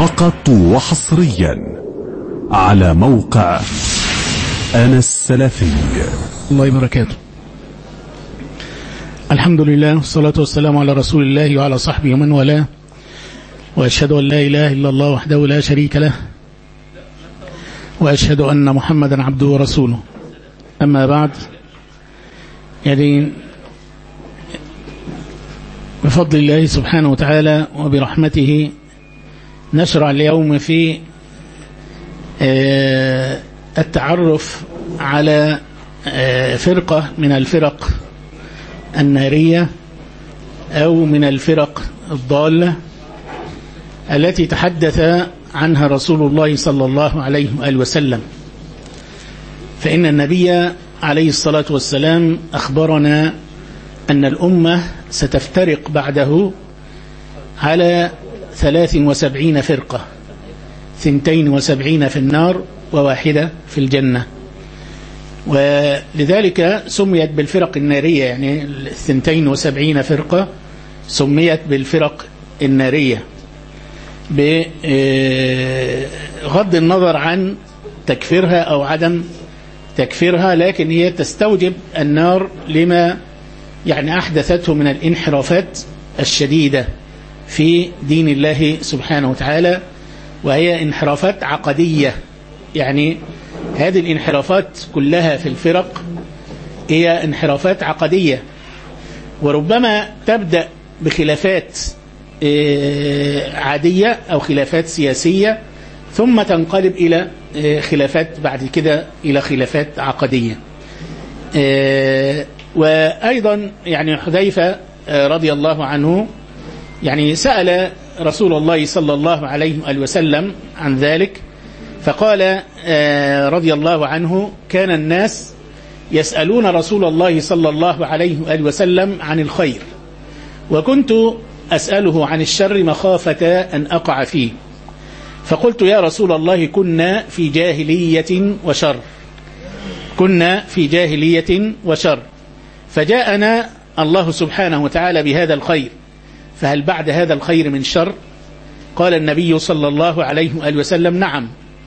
فقط وحصريا على موقع أنا السلفي الله وبركاته الحمد لله والصلاة والسلام على رسول الله وعلى صحبه ومن والاه وأشهد أن لا إله إلا الله وحده لا شريك له وأشهد أن محمدا عبده ورسوله أما بعد يعني بفضل الله سبحانه وتعالى وبرحمته نشرع اليوم في التعرف على فرقة من الفرق النارية أو من الفرق الضالة التي تحدث عنها رسول الله صلى الله عليه وآله وسلم فإن النبي عليه الصلاة والسلام أخبرنا أن الأمة ستفترق بعده على ثلاث وسبعين فرقة ثنتين وسبعين في النار وواحدة في الجنة ولذلك سميت بالفرق النارية يعني الثنتين وسبعين فرقة سميت بالفرق النارية بغض النظر عن تكفيرها أو عدم تكفيرها لكن هي تستوجب النار لما يعني أحدثته من الانحرافات الشديدة في دين الله سبحانه وتعالى وهي انحرافات عقدية يعني هذه الانحرافات كلها في الفرق هي انحرافات عقدية وربما تبدأ بخلافات عادية أو خلافات سياسية ثم تنقلب إلى خلافات بعد كده إلى خلافات عقدية وأيضا يعني حذيفة رضي الله عنه يعني سأل رسول الله صلى الله عليه وآله وسلم عن ذلك فقال رضي الله عنه كان الناس يسألون رسول الله صلى الله عليه وآله وسلم عن الخير وكنت أسأله عن الشر مخافة أن أقع فيه فقلت يا رسول الله كنا في جاهلية وشر كنا في جاهلية وشر فجاءنا الله سبحانه وتعالى بهذا الخير فهل بعد هذا الخير من شر قال النبي صلى الله عليه وآله وسلم نعم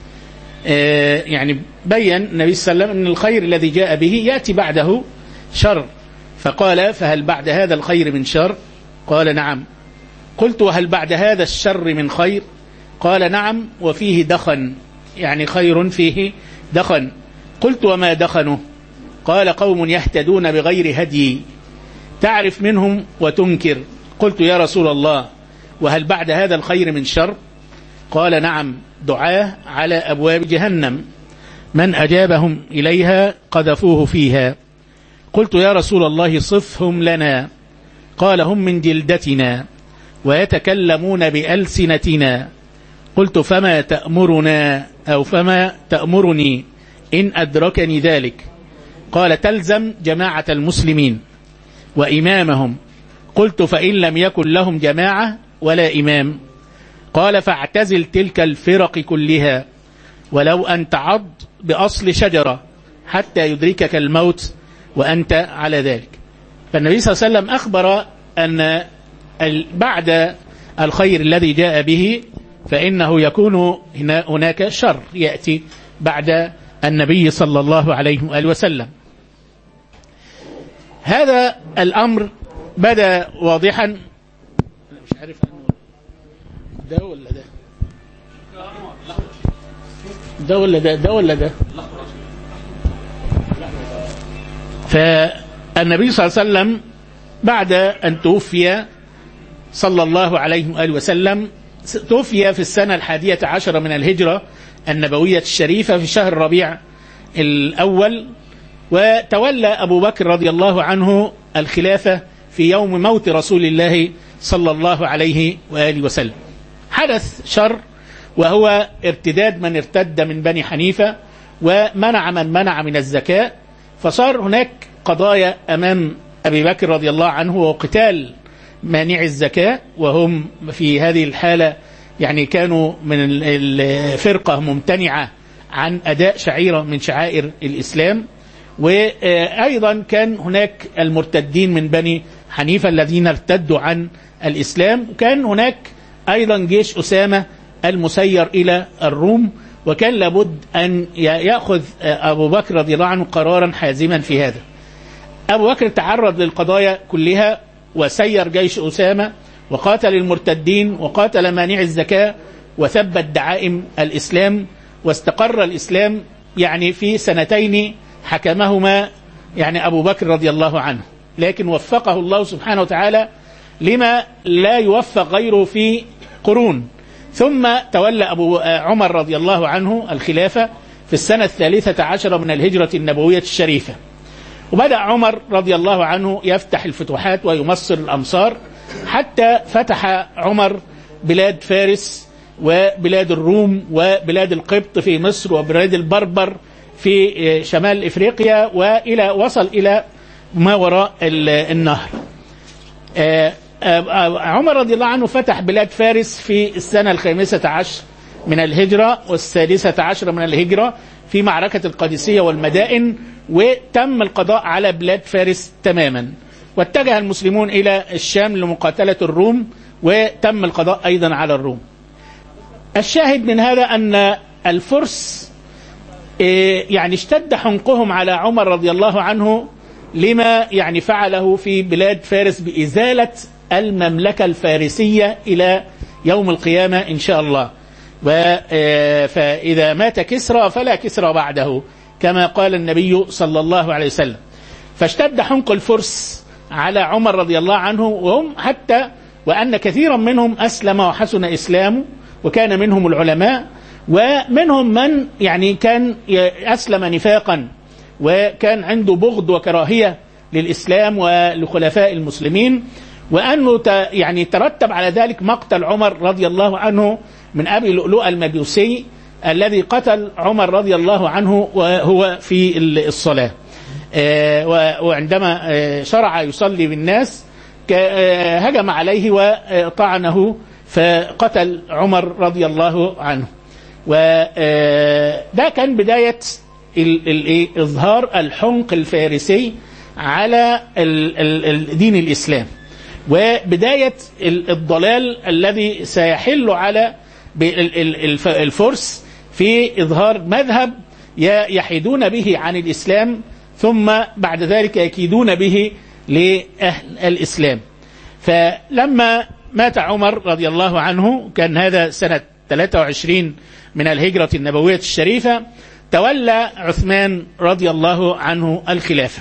يعني بين النبي صلى الله عليه وسلم أن الخير الذي جاء به يأتي بعده شر فقال فهل بعد هذا الخير من شر قال نعم قلت وهل بعد هذا الشر من خير قال نعم وفيه دخن يعني خير فيه دخن قلت وما دخنه قال قوم يهتدون بغير هدي تعرف منهم وتنكر قلت يا رسول الله وهل بعد هذا الخير من شر قال نعم دعاه على أبواب جهنم من أجابهم إليها قذفوه فيها قلت يا رسول الله صفهم لنا قال هم من جلدتنا ويتكلمون بألسنتنا قلت فما تأمرنا أو فما تأمرني إن أدركني ذلك قال تلزم جماعة المسلمين وإمامهم قلت فإن لم يكن لهم جماعة ولا إمام قال فاعتزل تلك الفرق كلها ولو أن تعض بأصل شجرة حتى يدركك الموت وأنت على ذلك فالنبي صلى الله عليه وسلم أخبر أن بعد الخير الذي جاء به فإنه يكون هناك شر يأتي بعد النبي صلى الله عليه وآله وسلم هذا الأمر بدا واضحا مش عارف ده ولا ده ده ولا ده ده ولا ده فالنبي صلى الله عليه وسلم بعد أن توفي صلى الله عليه وآله وسلم توفي في السنة الحادية عشر من الهجرة النبوية الشريفة في شهر ربيع الأول وتولى أبو بكر رضي الله عنه الخلافة في يوم موت رسول الله صلى الله عليه وآله وسلم حدث شر وهو ارتداد من ارتد من بني حنيفة ومنع من منع من الزكاة فصار هناك قضايا أمام أبي بكر رضي الله عنه وقتال مانع الزكاة وهم في هذه الحالة يعني كانوا من الفرقة ممتنعة عن أداء شعيرة من شعائر الإسلام وأيضا كان هناك المرتدين من بني حنيفة الذين ارتدوا عن الإسلام وكان هناك أيضا جيش أسامة المسير إلى الروم وكان لابد أن يأخذ أبو بكر رضي الله عنه قرارا حازما في هذا أبو بكر تعرض للقضايا كلها وسير جيش أسامة وقاتل المرتدين وقاتل مانع الزكاة وثبت دعائم الإسلام واستقر الإسلام يعني في سنتين حكمهما يعني أبو بكر رضي الله عنه لكن وفقه الله سبحانه وتعالى لما لا يوفق غيره في قرون ثم تولى أبو عمر رضي الله عنه الخلافة في السنة الثالثة عشر من الهجرة النبوية الشريفة وبدأ عمر رضي الله عنه يفتح الفتوحات ويمصر الأمصار حتى فتح عمر بلاد فارس وبلاد الروم وبلاد القبط في مصر وبلاد البربر في شمال افريقيا والى وصل الى ما وراء النهر. عمر رضي الله عنه فتح بلاد فارس في السنه الخامسه عشر من الهجره والسادسه عشر من الهجره في معركه القادسيه والمدائن وتم القضاء على بلاد فارس تماما. واتجه المسلمون الى الشام لمقاتله الروم وتم القضاء ايضا على الروم. الشاهد من هذا ان الفرس يعني اشتد حنقهم على عمر رضي الله عنه لما يعني فعله في بلاد فارس بإزالة المملكة الفارسية إلى يوم القيامة إن شاء الله فإذا مات كسرى فلا كسرى بعده كما قال النبي صلى الله عليه وسلم فاشتد حنق الفرس على عمر رضي الله عنه وهم حتى وأن كثيرا منهم أسلم وحسن إسلامه وكان منهم العلماء ومنهم من يعني كان أسلم نفاقا وكان عنده بغض وكراهية للإسلام ولخلفاء المسلمين وأنه يعني ترتب على ذلك مقتل عمر رضي الله عنه من أبي لؤلؤ المجوسي الذي قتل عمر رضي الله عنه وهو في الصلاة وعندما شرع يصلي بالناس هجم عليه وطعنه فقتل عمر رضي الله عنه وده كان بداية إظهار الحنق الفارسي على دين الإسلام وبداية الضلال الذي سيحل على الفرس في إظهار مذهب يحيدون به عن الإسلام ثم بعد ذلك يكيدون به لأهل الإسلام فلما مات عمر رضي الله عنه كان هذا سنة 23 من الهجرة النبوية الشريفة تولى عثمان رضي الله عنه الخلافة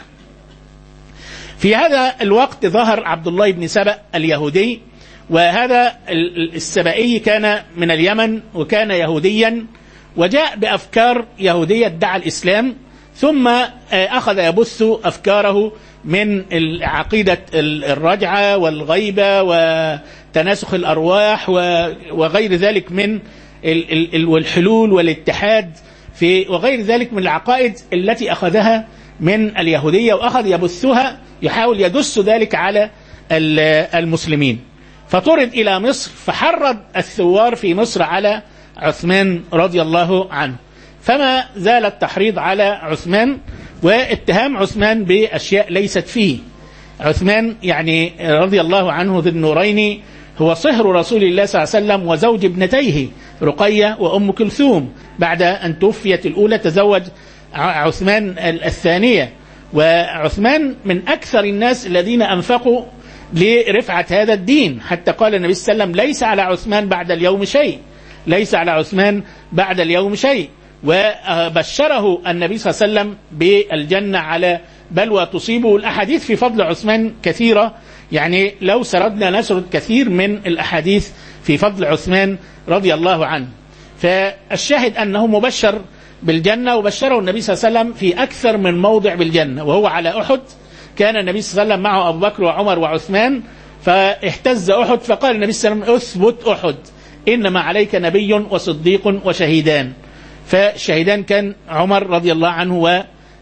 في هذا الوقت ظهر عبد الله بن سبأ اليهودي وهذا السبائي كان من اليمن وكان يهوديا وجاء بأفكار يهودية ادعى الإسلام ثم أخذ يبث أفكاره من عقيدة الرجعة والغيبة وتناسخ الأرواح وغير ذلك من والحلول والاتحاد في وغير ذلك من العقائد التي أخذها من اليهودية وأخذ يبثها يحاول يدس ذلك على المسلمين فطرد إلى مصر فحرض الثوار في مصر على عثمان رضي الله عنه فما زال التحريض على عثمان واتهام عثمان بأشياء ليست فيه عثمان يعني رضي الله عنه ذي النورين هو صهر رسول الله صلى الله عليه وسلم وزوج ابنتيه رقية وأم كلثوم بعد أن توفيت الأولى تزوج عثمان الثانية وعثمان من أكثر الناس الذين أنفقوا لرفعة هذا الدين حتى قال النبي صلى الله عليه وسلم ليس على عثمان بعد اليوم شيء ليس على عثمان بعد اليوم شيء وبشره النبي صلى الله عليه وسلم بالجنة على بلوى تصيبه الأحاديث في فضل عثمان كثيرة يعني لو سردنا نسرد كثير من الأحاديث في فضل عثمان رضي الله عنه فالشاهد أنه مبشر بالجنة وبشره النبي صلى الله عليه وسلم في أكثر من موضع بالجنة وهو على أحد كان النبي صلى الله عليه وسلم معه أبو بكر وعمر وعثمان فاهتز أحد فقال النبي صلى الله عليه وسلم أثبت أحد إنما عليك نبي وصديق وشهيدان فالشهيدان كان عمر رضي الله عنه و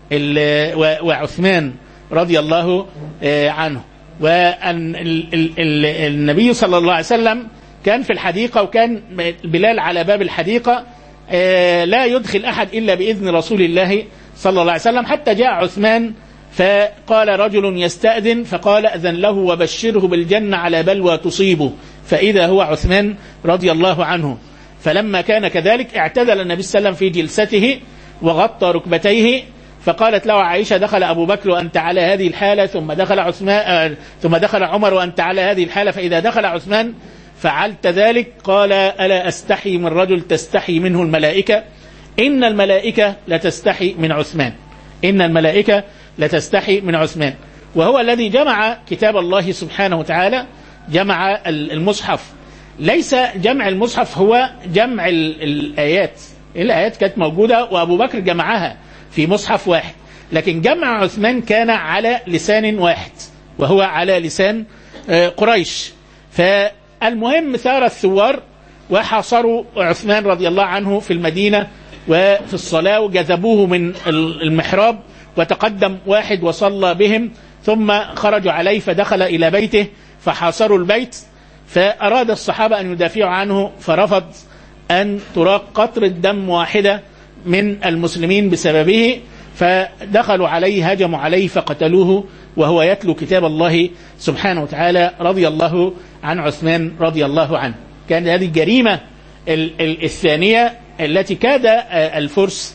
وعثمان رضي الله عنه وأن النبي صلى الله عليه وسلم كان في الحديقة وكان بلال على باب الحديقة لا يدخل أحد إلا بإذن رسول الله صلى الله عليه وسلم حتى جاء عثمان فقال رجل يستأذن فقال أذن له وبشره بالجنة على بلوى تصيبه فإذا هو عثمان رضي الله عنه فلما كان كذلك اعتدل النبي صلى الله عليه وسلم في جلسته وغطى ركبتيه فقالت له عائشة دخل أبو بكر وأنت على هذه الحالة ثم دخل عثمان آه ثم دخل عمر وأنت على هذه الحالة فإذا دخل عثمان فعلت ذلك قال ألا أستحي من رجل تستحي منه الملائكة إن الملائكة لتستحي من عثمان إن الملائكة لتستحي من عثمان وهو الذي جمع كتاب الله سبحانه وتعالى جمع المصحف ليس جمع المصحف هو جمع الآيات الآيات كانت موجودة وأبو بكر جمعها في مصحف واحد لكن جمع عثمان كان على لسان واحد وهو على لسان قريش فالمهم ثار الثوار وحاصروا عثمان رضي الله عنه في المدينة وفي الصلاة وجذبوه من المحراب وتقدم واحد وصلى بهم ثم خرجوا عليه فدخل إلى بيته فحاصروا البيت فأراد الصحابة أن يدافعوا عنه فرفض أن تراق قطرة دم واحدة من المسلمين بسببه فدخلوا عليه هجموا عليه فقتلوه وهو يتلو كتاب الله سبحانه وتعالى رضي الله عن عثمان رضي الله عنه كانت هذه الجريمة الثانية التي كاد الفرس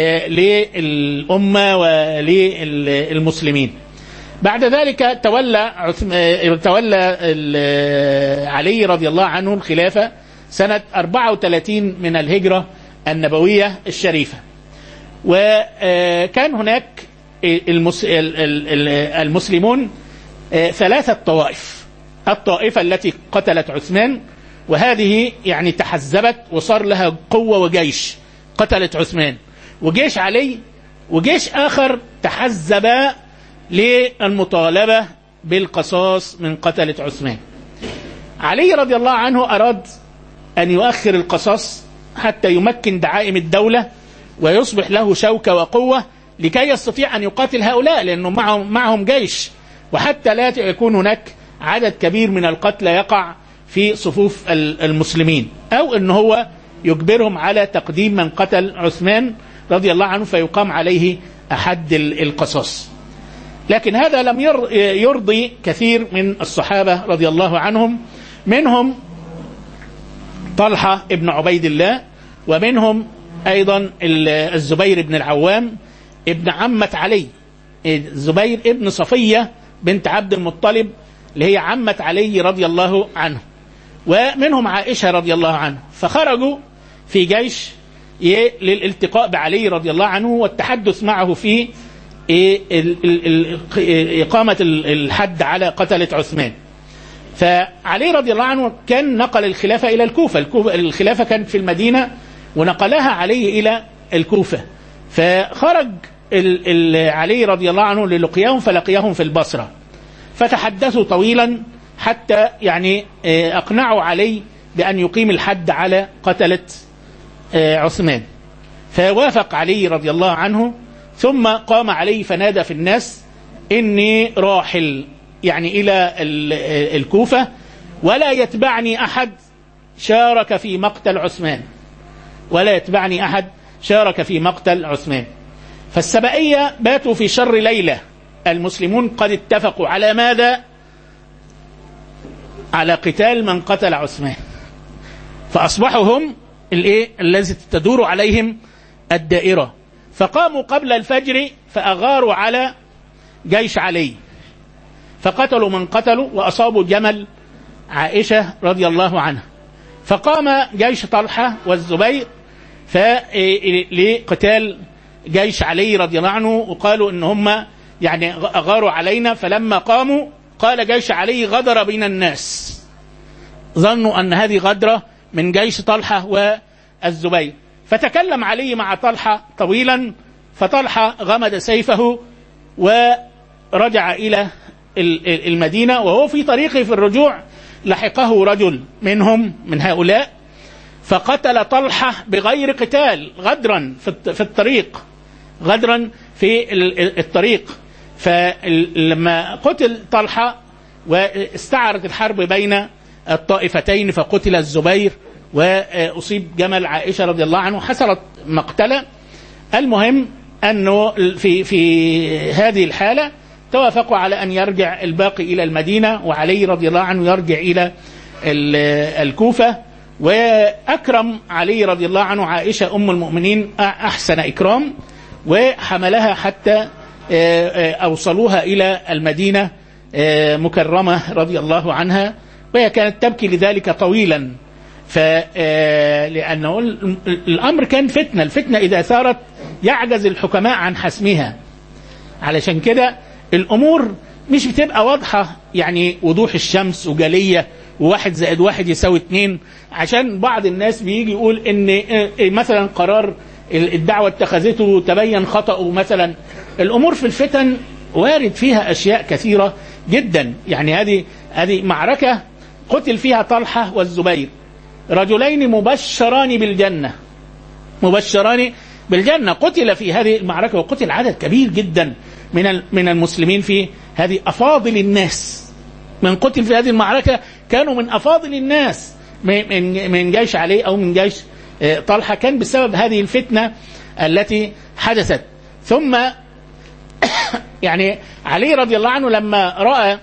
للأمة وللمسلمين بعد ذلك تولى تولى علي رضي الله عنه الخلافة سنة 34 من الهجرة النبوية الشريفة وكان هناك المسلمون ثلاثة طوائف الطائفة التي قتلت عثمان وهذه يعني تحزبت وصار لها قوة وجيش قتلت عثمان وجيش علي وجيش آخر تحزب للمطالبة بالقصاص من قتلة عثمان علي رضي الله عنه أراد أن يؤخر القصاص حتى يمكن دعائم الدولة ويصبح له شوكة وقوة لكي يستطيع أن يقاتل هؤلاء لأنه معهم, معهم جيش وحتى لا يكون هناك عدد كبير من القتلى يقع في صفوف المسلمين أو أن هو يجبرهم على تقديم من قتل عثمان رضي الله عنه فيقام عليه أحد القصاص لكن هذا لم يرضي كثير من الصحابة رضي الله عنهم منهم طلحة ابن عبيد الله ومنهم أيضا الزبير بن العوام ابن عمة علي الزبير ابن صفية بنت عبد المطلب اللي هي عمة علي رضي الله عنه ومنهم عائشة رضي الله عنه فخرجوا في جيش للالتقاء بعلي رضي الله عنه والتحدث معه في إقامة الحد على قتلة عثمان فعلي رضي الله عنه كان نقل الخلافة إلى الكوفة الخلافة كانت في المدينة ونقلها علي إلى الكوفة فخرج علي رضي الله عنه للقياهم فلقيهم في البصرة فتحدثوا طويلا حتى يعني أقنعوا علي بأن يقيم الحد على قتلة عثمان فوافق علي رضي الله عنه ثم قام علي فنادى في الناس إني راحل يعني إلى الكوفة ولا يتبعني أحد شارك في مقتل عثمان ولا يتبعني أحد شارك في مقتل عثمان فالسبائية باتوا في شر ليلة المسلمون قد اتفقوا على ماذا على قتال من قتل عثمان فأصبحوا هم الايه الذي تدور عليهم الدائرة فقاموا قبل الفجر فأغاروا على جيش علي فقتلوا من قتلوا وأصابوا جمل عائشة رضي الله عنها فقام جيش طلحة والزبير لقتال جيش علي رضي الله عنه وقالوا ان هم يعني اغاروا علينا فلما قاموا قال جيش علي غدر بين الناس ظنوا ان هذه غدره من جيش طلحه والزبير فتكلم علي مع طلحه طويلا فطلحه غمد سيفه ورجع الى المدينه وهو في طريقه في الرجوع لحقه رجل منهم من هؤلاء فقتل طلحه بغير قتال غدرا في الطريق غدرا في الطريق فلما قتل طلحه واستعرت الحرب بين الطائفتين فقتل الزبير واصيب جمل عائشه رضي الله عنه حصلت مقتله المهم انه في في هذه الحاله توافقوا على ان يرجع الباقي الى المدينه وعلي رضي الله عنه يرجع الى الكوفه وأكرم علي رضي الله عنه عائشة أم المؤمنين أحسن إكرام وحملها حتى أوصلوها إلى المدينة مكرمة رضي الله عنها وهي كانت تبكي لذلك طويلا فلأنه الأمر كان فتنة الفتنة إذا ثارت يعجز الحكماء عن حسمها علشان كده الأمور مش بتبقى واضحة يعني وضوح الشمس وجلية وواحد زائد واحد يساوي اتنين عشان بعض الناس بيجي يقول ان مثلا قرار الدعوة اتخذته تبين خطأه مثلا الأمور في الفتن وارد فيها أشياء كثيرة جدا يعني هذه هذه معركة قتل فيها طلحة والزبير رجلين مبشران بالجنة مبشران بالجنة قتل في هذه المعركة وقتل عدد كبير جدا من من المسلمين في هذه أفاضل الناس من قتل في هذه المعركة كانوا من أفاضل الناس من من جيش علي أو من جيش طلحة كان بسبب هذه الفتنة التي حدثت ثم يعني علي رضي الله عنه لما رأى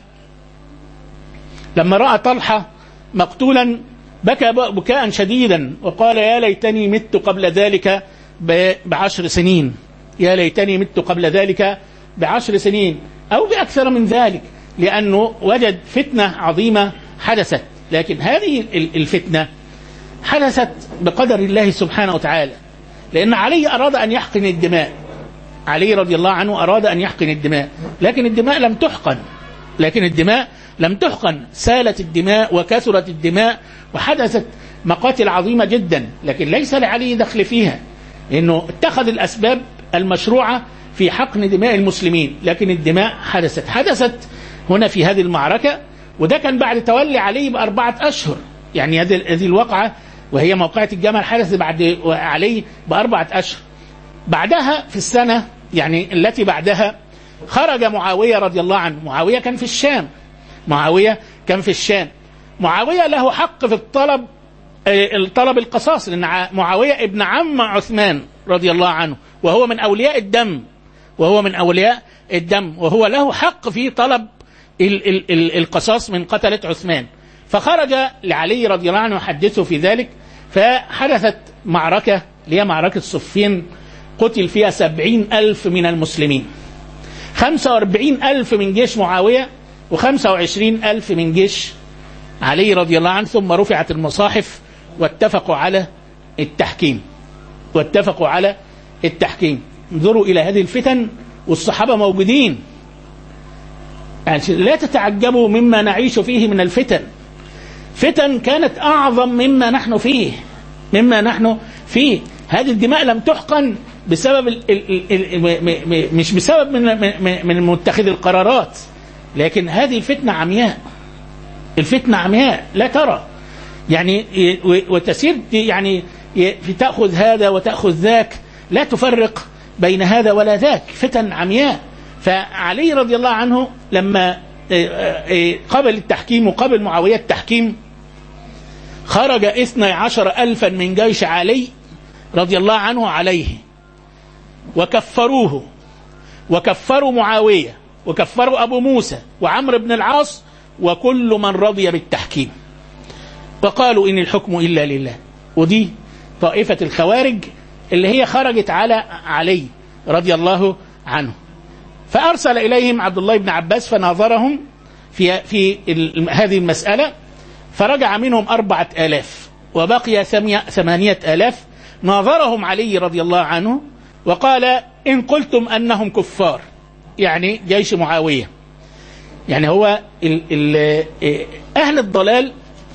لما رأى طلحة مقتولا بكى بكاء شديدا وقال يا ليتني مت قبل ذلك بعشر سنين يا ليتني مت قبل ذلك بعشر سنين أو بأكثر من ذلك لأنه وجد فتنة عظيمة حدثت لكن هذه الفتنة حدثت بقدر الله سبحانه وتعالى لأن علي أراد أن يحقن الدماء علي رضي الله عنه أراد أن يحقن الدماء لكن الدماء لم تحقن لكن الدماء لم تحقن سالت الدماء وكثرت الدماء وحدثت مقاتل عظيمة جدا لكن ليس لعلي دخل فيها لأنه اتخذ الأسباب المشروعة في حقن دماء المسلمين لكن الدماء حدثت حدثت هنا في هذه المعركة وده كان بعد تولي علي بأربعة أشهر يعني هذه هذه الواقعة وهي موقعة الجمل حدث بعد علي بأربعة أشهر بعدها في السنة يعني التي بعدها خرج معاوية رضي الله عنه معاوية كان في الشام معاوية كان في الشام معاوية له حق في الطلب الطلب القصاص لأن معاوية ابن عم عثمان رضي الله عنه وهو من أولياء الدم وهو من أولياء الدم وهو له حق في طلب ال ال ال القصاص من قتلة عثمان فخرج لعلي رضي الله عنه يحدثه في ذلك فحدثت معركة اللي هي معركة صفين قتل فيها سبعين ألف من المسلمين خمسة واربعين ألف من جيش معاوية وخمسة وعشرين ألف من جيش علي رضي الله عنه ثم رفعت المصاحف واتفقوا على التحكيم واتفقوا على التحكيم انظروا إلى هذه الفتن والصحابة موجودين يعني لا تتعجبوا مما نعيش فيه من الفتن فتن كانت أعظم مما نحن فيه مما نحن فيه هذه الدماء لم تحقن بسبب ال ال ال مش بسبب من من متخذ القرارات لكن هذه الفتنة عمياء الفتنة عمياء لا ترى يعني وتسير يعني تأخذ هذا وتأخذ ذاك لا تفرق بين هذا ولا ذاك فتن عمياء فعلي رضي الله عنه لما قبل التحكيم وقبل معاوية التحكيم خرج اثني عشر ألفا من جيش علي رضي الله عنه عليه وكفروه وكفروا معاوية وكفروا أبو موسى وعمرو بن العاص وكل من رضي بالتحكيم وقالوا إن الحكم إلا لله ودي طائفة الخوارج اللي هي خرجت على علي رضي الله عنه فأرسل إليهم عبد الله بن عباس فناظرهم في في هذه المسألة فرجع منهم أربعة آلاف وبقي ثمانية آلاف ناظرهم علي رضي الله عنه وقال إن قلتم أنهم كفار يعني جيش معاوية يعني هو ال ال أهل الضلال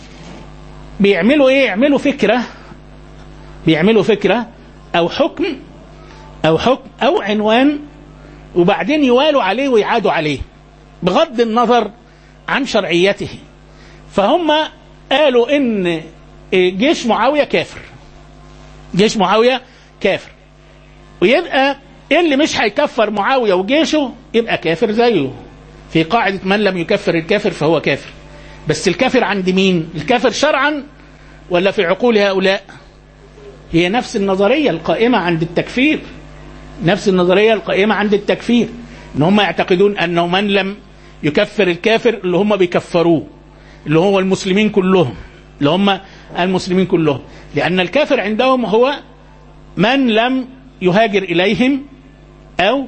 بيعملوا إيه يعملوا فكرة بيعملوا فكرة أو حكم أو حكم أو عنوان وبعدين يوالوا عليه ويعادوا عليه بغض النظر عن شرعيته فهم قالوا ان جيش معاويه كافر جيش معاويه كافر ويبقى اللي مش هيكفر معاويه وجيشه يبقى كافر زيه في قاعده من لم يكفر الكافر فهو كافر بس الكافر عند مين الكافر شرعا ولا في عقول هؤلاء هي نفس النظريه القائمه عند التكفير نفس النظريه القائمه عند التكفير ان هم يعتقدون انه من لم يكفر الكافر اللي هم بيكفروه اللي هو المسلمين كلهم اللي هم المسلمين كلهم لأن الكافر عندهم هو من لم يهاجر إليهم أو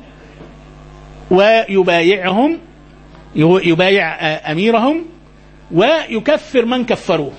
ويبايعهم يبايع أميرهم ويكفر من كفروه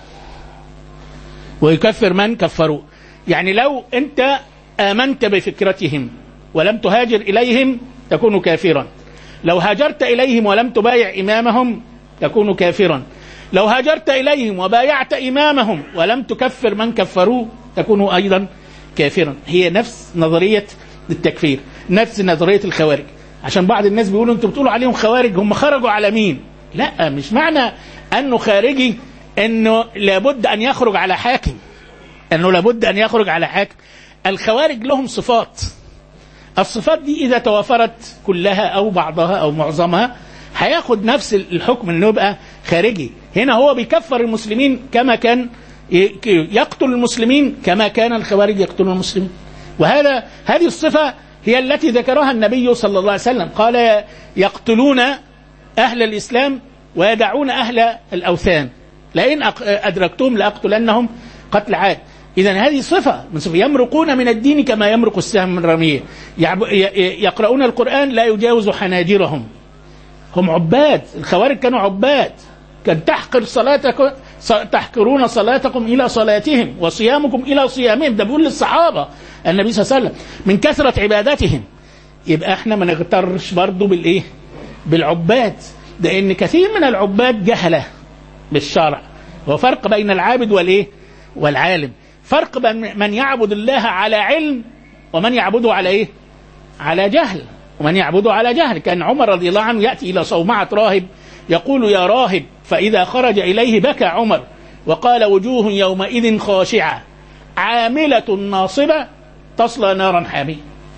ويكفر من كفروه يعني لو أنت آمنت بفكرتهم ولم تهاجر إليهم تكون كافرا لو هاجرت إليهم ولم تبايع إمامهم تكون كافرا لو هاجرت إليهم وبايعت إمامهم ولم تكفر من كفروه تكون أيضا كافرا هي نفس نظرية التكفير نفس نظرية الخوارج عشان بعض الناس بيقولوا انتوا بتقولوا عليهم خوارج هم خرجوا على مين لا مش معنى انه خارجي انه لابد ان يخرج على حاكم انه لابد ان يخرج على حاكم الخوارج لهم صفات الصفات دي اذا توافرت كلها او بعضها او معظمها هياخد نفس الحكم انه يبقى خارجي هنا هو بيكفر المسلمين كما كان يقتل المسلمين كما كان الخوارج يقتلون المسلمين وهذا هذه الصفة هي التي ذكرها النبي صلى الله عليه وسلم قال يقتلون أهل الإسلام ويدعون أهل الأوثان لئن أدركتهم لأقتلنهم قتل عاد إذا هذه صفة من صفة يمرقون من الدين كما يمرق السهم من رميه يقرؤون القرآن لا يجاوز حناجرهم هم عباد الخوارج كانوا عباد كان تحقر صلاتكم تحقرون صلاتكم إلى صلاتهم وصيامكم إلى صيامهم ده بيقول للصحابة النبي صلى الله عليه وسلم من كثرة عبادتهم يبقى احنا ما نغترش برضه بالايه بالعباد لان كثير من العباد جهله بالشرع وفرق بين العابد والايه والعالم فرق بين من يعبد الله على علم ومن يعبده على ايه على جهل ومن يعبده على جهل كان عمر رضي الله عنه ياتي الى صومعه راهب يقول يا راهب فاذا خرج اليه بكى عمر وقال وجوه يومئذ خاشعه عامله ناصبه تصلى نارا حاميه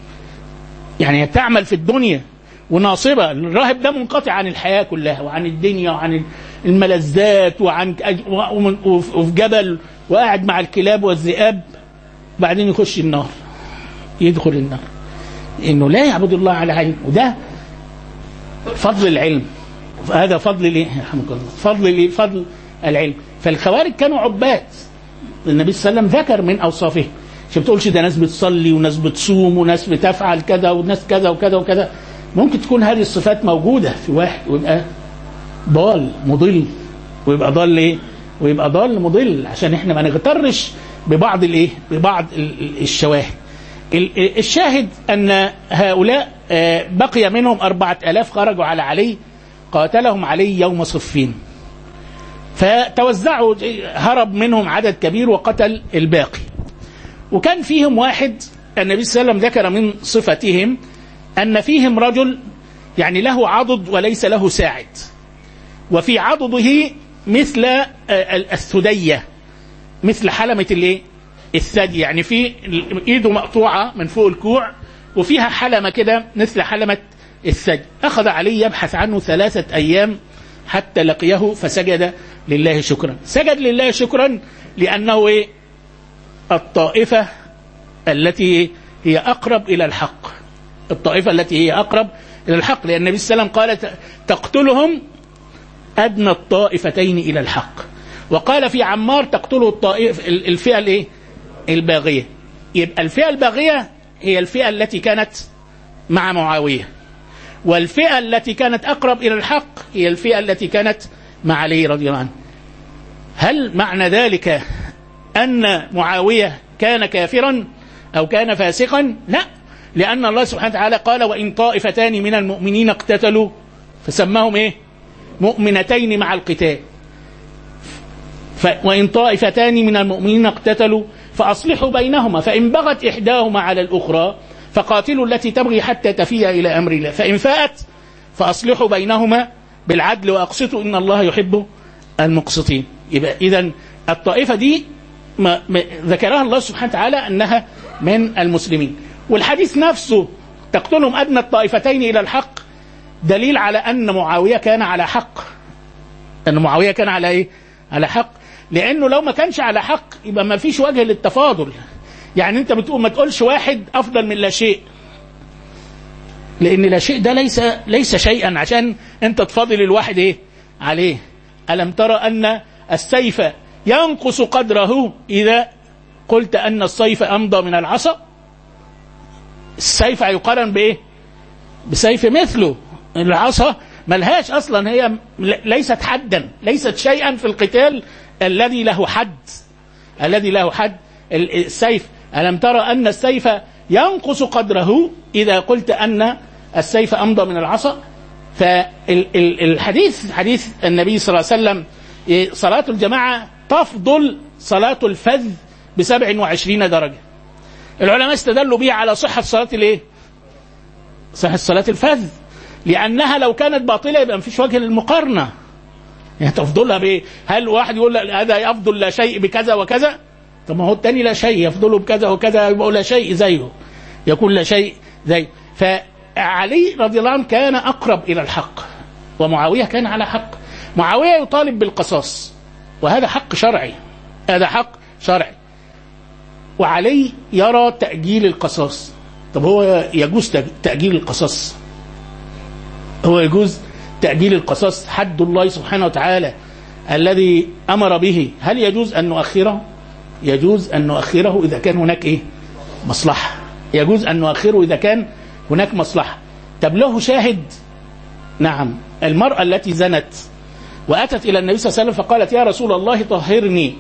يعني تعمل في الدنيا وناصبة الراهب ده منقطع عن الحياة كلها وعن الدنيا وعن الملذات وعن وفي جبل وقاعد مع الكلاب والذئاب بعدين يخش النار يدخل النار انه لا يعبد الله على عين وده فضل العلم هذا فضل الايه رحمك الله فضل الايه فضل العلم فالخوارج كانوا عباد النبي صلى الله عليه وسلم ذكر من اوصافهم عشان بتقولش ده ناس بتصلي وناس بتصوم وناس بتفعل كذا وناس كذا وكذا وكذا ممكن تكون هذه الصفات موجوده في واحد ويبقى ضال مضل ويبقى ضال ايه؟ ويبقى ضال مضل عشان احنا ما نغترش ببعض الايه؟ ببعض الشواهد. الشاهد ان هؤلاء بقي منهم أربعة ألاف خرجوا على علي قاتلهم علي يوم صفين فتوزعوا هرب منهم عدد كبير وقتل الباقي وكان فيهم واحد النبي صلى الله عليه وسلم ذكر من صفتهم أن فيهم رجل يعني له عضد وليس له ساعد وفي عضده مثل الثدية مثل حلمة الايه الثدي يعني في ايده مقطوعة من فوق الكوع وفيها حلمة كده مثل حلمة الثدي أخذ علي يبحث عنه ثلاثة أيام حتى لقيه فسجد لله شكرا سجد لله شكرا لأنه إيه الطائفة التي هي أقرب إلى الحق الطائفة التي هي أقرب إلى الحق لأن النبي صلى الله عليه وسلم قال تقتلهم أدنى الطائفتين إلى الحق وقال في عمار تقتله الطائف الفئة الإيه؟ الباغية يبقى الفئة الباغية هي الفئة التي كانت مع معاوية والفئة التي كانت أقرب إلى الحق هي الفئة التي كانت مع علي رضي الله عنه هل معنى ذلك أن معاوية كان كافرا أو كان فاسقا لا لأن الله سبحانه وتعالى قال وإن طائفتان من المؤمنين اقتتلوا فسماهم إيه مؤمنتين مع القتال ف... وإن طائفتان من المؤمنين اقتتلوا فأصلحوا بينهما فإن بغت إحداهما على الأخرى فقاتلوا التي تبغي حتى تفيء إلى أمر الله فإن فاءت فأصلحوا بينهما بالعدل وأقسطوا إن الله يحب المقسطين يبقى إذا الطائفة دي ما ما ذكرها الله سبحانه وتعالى أنها من المسلمين والحديث نفسه تقتلهم أدنى الطائفتين إلى الحق دليل على أن معاوية كان على حق أن معاوية كان على إيه؟ على حق لأنه لو ما كانش على حق يبقى ما فيش وجه للتفاضل يعني أنت بتقول ما تقولش واحد أفضل من لا شيء لأن لا شيء ده ليس ليس شيئا عشان أنت تفاضل الواحد إيه عليه ألم ترى أن السيف ينقص قدره إذا قلت أن السيف أمضى من العصا السيف هيقارن بإيه بسيف مثله العصا ملهاش أصلا هي ليست حدا ليست شيئا في القتال الذي له حد الذي له حد السيف ألم ترى أن السيف ينقص قدره إذا قلت أن السيف أمضى من العصا فالحديث حديث النبي صلى الله عليه وسلم صلاة الجماعة تفضل صلاة الفذ بسبع وعشرين درجة العلماء استدلوا بها على صحة صلاة الايه صحة صلاة الفذ لأنها لو كانت باطلة يبقى مفيش وجه للمقارنة يعني تفضلها بايه هل واحد يقول هذا يفضل لا شيء بكذا وكذا طب ما هو الثاني لا شيء يفضله بكذا وكذا يبقى لا شيء زيه يكون لا شيء زيه فعلي رضي الله عنه كان أقرب إلى الحق ومعاوية كان على حق معاوية يطالب بالقصاص وهذا حق شرعي هذا حق شرعي وعلي يرى تأجيل القصاص طب هو يجوز تأجيل القصاص هو يجوز تأجيل القصاص حد الله سبحانه وتعالى الذي أمر به هل يجوز أن نؤخره يجوز أن نؤخره إذا كان هناك إيه مصلحة يجوز أن نؤخره إذا كان هناك مصلحة طب له شاهد نعم المرأة التي زنت وأتت إلى النبي صلى الله عليه وسلم فقالت يا رسول الله طهرني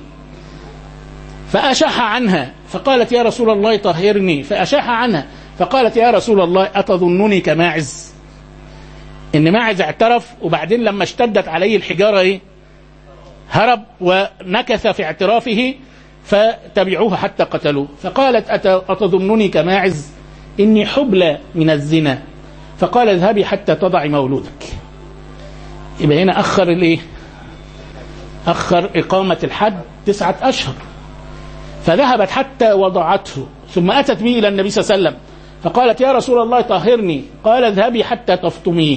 فأشح عنها فقالت يا رسول الله طهرني فأشح عنها فقالت يا رسول الله أتظنني كماعز إن ماعز اعترف وبعدين لما اشتدت عليه الحجارة إيه هرب ونكث في اعترافه فتبعوه حتى قتلوه فقالت أتظنني كماعز إني حبلى من الزنا فقال اذهبي حتى تضعي مولودك يبقى هنا أخر الإيه أخر إقامة الحد تسعة أشهر فذهبت حتى وضعته ثم أتت به إلى النبي صلى الله عليه وسلم فقالت يا رسول الله طهرني قال اذهبي حتى تفطميه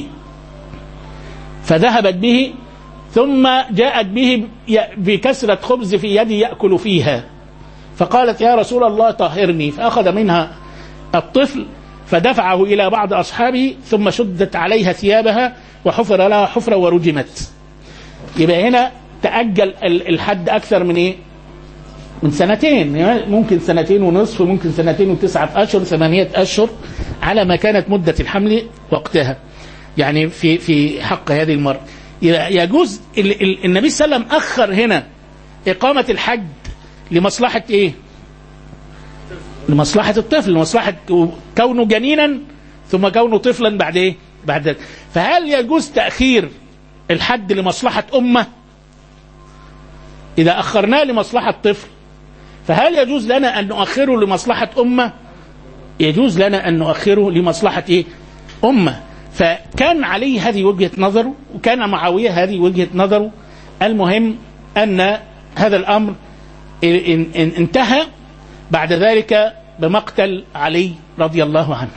فذهبت به ثم جاءت به بكسرة خبز في يدي يأكل فيها فقالت يا رسول الله طهرني فأخذ منها الطفل فدفعه إلى بعض أصحابه ثم شدت عليها ثيابها وحفر لها حفرة ورجمت يبقى هنا تأجل الحد أكثر من إيه من سنتين يعني ممكن سنتين ونصف ممكن سنتين وتسعة أشهر ثمانية أشهر على ما كانت مدة الحمل وقتها يعني في في حق هذه المرأة يجوز النبي صلى الله عليه وسلم أخر هنا إقامة الحج لمصلحة إيه لمصلحة الطفل لمصلحة كونه جنينا ثم كونه طفلا بعد إيه بعد ذلك فهل يجوز تأخير الحد لمصلحة أمة إذا أخرناه لمصلحة طفل فهل يجوز لنا أن نؤخره لمصلحة أمة يجوز لنا أن نؤخره لمصلحة إيه؟ أمة فكان علي هذه وجهة نظره وكان معاوية هذه وجهة نظره المهم أن هذا الأمر انتهى بعد ذلك بمقتل علي رضي الله عنه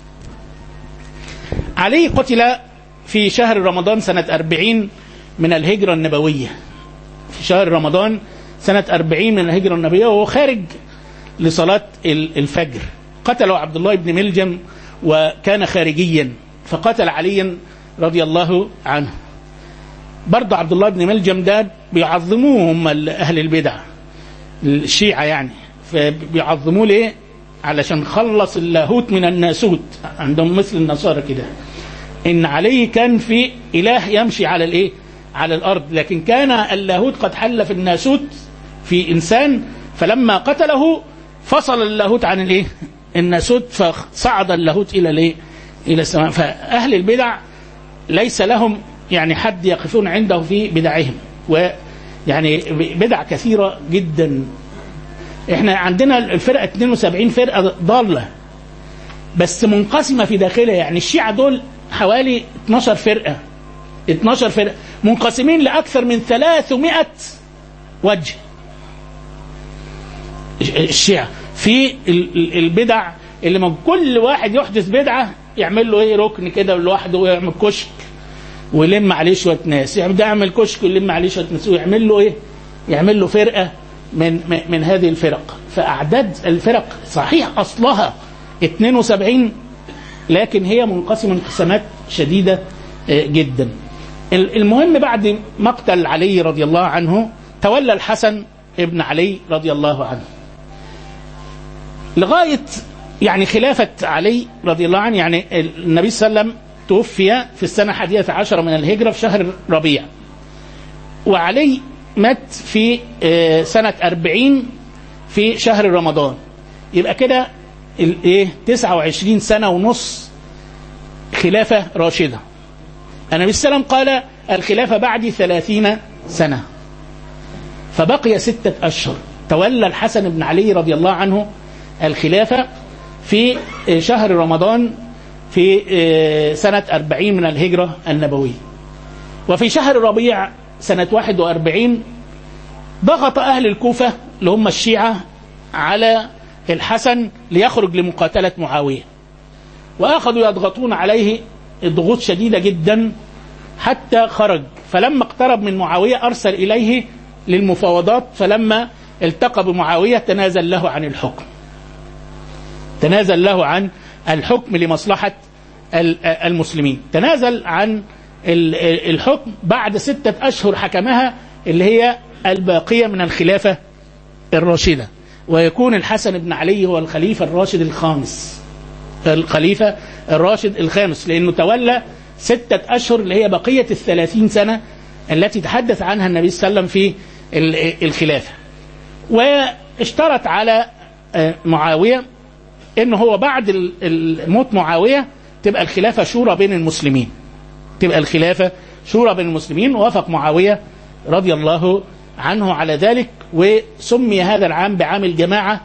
علي قتل في شهر رمضان سنة أربعين من الهجرة النبوية في شهر رمضان سنة أربعين من الهجرة النبوية وهو خارج لصلاة الفجر قتله عبد الله بن ملجم وكان خارجيا فقتل عليا رضي الله عنه برضه عبد الله بن ملجم ده بيعظموه هم أهل البدع الشيعة يعني فبيعظموه ليه علشان خلص اللاهوت من الناسوت عندهم مثل النصارى كده ان علي كان في اله يمشي على الايه على الارض لكن كان اللاهوت قد حل في الناسوت في انسان فلما قتله فصل اللاهوت عن الايه الناسوت فصعد اللاهوت الى الايه الى السماء فاهل البدع ليس لهم يعني حد يقفون عنده في بدعهم ويعني بدع كثيره جدا احنا عندنا الفرقه 72 فرقه ضاله بس منقسمه في داخلها يعني الشيعه دول حوالي 12 فرقه 12 فرقه منقسمين لاكثر من 300 وجه الشيعه في البدع اللي من كل واحد يحدث بدعه يعمل له ايه ركن كده لوحده ويعمل كشك ويلم عليه شويه ناس يعني ده يعمل كشك ويلم عليه شويه ناس ويعمل له ايه يعمل له فرقه من من هذه الفرق فاعداد الفرق صحيح اصلها 72 لكن هي منقسمه انقسامات شديده جدا المهم بعد مقتل علي رضي الله عنه تولى الحسن ابن علي رضي الله عنه لغاية يعني خلافة علي رضي الله عنه يعني النبي صلى الله عليه وسلم توفي في السنة الحادية عشر من الهجرة في شهر ربيع وعلي مات في آه، سنة أربعين في شهر رمضان يبقى كده الايه 29 سنة ونص خلافة راشدة النبي صلى الله عليه وسلم قال الخلافة بعد ثلاثين سنة فبقي ستة أشهر تولى الحسن بن علي رضي الله عنه الخلافة في شهر رمضان في سنة أربعين من الهجرة النبوية وفي شهر ربيع سنة 41 ضغط أهل الكوفة اللي هم الشيعة على الحسن ليخرج لمقاتلة معاوية وأخذوا يضغطون عليه ضغوط شديدة جدا حتى خرج فلما اقترب من معاوية أرسل إليه للمفاوضات فلما التقى بمعاوية تنازل له عن الحكم تنازل له عن الحكم لمصلحة المسلمين تنازل عن الحكم بعد ستة أشهر حكمها اللي هي الباقية من الخلافة الراشدة ويكون الحسن بن علي هو الخليفة الراشد الخامس الخليفة الراشد الخامس لأنه تولى ستة أشهر اللي هي بقية الثلاثين سنة التي تحدث عنها النبي صلى الله عليه وسلم في الخلافة واشترط على معاوية انه هو بعد موت معاوية تبقى الخلافة شورى بين المسلمين تبقى الخلافة شورى بين المسلمين ووافق معاوية رضي الله عنه على ذلك وسمي هذا العام بعام الجماعة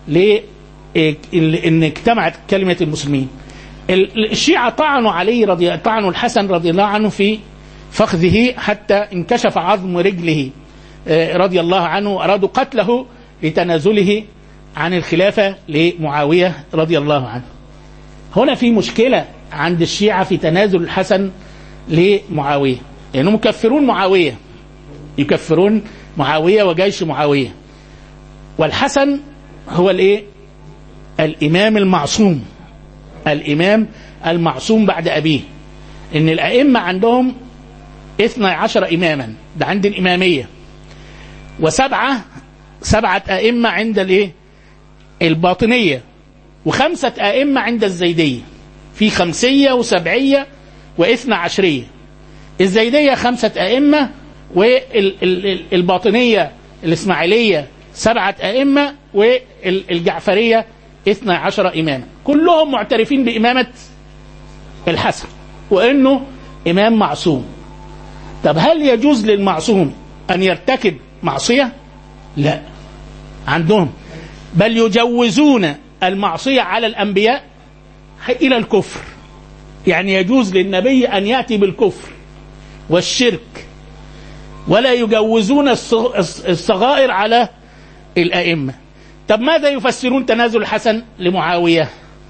لأن اجتمعت كلمة المسلمين الشيعة طعنوا علي رضي طعنوا الحسن رضي الله عنه في فخذه حتى انكشف عظم رجله رضي الله عنه أرادوا قتله لتنازله عن الخلافة لمعاوية رضي الله عنه هنا في مشكلة عند الشيعة في تنازل الحسن لمعاوية لأنهم يعني يكفرون معاوية يكفرون معاوية وجيش معاوية والحسن هو الايه الإمام المعصوم الإمام المعصوم بعد أبيه إن الأئمة عندهم اثنى عشر إماما ده عند الإمامية وسبعة سبعة أئمة عند الإيه الباطنية وخمسة أئمة عند الزيدية في خمسية وسبعية واثنى عشرية الزيدية خمسة أئمة والباطنية الإسماعيلية سبعة أئمة والجعفرية اثنى عشر إماما كلهم معترفين بإمامة الحسن وإنه إمام معصوم طب هل يجوز للمعصوم أن يرتكب معصية لا عندهم بل يجوزون المعصية على الأنبياء إلى الكفر يعني يجوز للنبي أن يأتي بالكفر والشرك ولا يجوزون الصغائر على الأئمة طب ماذا يفسرون تنازل الحسن لمعاوية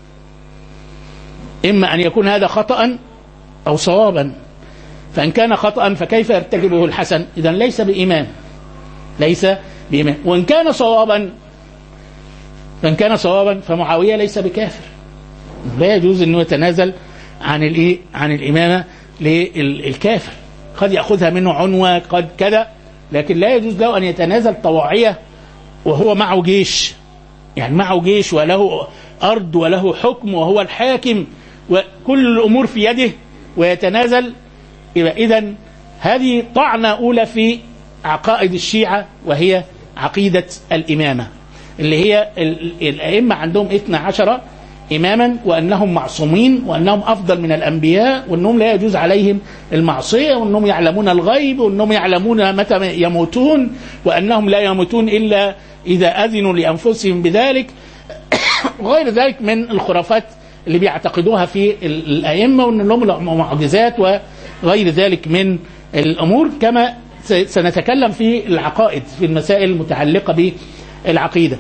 إما أن يكون هذا خطأ أو صوابا فإن كان خطأ فكيف يرتكبه الحسن إذا ليس بإمام ليس بإمام وإن كان صوابا فإن كان صوابا فمعاوية ليس بكافر لا يجوز أنه يتنازل عن الإيه عن الإمامة للكافر قد يأخذها منه عنوة قد كذا لكن لا يجوز له أن يتنازل طواعية وهو معه جيش يعني معه جيش وله أرض وله حكم وهو الحاكم وكل الأمور في يده ويتنازل يبقى إذا هذه طعنة أولى في عقائد الشيعة وهي عقيدة الإمامة اللي هي الأئمة عندهم 12 إماما وأنهم معصومين وأنهم أفضل من الأنبياء وأنهم لا يجوز عليهم المعصية وأنهم يعلمون الغيب وأنهم يعلمون متى يموتون وأنهم لا يموتون إلا إذا أذنوا لأنفسهم بذلك وغير ذلك من الخرافات اللي بيعتقدوها في الأئمة وأن لهم معجزات وغير ذلك من الأمور كما سنتكلم في العقائد في المسائل المتعلقة بالعقيدة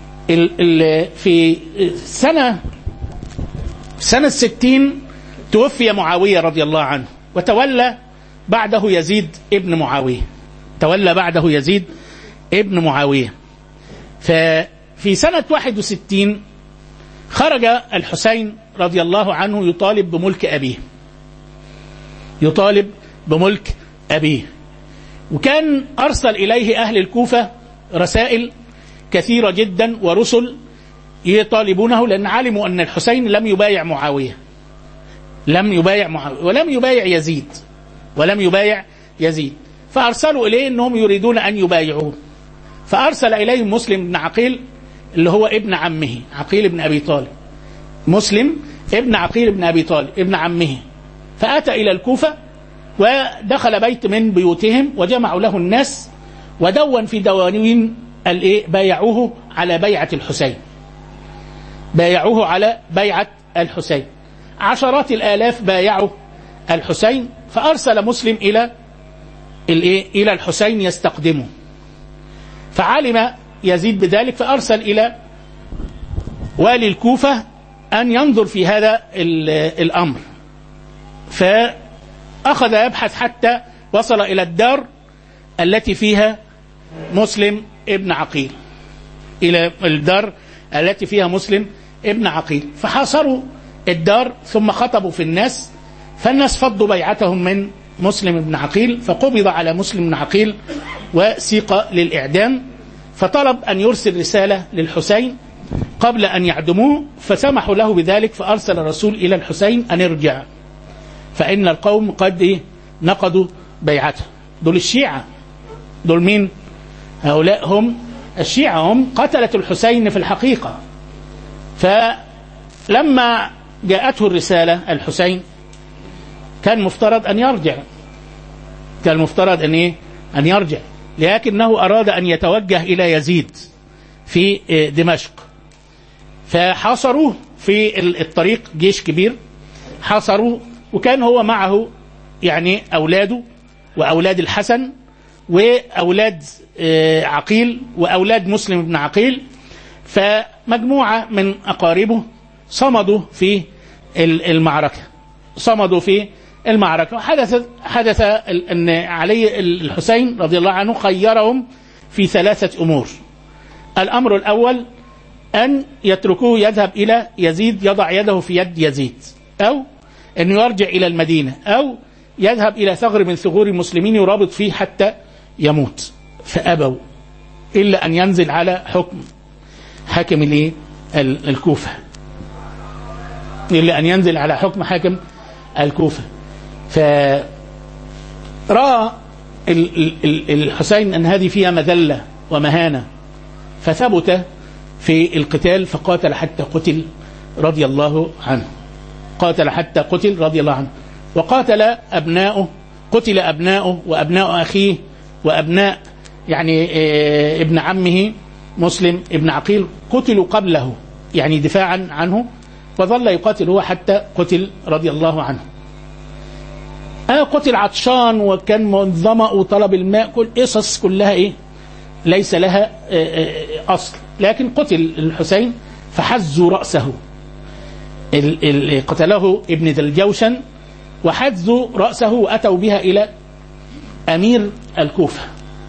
في سنة سنة الستين توفي معاوية رضي الله عنه وتولى بعده يزيد ابن معاوية تولى بعده يزيد ابن معاوية ففي سنة 61 خرج الحسين رضي الله عنه يطالب بملك أبيه يطالب بملك أبيه وكان أرسل إليه أهل الكوفة رسائل كثيرة جدا ورسل يطالبونه لأن علموا أن الحسين لم يبايع معاوية لم يبايع معاوية ولم يبايع يزيد ولم يبايع يزيد فأرسلوا إليه أنهم يريدون أن يبايعوه فأرسل إليهم مسلم بن عقيل اللي هو ابن عمه عقيل بن أبي طالب مسلم ابن عقيل بن أبي طالب ابن عمه فأتى إلى الكوفة ودخل بيت من بيوتهم وجمعوا له الناس ودون في دواوين الايه بايعوه على بيعة الحسين بايعوه على بيعة الحسين عشرات الآلاف بايعوا الحسين فأرسل مسلم إلى الايه الى الحسين يستقدمه فعلم يزيد بذلك فارسل الى والي الكوفه ان ينظر في هذا الامر فاخذ يبحث حتى وصل الى الدار التي فيها مسلم ابن عقيل الى الدار التي فيها مسلم ابن عقيل فحاصروا الدار ثم خطبوا في الناس فالناس فضوا بيعتهم من مسلم بن عقيل فقبض على مسلم بن عقيل وسيق للإعدام فطلب أن يرسل رسالة للحسين قبل أن يعدموه فسمحوا له بذلك فأرسل الرسول إلى الحسين أن ارجع فإن القوم قد نقضوا بيعته دول الشيعة دول مين هؤلاء هم الشيعة هم قتلة الحسين في الحقيقة فلما جاءته الرسالة الحسين كان مفترض أن يرجع كان مفترض أن إيه؟ أن يرجع لكنه أراد أن يتوجه إلى يزيد في دمشق فحاصروه في الطريق جيش كبير حاصروه وكان هو معه يعني أولاده وأولاد الحسن وأولاد عقيل وأولاد مسلم بن عقيل فمجموعة من أقاربه صمدوا في المعركة صمدوا في المعركة حدث حدث أن علي الحسين رضي الله عنه خيرهم في ثلاثة أمور الأمر الأول أن يتركوه يذهب إلى يزيد يضع يده في يد يزيد أو أن يرجع إلى المدينة أو يذهب إلى ثغر من ثغور المسلمين يرابط فيه حتى يموت فأبوا إلا أن ينزل على حكم حاكم الايه الكوفة إلا أن ينزل على حكم حاكم الكوفة فرأى الحسين أن هذه فيها مذلة ومهانة فثبت في القتال فقاتل حتى قتل رضي الله عنه قاتل حتى قتل رضي الله عنه وقاتل أبناؤه قتل أبناؤه وأبناء أخيه وأبناء يعني ابن عمه مسلم ابن عقيل قتلوا قبله يعني دفاعا عنه وظل يقاتل هو حتى قتل رضي الله عنه آه قتل عطشان وكان منظمة وطلب الماء كل قصص كلها ايه ليس لها آه آه اصل لكن قتل الحسين فحزوا رأسه ال ال قتله ابن ذي الجوشن وحزوا رأسه وأتوا بها إلى أمير الكوفة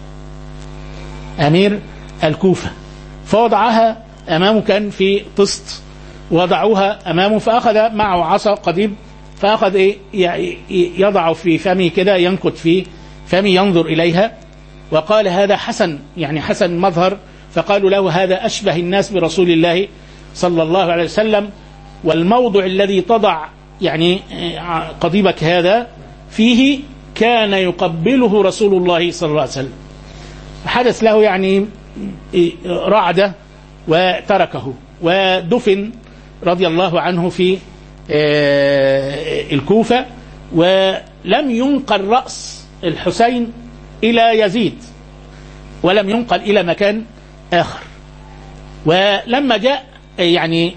أمير الكوفة فوضعها أمامه كان في طست وضعوها أمامه فأخذ معه عصا قديم فأخذ إيه يضع في فمه كده ينكت في فمه ينظر إليها وقال هذا حسن يعني حسن مظهر فقالوا له هذا أشبه الناس برسول الله صلى الله عليه وسلم والموضع الذي تضع يعني قضيبك هذا فيه كان يقبله رسول الله صلى الله عليه وسلم حدث له يعني رعدة وتركه ودفن رضي الله عنه في الكوفة ولم ينقل رأس الحسين إلى يزيد ولم ينقل إلى مكان آخر ولما جاء يعني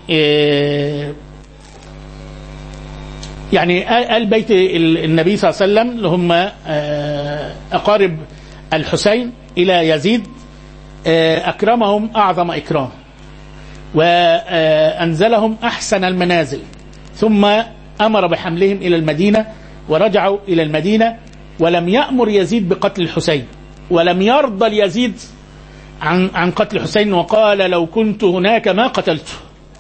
يعني آل بيت النبي صلى الله عليه وسلم اللي هم أقارب الحسين إلى يزيد أكرمهم أعظم إكرام وأنزلهم أحسن المنازل ثم أمر بحملهم إلى المدينة ورجعوا إلى المدينة ولم يأمر يزيد بقتل الحسين ولم يرضى يزيد عن عن قتل الحسين وقال لو كنت هناك ما قتلته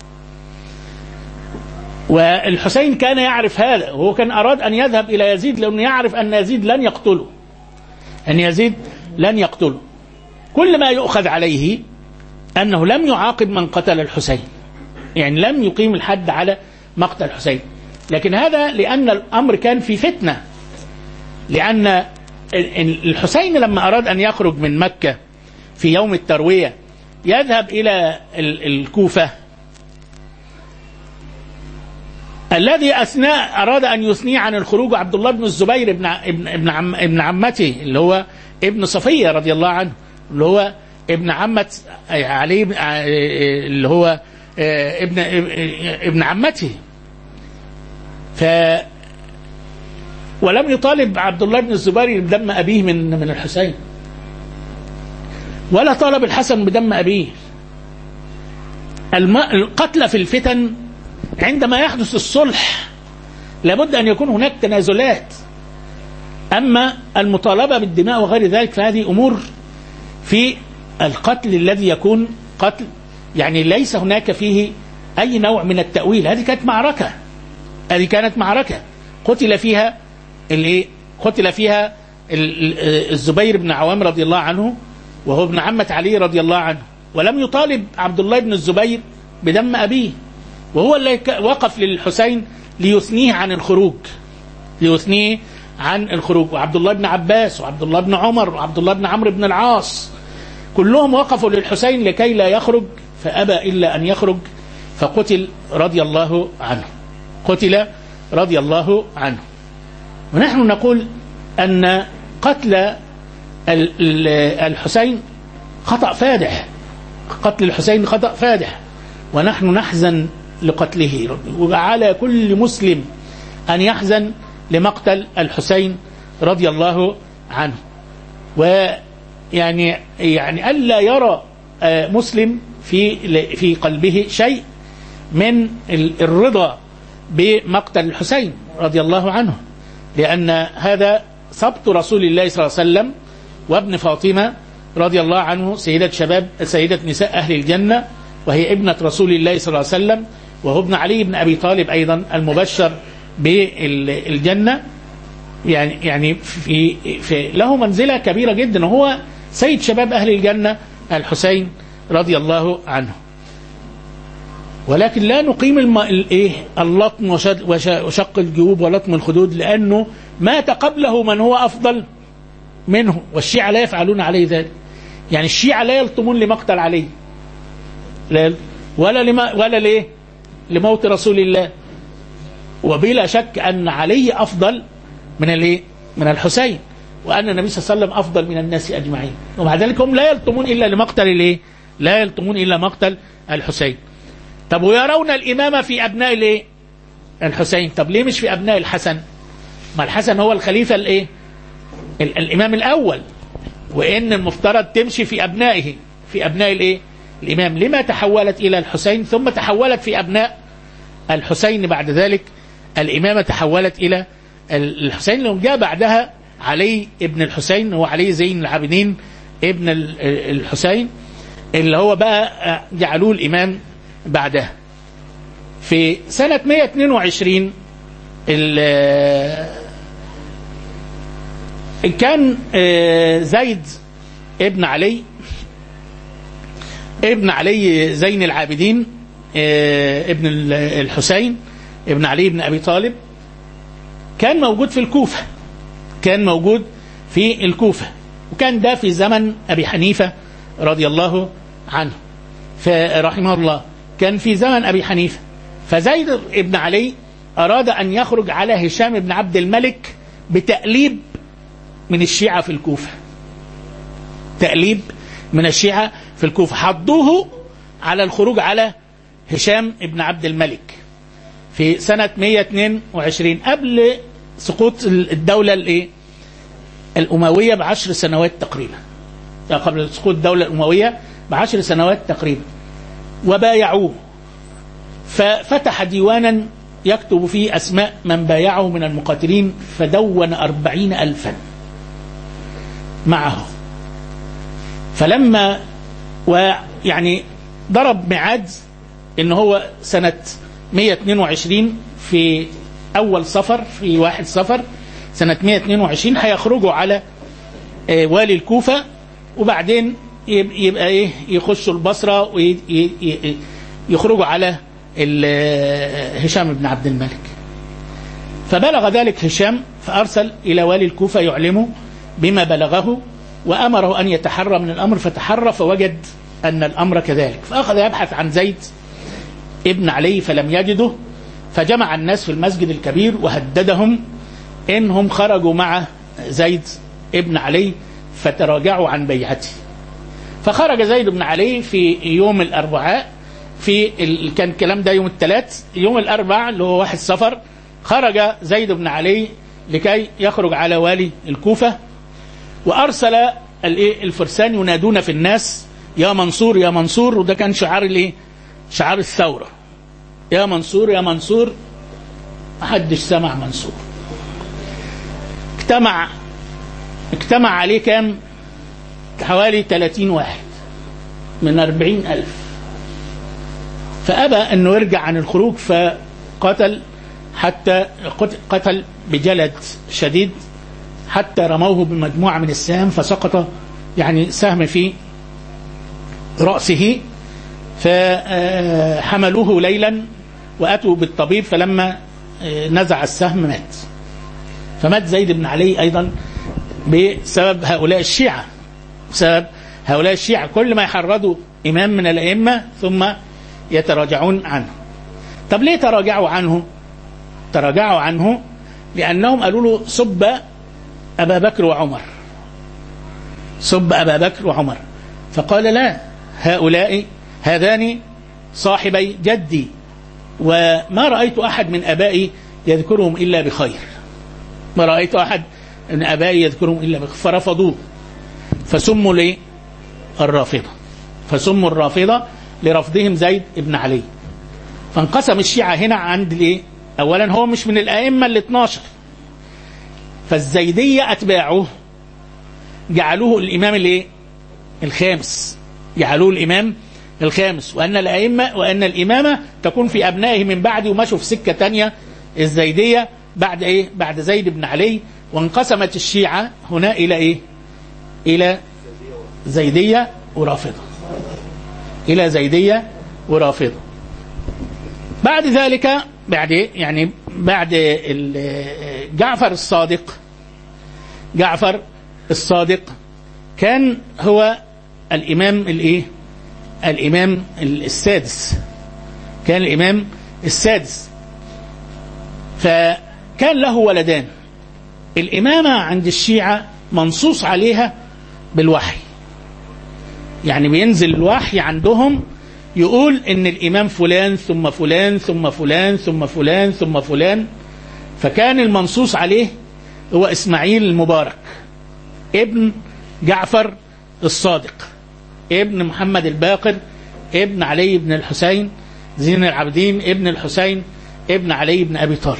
والحسين كان يعرف هذا وهو كان أراد أن يذهب إلى يزيد لأنه يعرف أن يزيد لن يقتله أن يزيد لن يقتله كل ما يؤخذ عليه أنه لم يعاقب من قتل الحسين يعني لم يقيم الحد على مقتل الحسين لكن هذا لأن الأمر كان في فتنة لأن الحسين لما أراد أن يخرج من مكة في يوم التروية يذهب إلى الكوفة الذي أثناء أراد أن يثني عن الخروج عبد الله بن الزبير ابن ابن ابن, عم ابن عمته اللي هو ابن صفية رضي الله عنه اللي هو ابن عمة علي اللي هو ابن ابن عمته ف ولم يطالب عبد الله بن الزبير بدم أبيه من من الحسين ولا طالب الحسن بدم أبيه القتل في الفتن عندما يحدث الصلح لابد أن يكون هناك تنازلات أما المطالبة بالدماء وغير ذلك فهذه أمور في القتل الذي يكون قتل يعني ليس هناك فيه أي نوع من التأويل هذه كانت معركة هذه كانت معركة قتل فيها الايه قتل فيها الزبير بن عوام رضي الله عنه وهو ابن عمة علي رضي الله عنه ولم يطالب عبد الله بن الزبير بدم أبيه وهو اللي وقف للحسين ليثنيه عن الخروج ليثنيه عن الخروج وعبد الله بن عباس وعبد الله بن عمر وعبد الله بن عمرو بن العاص كلهم وقفوا للحسين لكي لا يخرج فأبى إلا أن يخرج فقتل رضي الله عنه قتل رضي الله عنه ونحن نقول أن قتل الحسين خطأ فادح قتل الحسين خطأ فادح ونحن نحزن لقتله وعلى كل مسلم أن يحزن لمقتل الحسين رضي الله عنه ويعني يعني ألا يرى مسلم في في قلبه شيء من الرضا بمقتل الحسين رضي الله عنه لأن هذا سبط رسول الله صلى الله عليه وسلم وابن فاطمة رضي الله عنه سيدة شباب سيدة نساء أهل الجنة وهي ابنة رسول الله صلى الله عليه وسلم وهو ابن علي بن أبي طالب أيضا المبشر بالجنة يعني يعني في, في له منزلة كبيرة جدا وهو سيد شباب أهل الجنة الحسين رضي الله عنه ولكن لا نقيم الم... الايه اللطم وشد... وشق الجيوب ولطم الخدود لانه مات قبله من هو افضل منه والشيعة لا يفعلون عليه ذلك يعني الشيعة لا يلطمون لمقتل علي لا ولا لما ولا ليه لموت رسول الله وبلا شك ان علي افضل من الايه من الحسين وان النبي صلى الله عليه وسلم افضل من الناس اجمعين ومع ذلك هم لا يلطمون الا لمقتل الايه لا يلطمون الا مقتل الحسين طب ويرون الإمامة في أبناء الايه الحسين طب ليه مش في أبناء الحسن ما الحسن هو الخليفة الايه الإمام الأول وإن المفترض تمشي في أبنائه في أبناء الايه الإمام لما تحولت إلى الحسين ثم تحولت في أبناء الحسين بعد ذلك الإمامة تحولت إلى الحسين لو جاء بعدها علي ابن الحسين هو علي زين العابدين ابن الحسين اللي هو بقى جعلوه الإمام بعدها في سنة 122 كان زيد ابن علي ابن علي زين العابدين ابن الحسين ابن علي بن أبي طالب كان موجود في الكوفة كان موجود في الكوفة وكان ده في زمن أبي حنيفة رضي الله عنه فرحمه الله كان في زمن أبي حنيفة فزيد بن علي أراد أن يخرج على هشام بن عبد الملك بتأليب من الشيعة في الكوفة تأليب من الشيعة في الكوفة حضوه على الخروج على هشام بن عبد الملك في سنة 122 قبل سقوط الدولة الايه الأموية بعشر سنوات تقريبا قبل سقوط الدولة الأموية بعشر سنوات تقريبا وبايعوه ففتح ديوانا يكتب فيه أسماء من بايعه من المقاتلين فدون أربعين ألفا معه فلما ويعني ضرب ميعاد ان هو سنة 122 في أول صفر في واحد صفر سنة 122 هيخرجوا على آه، والي الكوفة وبعدين يب- يبقى ايه يخشوا البصرة ويخرجوا على ال- آه، هشام بن عبد الملك فبلغ ذلك هشام فأرسل إلى والي الكوفة يعلمه بما بلغه وأمره أن يتحرى من الأمر فتحرى فوجد أن الأمر كذلك فأخذ يبحث عن زيد ابن علي فلم يجده فجمع الناس في المسجد الكبير وهددهم إنهم خرجوا مع زيد ابن علي فتراجعوا عن بيعته فخرج زيد بن علي في يوم الأربعاء في ال... كان الكلام ده يوم الثلاث يوم الأربعاء اللي هو واحد سفر خرج زيد بن علي لكي يخرج على والي الكوفة وأرسل الإيه؟ الفرسان ينادون في الناس يا منصور يا منصور وده كان شعار الايه شعار الثورة يا منصور يا منصور محدش سمع منصور اجتمع اجتمع عليه كام حوالي 30 واحد من 40 ألف فأبى أنه يرجع عن الخروج فقتل حتى قت- قتل بجلد شديد حتى رموه بمجموعة من السهام فسقط يعني سهم في رأسه فحملوه ليلا وأتوا بالطبيب فلما آه، نزع السهم مات فمات زيد بن علي أيضا بسبب هؤلاء الشيعة بسبب هؤلاء الشيعة كل ما يحرضوا إمام من الأئمة ثم يتراجعون عنه طب ليه تراجعوا عنه تراجعوا عنه لأنهم قالوا له سب أبا بكر وعمر سب أبا بكر وعمر فقال لا هؤلاء هذان صاحبي جدي وما رأيت أحد من أبائي يذكرهم إلا بخير ما رأيت أحد من أبائي يذكرهم إلا بخير فرفضوه فسموا ليه الرافضة فسموا الرافضة لرفضهم زيد بن علي فانقسم الشيعة هنا عند الايه اولا هو مش من الائمة ال 12 فالزيدية اتباعه جعلوه الامام الايه الخامس جعلوه الامام الخامس وان الائمة وان الامامة تكون في ابنائه من بعد ومشوا في سكة تانية الزيدية بعد ايه بعد زيد بن علي وانقسمت الشيعة هنا الى ايه الى زيدية ورافضة إلى زيدية ورافضة بعد ذلك بعد يعني بعد ال- جعفر الصادق جعفر الصادق كان هو الإمام الإيه الإمام السادس كان الإمام السادس فكان له ولدان الإمامة عند الشيعة منصوص عليها بالوحي يعني بينزل الوحي عندهم يقول ان الامام فلان ثم فلان ثم فلان ثم فلان ثم فلان فكان المنصوص عليه هو اسماعيل المبارك ابن جعفر الصادق ابن محمد الباقر ابن علي بن الحسين زين العابدين ابن الحسين ابن علي بن ابي طالب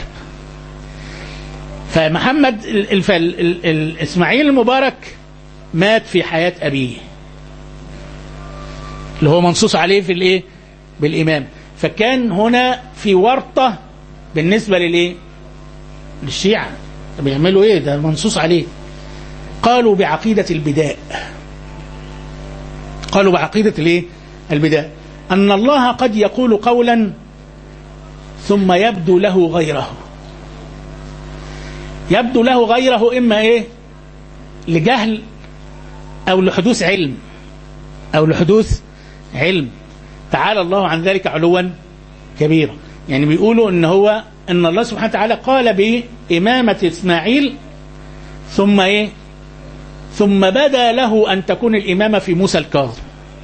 فمحمد ال- ال- فال- ال- ال- اسماعيل المبارك مات في حياه ابيه اللي هو منصوص عليه في الايه بالامام فكان هنا في ورطه بالنسبه للايه للشيعه بيعملوا ايه ده منصوص عليه قالوا بعقيده البداء قالوا بعقيده الايه البداء ان الله قد يقول قولا ثم يبدو له غيره يبدو له غيره اما ايه لجهل او لحدوث علم او لحدوث علم تعالى الله عن ذلك علوا كبيرا يعني بيقولوا ان هو ان الله سبحانه وتعالى قال بإمامة إسماعيل ثم ايه ثم بدا له أن تكون الإمامة في موسى الكاظم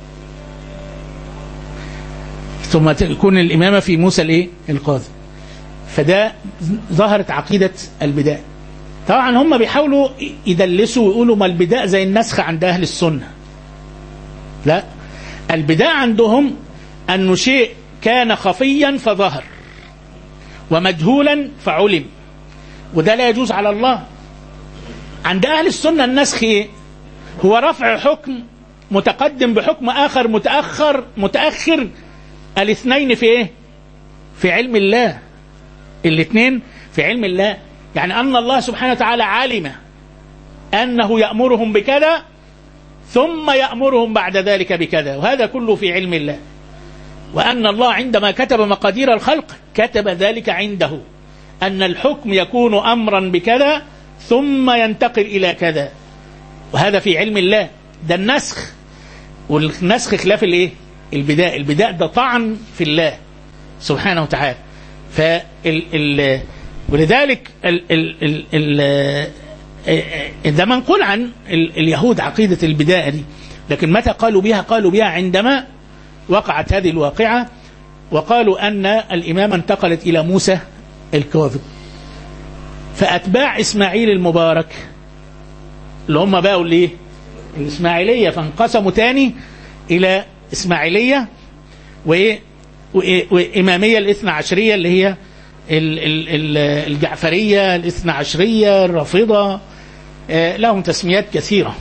ثم تكون الإمامة في موسى الايه القاظم فده ظهرت عقيدة البداء طبعا هم بيحاولوا يدلسوا ويقولوا ما البداء زي النسخ عند أهل السنة لا البداء عندهم أنه شيء كان خفيا فظهر ومجهولا فعلم وده لا يجوز على الله عند أهل السنة النسخ إيه؟ هو رفع حكم متقدم بحكم آخر متأخر متأخر الاثنين في إيه؟ في علم الله الاثنين في علم الله يعني أن الله سبحانه وتعالى علم أنه يأمرهم بكذا ثم يأمرهم بعد ذلك بكذا وهذا كله في علم الله وأن الله عندما كتب مقادير الخلق كتب ذلك عنده أن الحكم يكون أمرا بكذا ثم ينتقل إلى كذا وهذا في علم الله ده النسخ والنسخ خلاف الايه البداء البداء ده طعن في الله سبحانه وتعالى فال ال ولذلك ال ال ال ال ده منقول عن ال اليهود عقيدة البداء دي لكن متى قالوا بها قالوا بها عندما وقعت هذه الواقعة وقالوا أن الإمامة انتقلت إلى موسى الكاظم فأتباع إسماعيل المبارك اللي هم بقوا الايه الإسماعيلية فانقسموا تاني إلى إسماعيلية وإيه وإمامية الاثنى عشرية اللي هي ال ال ال الجعفرية الاثنى عشرية الرافضة آه لهم تسميات كثيرة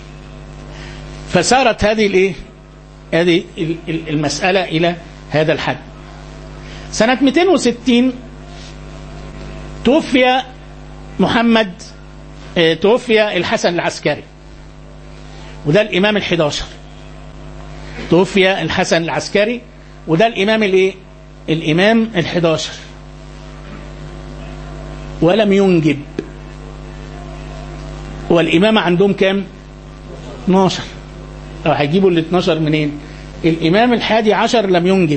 فصارت هذه الايه هذه المسألة إلى هذا الحد سنة 260 توفي محمد آه توفي الحسن العسكري وده الإمام الحداشر توفي الحسن العسكري وده الإمام الايه الإمام الحداشر ولم ينجب والإمامة عندهم كام 12 أو هيجيبوا ال 12 منين الإمام الحادي عشر لم ينجب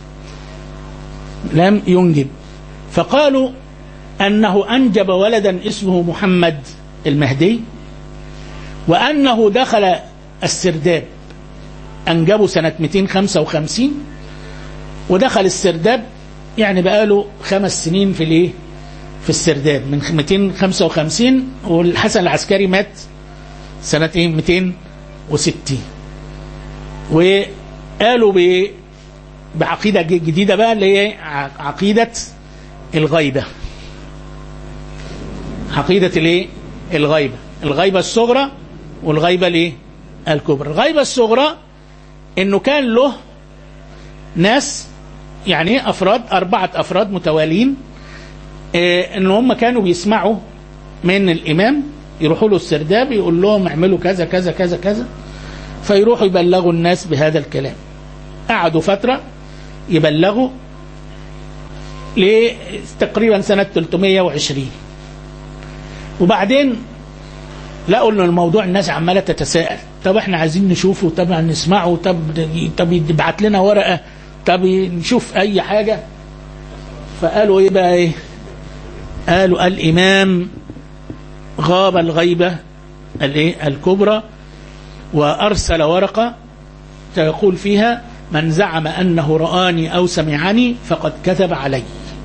لم ينجب فقالوا أنه أنجب ولدا اسمه محمد المهدي وأنه دخل السرداب أنجبه سنة 255 ودخل السرداب يعني بقاله خمس سنين في الايه في السرداب من 255 والحسن العسكري مات سنة ايه 260 وقالوا ب بعقيدة جديدة بقى اللي هي عقيدة الغيبة عقيدة الايه الغيبة الغيبة الصغرى والغيبة الايه الكبرى الغيبة الصغرى انه كان له ناس يعني افراد اربعة افراد متوالين إيه ان هم كانوا بيسمعوا من الامام يروحوا له السرداب يقول لهم اعملوا كذا كذا كذا كذا فيروحوا يبلغوا الناس بهذا الكلام قعدوا فترة يبلغوا لتقريبا سنة 320 وبعدين لقوا ان الموضوع الناس عماله تتساءل طب احنا عايزين نشوفه طب نسمعه طب طب يبعت لنا ورقه طب نشوف اي حاجه فقالوا ايه بقى ايه قالوا الامام غاب الغيبه الايه الكبرى وارسل ورقه تقول فيها من زعم انه رآني او سمعني فقد كذب علي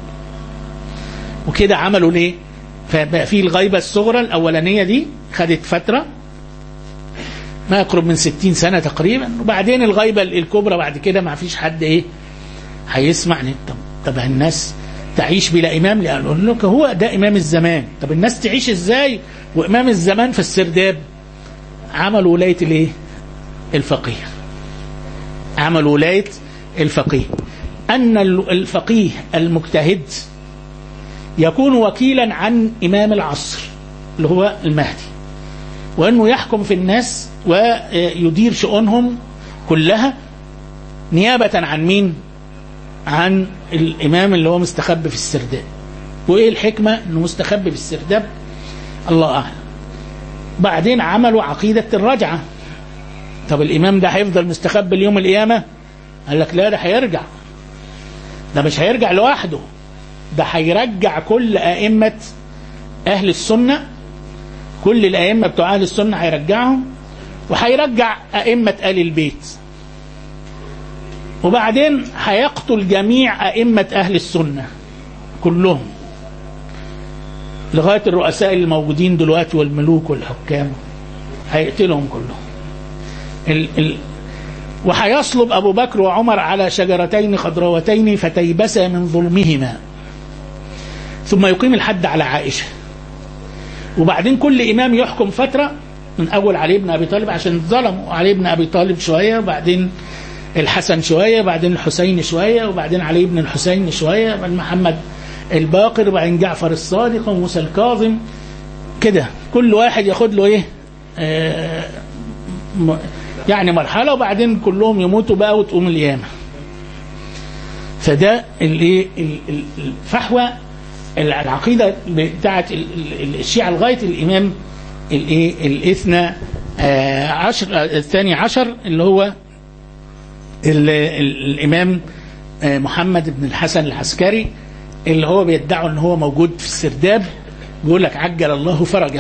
وكده عملوا ليه فبقى في الغيبة الصغرى الأولانية دي خدت فترة ما يقرب من ستين سنة تقريبا وبعدين الغيبة الكبرى بعد كده ما فيش حد ايه هيسمع طب طب الناس تعيش بلا إمام لأن لك هو ده إمام الزمان طب الناس تعيش ازاي وإمام الزمان في السرداب عملوا ولاية الايه الفقيه عملوا ولاية الفقيه أن الفقيه المجتهد يكون وكيلا عن إمام العصر اللي هو المهدي وأنه يحكم في الناس ويدير شؤونهم كلها نيابة عن مين عن الإمام اللي هو مستخبي في السرداب وإيه الحكمة أنه مستخبي في السرداب الله أعلم بعدين عملوا عقيدة الرجعة طب الإمام ده هيفضل مستخبي اليوم القيامة قال لك لا ده هيرجع ده مش هيرجع لوحده ده هيرجع كل أئمة أهل السنة كل الأئمة بتوع أهل السنة هيرجعهم وهيرجع أئمة آل البيت وبعدين هيقتل جميع أئمة أهل السنة كلهم لغاية الرؤساء الموجودين دلوقتي والملوك والحكام هيقتلهم كلهم ال ال وهيصلب أبو بكر وعمر على شجرتين خضروتين فتيبسا من ظلمهما ثم يقيم الحد على عائشة وبعدين كل إمام يحكم فترة من أول علي بن أبي طالب عشان ظلموا علي بن أبي طالب شوية وبعدين الحسن شوية وبعدين الحسين شوية وبعدين علي بن الحسين شوية وبعدين محمد الباقر وبعدين جعفر الصادق وموسى الكاظم كده كل واحد ياخد له ايه آه م- يعني مرحله وبعدين كلهم يموتوا بقى وتقوم القيامه فده الايه ال- ال- الفحوى العقيده بتاعت ال- ال- الشيعه لغايه الامام الايه الاثنى آه، عشر آه، الثاني عشر اللي هو ال- ال- الامام آه، محمد بن الحسن العسكري اللي هو بيدعوا ان هو موجود في السرداب بيقول لك عجل الله فرجه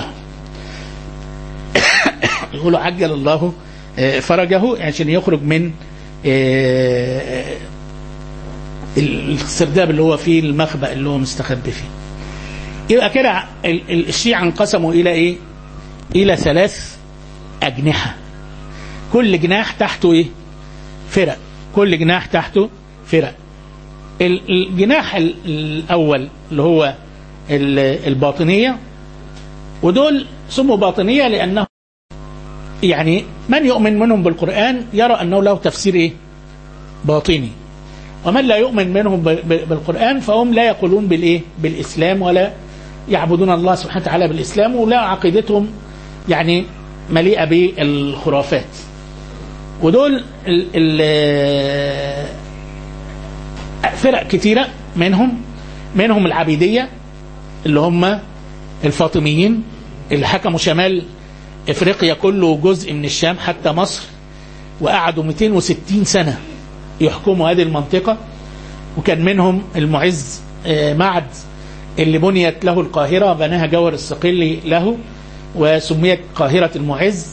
يقولوا عجل الله آه، فرجه عشان يخرج من آه، السرداب اللي هو فيه المخبأ اللي هو مستخبي فيه يبقى كده ال- ال- الشيعة انقسموا إلى إيه إلى ثلاث أجنحة كل جناح تحته إيه فرق كل جناح تحته فرق ال- الجناح ال- الأول اللي هو ال- الباطنية ودول سموا باطنية لأنه يعني من يؤمن منهم بالقرآن يرى أنه له تفسير إيه باطني ومن لا يؤمن منهم ب- ب- بالقرآن فهم لا يقولون بالإيه بالإسلام ولا يعبدون الله سبحانه وتعالى بالإسلام ولا عقيدتهم يعني مليئة بالخرافات ودول ال ال فرق كتيرة منهم منهم العبيدية اللي هم الفاطميين اللي حكموا شمال افريقيا كله جزء من الشام حتى مصر وقعدوا 260 سنة يحكموا هذه المنطقة وكان منهم المعز آه، معد اللي بنيت له القاهرة بناها جوهر الصقلي له وسميت قاهرة المعز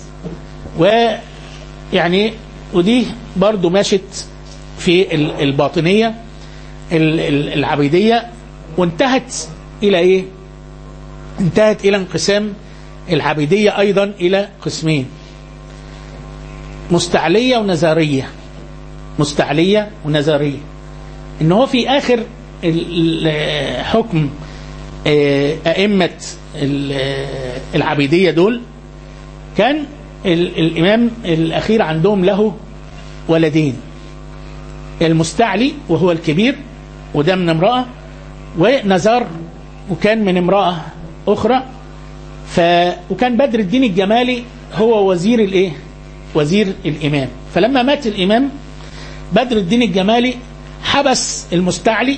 ويعني ودي برضو ماشت في ال- الباطنية ال- ال- العبيدية وانتهت إلى إيه انتهت إلى انقسام العبيدية أيضا إلى قسمين مستعلية ونزارية مستعلية ونزارية ان هو في اخر ال- ال- حكم آه، ائمة ال- آه، العبيدية دول كان ال- الامام الاخير عندهم له ولدين المستعلي وهو الكبير وده من امرأة ونزار وكان من امرأة اخرى ف وكان بدر الدين الجمالي هو وزير الايه وزير الامام فلما مات الامام بدر الدين الجمالي حبس المستعلي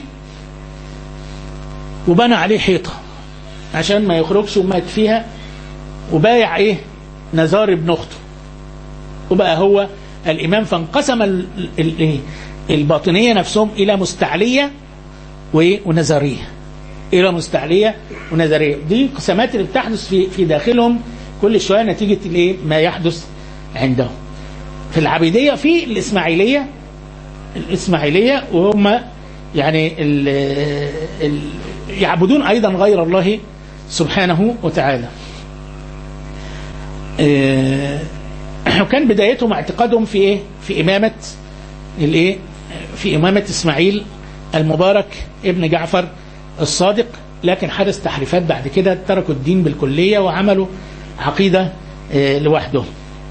وبنى عليه حيطة عشان ما يخرجش ومات فيها وبايع ايه نزار ابن اخته وبقى هو الامام فانقسم ال- ال- ال- الباطنية نفسهم الى مستعلية و- ونزارية الى مستعلية ونزارية دي انقسامات اللي بتحدث في في داخلهم كل شوية نتيجة الايه ما يحدث عندهم في العبيدية في الإسماعيلية الإسماعيلية وهم يعني ال ال يعبدون أيضا غير الله سبحانه وتعالى آه، وكان بدايتهم اعتقادهم في ايه في إمامة الايه في إمامة إسماعيل المبارك ابن جعفر الصادق لكن حدث تحريفات بعد كده تركوا الدين بالكلية وعملوا عقيدة آه، لوحدهم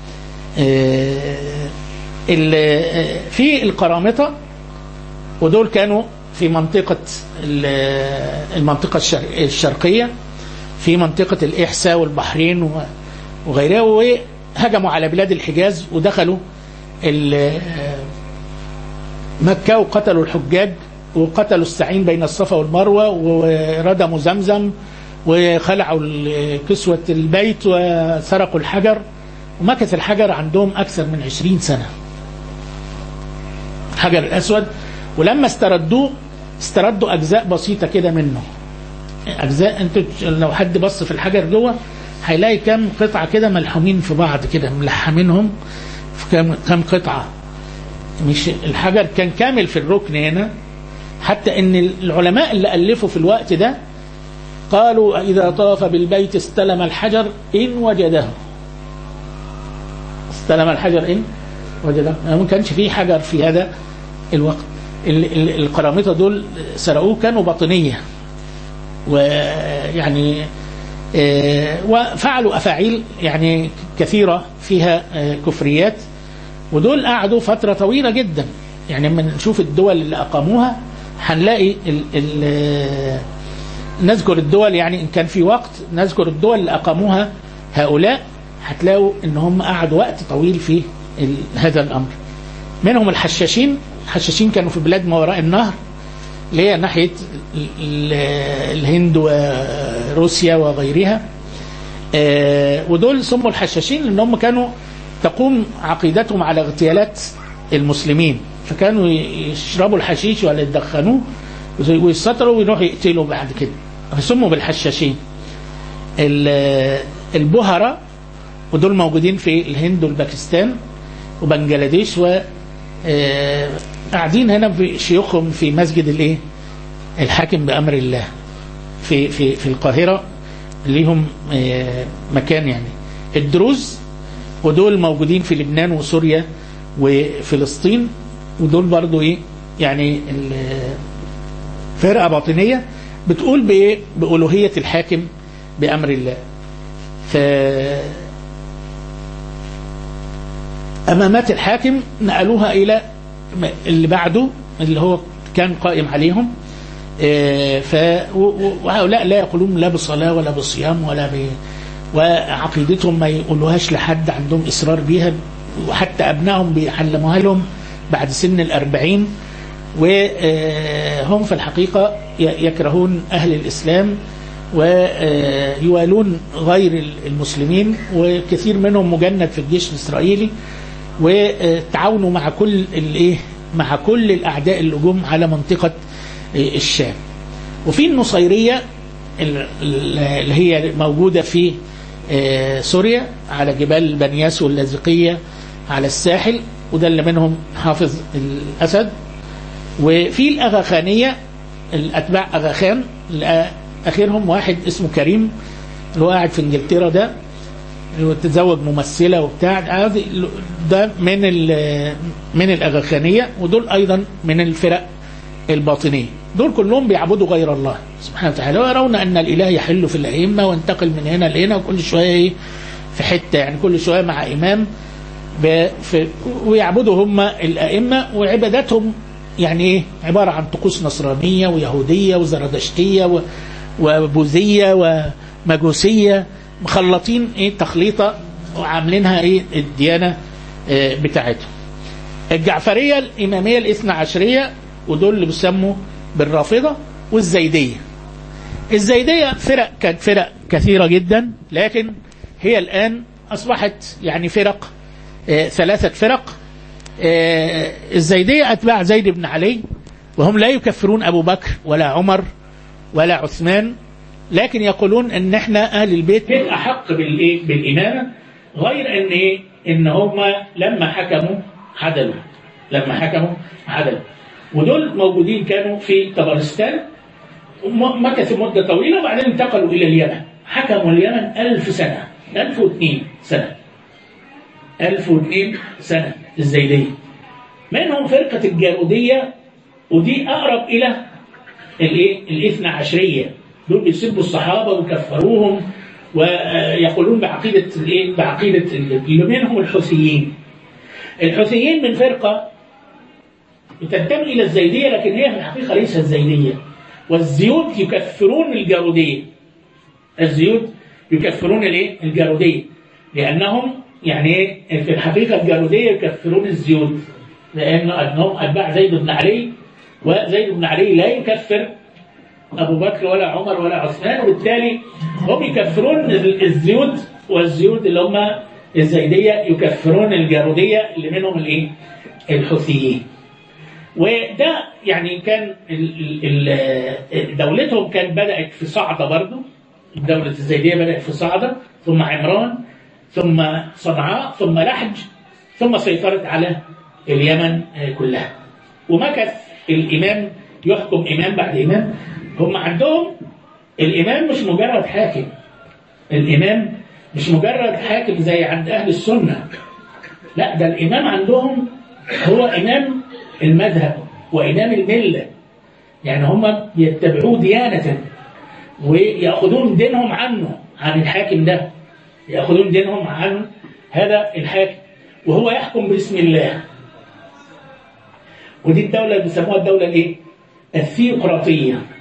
آه، ال- آه، في القرامطة ودول كانوا في منطقة ال- المنطقة الشر- الشرقية في منطقة الإحساء والبحرين و- وغيرها وهجموا على بلاد الحجاز ودخلوا ال- مكة وقتلوا الحجاج وقتلوا السعين بين الصفا والمروة وردموا زمزم وخلعوا ال- كسوة البيت وسرقوا الحجر ومكث الحجر عندهم أكثر من عشرين سنة الحجر الأسود ولما استردوه استردوا أجزاء بسيطة كده منه أجزاء أنت لو حد بص في الحجر جوه هيلاقي كام قطعة كده ملحومين في بعض كده ملحمينهم في كام كام قطعة مش الحجر كان كامل في الركن هنا حتى ان العلماء اللي ألفوا في الوقت ده قالوا إذا طاف بالبيت استلم الحجر إن وجده استلم الحجر إن وجده ما كانش فيه حجر في هذا الوقت ال- ال- القرامطة دول سرقوه كانوا باطنية ويعني آه، وفعلوا أفاعيل يعني كثيرة فيها آه، كفريات ودول قعدوا فترة طويلة جدا يعني لما نشوف الدول اللي أقاموها هنلاقي ال ال نذكر الدول يعني إن كان في وقت نذكر الدول اللي أقاموها هؤلاء هتلاقوا إن هم قعدوا وقت طويل في ال- هذا الأمر منهم الحشاشين الحشاشين كانوا في بلاد ما وراء النهر اللي هي ناحية ال- ال- الهند وروسيا وغيرها آه، ودول سموا الحشاشين لأن هم كانوا تقوم عقيدتهم على اغتيالات المسلمين فكانوا ي- يشربوا الحشيش ولا يدخنوه ويسطروا ويروحوا يقتلوا بعد كده فسموا بالحشاشين ال- البهرة ودول موجودين في الهند والباكستان وبنجلاديش و آه، قاعدين هنا في شيوخهم في مسجد الايه الحاكم بامر الله في في في القاهره ليهم آه، مكان يعني الدروز ودول موجودين في لبنان وسوريا وفلسطين ودول برضو ايه يعني ال- فرقه باطنيه بتقول بايه بالوهيه الحاكم بامر الله ف امامات الحاكم نقلوها الى م- اللي بعده اللي هو كان قائم عليهم آه، ف و- و- وهؤلاء لا يقولون لا بصلاه ولا بصيام ولا ب وعقيدتهم ما يقولوهاش لحد عندهم اصرار بيها وحتى ابنائهم بيعلموها لهم بعد سن الأربعين وهم في الحقيقة ي- يكرهون أهل الإسلام ويوالون غير المسلمين وكثير منهم مجند في الجيش الإسرائيلي وتعاونوا مع كل الايه مع كل الاعداء اللي جم على منطقه الشام وفي النصيريه ال- ال- اللي هي موجوده في آه، سوريا على جبال بنياس واللاذقيه على الساحل وده اللي منهم حافظ الاسد وفي الاغاخانيه الاتباع اغاخان اللي اخرهم واحد اسمه كريم اللي هو قاعد في انجلترا ده وتزوج ممثله وبتاع هذه ده من ال- من الاغاخانيه ودول ايضا من الفرق الباطنيه دول كلهم بيعبدوا غير الله سبحانه وتعالى ويرون ان الاله يحل في الائمه وينتقل من هنا لهنا وكل شويه ايه في حته يعني كل شويه مع امام ب- في ويعبدوا هم الائمه وعباداتهم يعني ايه عباره عن طقوس نصرانيه ويهوديه وزرادشتيه و- وبوذيه ومجوسيه مخلطين ايه تخليطه وعاملينها ايه الديانه آه، بتاعتهم الجعفريه الاماميه الاثنى عشريه ودول اللي بيسموا بالرافضه والزيديه الزيديه فرق كانت فرق كثيره جدا لكن هي الان اصبحت يعني فرق آه، ثلاثه فرق آه، الزيديه اتباع زيد بن علي وهم لا يكفرون ابو بكر ولا عمر ولا عثمان لكن يقولون ان احنا اهل البيت احق بالايه بالامامه غير ان ايه ان هم لما حكموا عدلوا لما حكموا عدلوا ودول موجودين كانوا في طبرستان م- مكثوا مده طويله وبعدين انتقلوا الى اليمن حكموا اليمن ألف سنه 1002 سنه 1002 سنه الزيديه منهم فرقه الجاروديه ودي اقرب الى الايه الاثنى عشريه دول بيسبوا الصحابه ويكفروهم ويقولون بعقيده الايه بعقيده اللي منهم الحوثيين الحوثيين من فرقه تنتمي الى الزيديه لكن هي في الحقيقه ليست زيديه والزيود يكفرون الجاروديه الزيود يكفرون الايه الجاروديه لانهم يعني إيه؟ في الحقيقه الجاروديه يكفرون الزيود لان انهم اتباع زيد بن علي وزيد بن علي لا يكفر ابو بكر ولا عمر ولا عثمان وبالتالي هم يكفرون الزيود والزيود اللي هم الزيديه يكفرون الجاروديه اللي منهم الايه الحوثيين وده يعني كان ال- ال- ال- دولتهم كان بدأت في صعدة برضو دولة الزيدية بدأت في صعدة ثم عمران ثم صنعاء ثم لحج ثم سيطرت على اليمن آه، كلها ومكث الإمام يحكم إمام بعد إمام هم عندهم الإمام مش مجرد حاكم الإمام مش مجرد حاكم زي عند أهل السنة لا ده الإمام عندهم هو إمام المذهب وإمام الملة يعني هم يتبعوه ديانة ويأخذون دينهم عنه عن الحاكم ده يأخذون دينهم عن هذا الحاكم وهو يحكم باسم الله ودي الدولة اللي بيسموها الدولة الايه؟ الثيوقراطية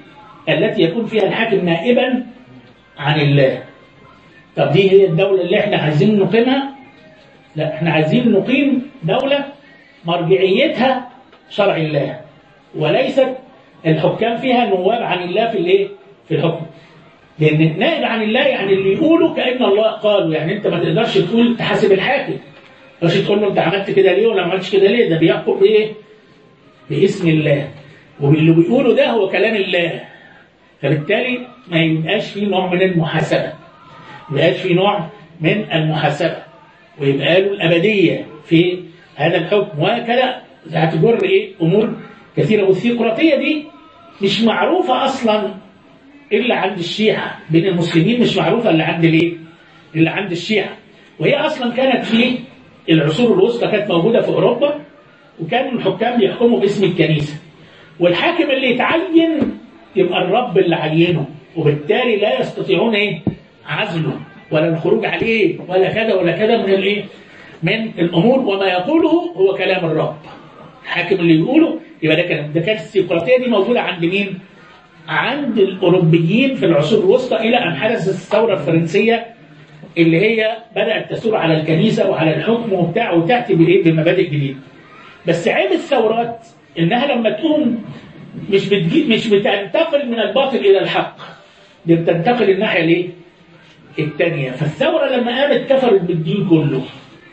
التي يكون فيها الحاكم نائبا عن الله طب دي هي الدولة اللي احنا عايزين نقيمها لا احنا عايزين نقيم دولة مرجعيتها شرع الله وليست الحكام فيها نواب عن الله في الايه في الحكم لان نائب عن الله يعني اللي يقوله كان الله قاله يعني انت ما تقدرش تقول تحاسب الحاكم ما تقدرش تقول له انت عملت كده ليه ولا ما عملتش كده ليه ده بيحكم بايه باسم الله واللي بيقوله ده هو كلام الله فبالتالي ما يبقاش فيه نوع من المحاسبه ما يبقاش فيه نوع من المحاسبه ويبقى له الابديه في هذا الحكم وهكذا هتجر ايه امور كثيره والثيوقراطيه دي مش معروفه اصلا الا عند الشيعه بين المسلمين مش معروفه الا عند الايه؟ الا عند الشيعه وهي اصلا كانت في العصور الوسطى كانت موجوده في اوروبا وكان الحكام بيحكموا باسم الكنيسه والحاكم اللي يتعين يبقى الرب اللي عينه وبالتالي لا يستطيعون ايه؟ عزله ولا الخروج عليه ولا كذا ولا كذا من الايه؟ من الامور وما يقوله هو كلام الرب. الحاكم اللي يقوله يبقى ده كلام ده كانت الثيوقراطيه دي موجوده عند مين؟ عند الاوروبيين في العصور الوسطى الى ان حدثت الثوره الفرنسيه اللي هي بدات تثور على الكنيسه وعلى الحكم وبتاع وتاتي بايه؟ بمبادئ جديده. بس عيب الثورات انها لما تقوم مش بتجيب مش بتنتقل من الباطل الى الحق. دي بتنتقل الناحيه الايه؟ الثانيه، فالثوره لما قامت كفرت بالدين كله.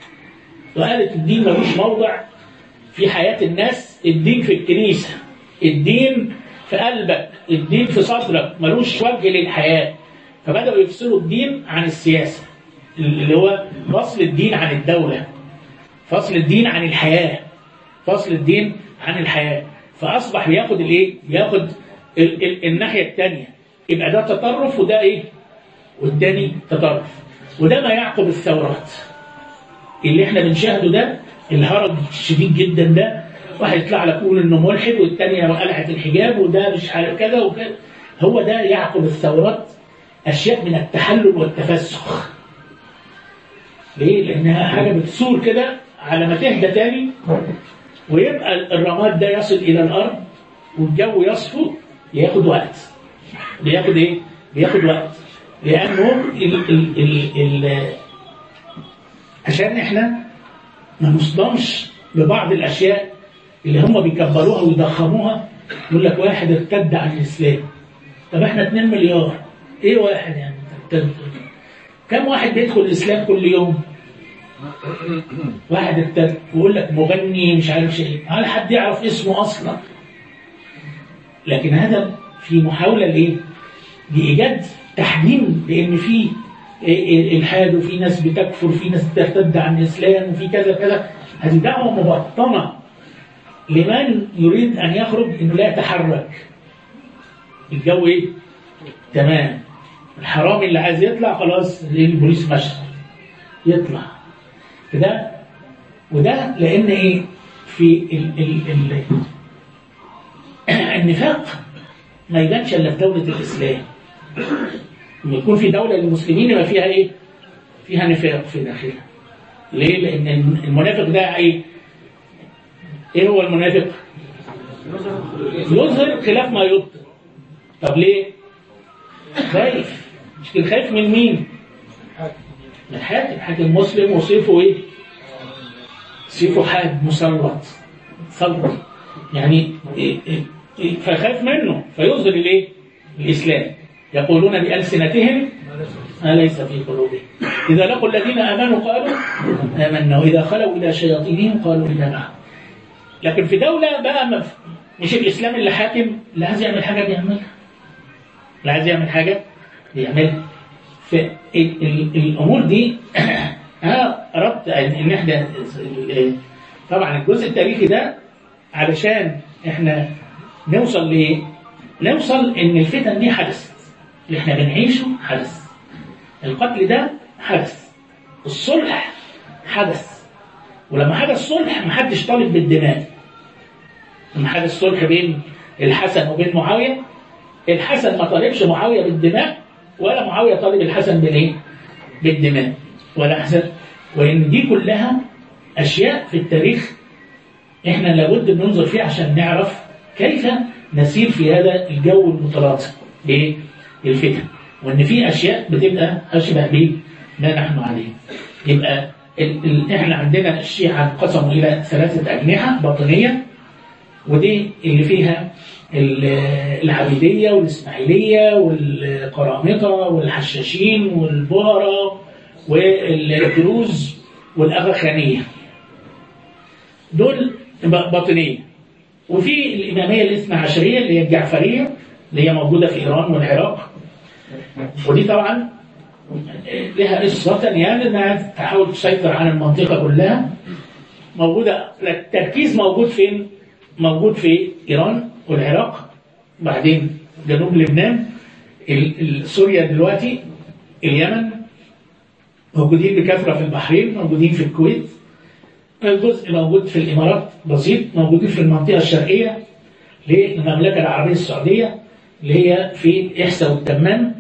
وقالت الدين ملوش موضع في حياه الناس، الدين في الكنيسه. الدين في قلبك، الدين في صدرك، ملوش وجه للحياه. فبداوا يفصلوا الدين عن السياسه. اللي هو فصل الدين عن الدوله. فصل الدين عن الحياه. فصل الدين عن الحياه. فاصبح بياخد الايه؟ بياخد ال ال الناحيه الثانيه. يبقى ده تطرف وده ايه؟ والتاني تطرف. وده ما يعقب الثورات. اللي احنا بنشاهده ده الهرج الشديد جدا ده واحد يطلع لك يقول انه ملحد والتانية قلعت الحجاب وده مش عارف كذا وكذا هو ده يعقب الثورات اشياء من التحلل والتفسخ. ليه؟ لانها حاجه بتثور كده على ما تهدى تاني ويبقى الرماد ده يصل الى الارض والجو يصفو ياخد وقت. بياخد ايه؟ بياخد وقت. لانه ال ال ال ال عشان احنا ما نصدمش ببعض الاشياء اللي هم بيكبروها ويضخموها يقول لك واحد ارتد عن الاسلام طب احنا 2 مليار ايه واحد يعني ارتد كم واحد بيدخل الاسلام كل يوم واحد ارتد ويقول لك مغني مش عارف شيء هل حد يعرف اسمه اصلا لكن هذا في محاوله لايه لايجاد تحجيم لان في الحاد وفي ناس بتكفر في ناس ترتد عن الاسلام وفي كذا كذا هذه دعوه مبطنه لمن يريد ان يخرج انه لا يتحرك الجو ايه؟ تمام الحرامي اللي عايز يطلع خلاص البوليس مشى يطلع كده وده لان ايه؟ في ال ال ال النفاق ما يبانش الا في دوله الاسلام لما يكون في دولة للمسلمين يبقى فيها إيه؟ فيها نفاق في داخلها. ليه؟ لأن المنافق ده إيه؟ إيه هو المنافق؟ يظهر خلاف ما يبطن. طب ليه؟ خايف. مش كده خايف من مين؟ من الحاكم، الحاكم مسلم وصيفه إيه؟ سيفه حاد مسلط سلط يعني إيه إيه إيه فخاف منه فيظهر الايه؟ الاسلام يقولون بألسنتهم ما ليس في قلوبهم إذا لقوا الذين آمنوا قالوا آمنا وإذا خلوا إلى شياطينهم قالوا إنا معهم لكن في دولة بقى مف... مش الإسلام اللي حاكم اللي عايز يعمل حاجة بيعملها اللي عايز يعمل حاجة بيعملها فالأمور دي أنا أردت إن إحنا طبعا الجزء التاريخي ده علشان إحنا نوصل لإيه؟ نوصل إن الفتن دي حدثت اللي احنا بنعيشه حدث القتل ده حدث الصلح حدث ولما حدث صلح محدش طالب بالدماء لما حدث صلح بين الحسن وبين معاوية الحسن ما طالبش معاوية بالدماء ولا معاوية طالب الحسن بالايه؟ بالدماء ولا حسن وإن دي كلها أشياء في التاريخ إحنا لابد ننظر فيها عشان نعرف كيف نسير في هذا الجو المتلاطم للفتن وان في اشياء بتبقى اشبه بما نحن عليه يبقى ال ال احنا عندنا الشيعة انقسموا الى ثلاثة اجنحة باطنية ودي اللي فيها العبيدية والإسماعيلية والقرامطة والحشاشين والبهرة والدروز والأغاخانية دول باطنية وفي الإمامية الاثنى عشرية اللي هي الجعفرية اللي هي موجودة في إيران والعراق ودي طبعا لها قصة يعني انها تحاول تسيطر على المنطقة كلها موجودة التركيز موجود فين؟ موجود في إيران والعراق بعدين جنوب لبنان سوريا دلوقتي اليمن موجودين بكثرة في البحرين موجودين في الكويت الجزء موجود في الإمارات بسيط موجودين في المنطقة الشرقية للمملكة العربية السعودية اللي هي في إحسا والتمام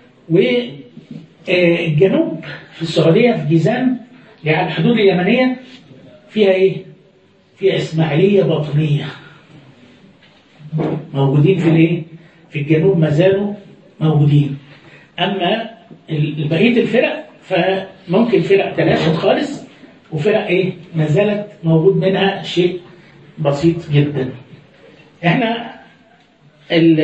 والجنوب في السعودية في جيزان اللي على الحدود اليمنية فيها إيه؟ فيها إسماعيلية باطنية موجودين في الايه؟ في الجنوب ما زالوا موجودين. اما بقيه الفرق فممكن فرق تلاشت خالص وفرق ايه؟ ما زالت موجود منها شيء بسيط جدا. احنا ال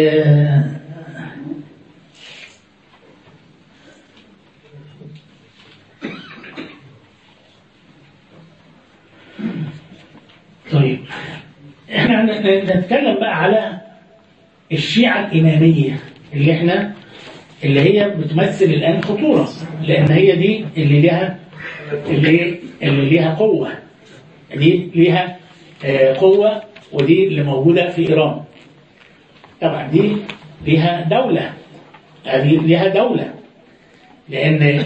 طيب احنا نتكلم بقى على الشيعة الإمامية اللي احنا اللي هي بتمثل الآن خطورة لأن هي دي اللي لها اللي اللي ليها قوة دي ليها آه قوة ودي اللي موجودة في إيران طبعا دي ليها دولة هذه ليها دولة لأن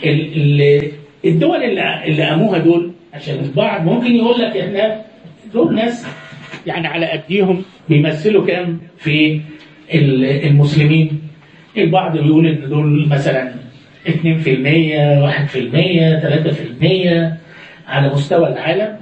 الدول اللي, اللي قاموها دول عشان البعض ممكن يقول لك احنا دول ناس يعني على قديهم بيمثلوا كام في المسلمين البعض بيقول ان دول مثلا 2% 1% 3% على مستوى العالم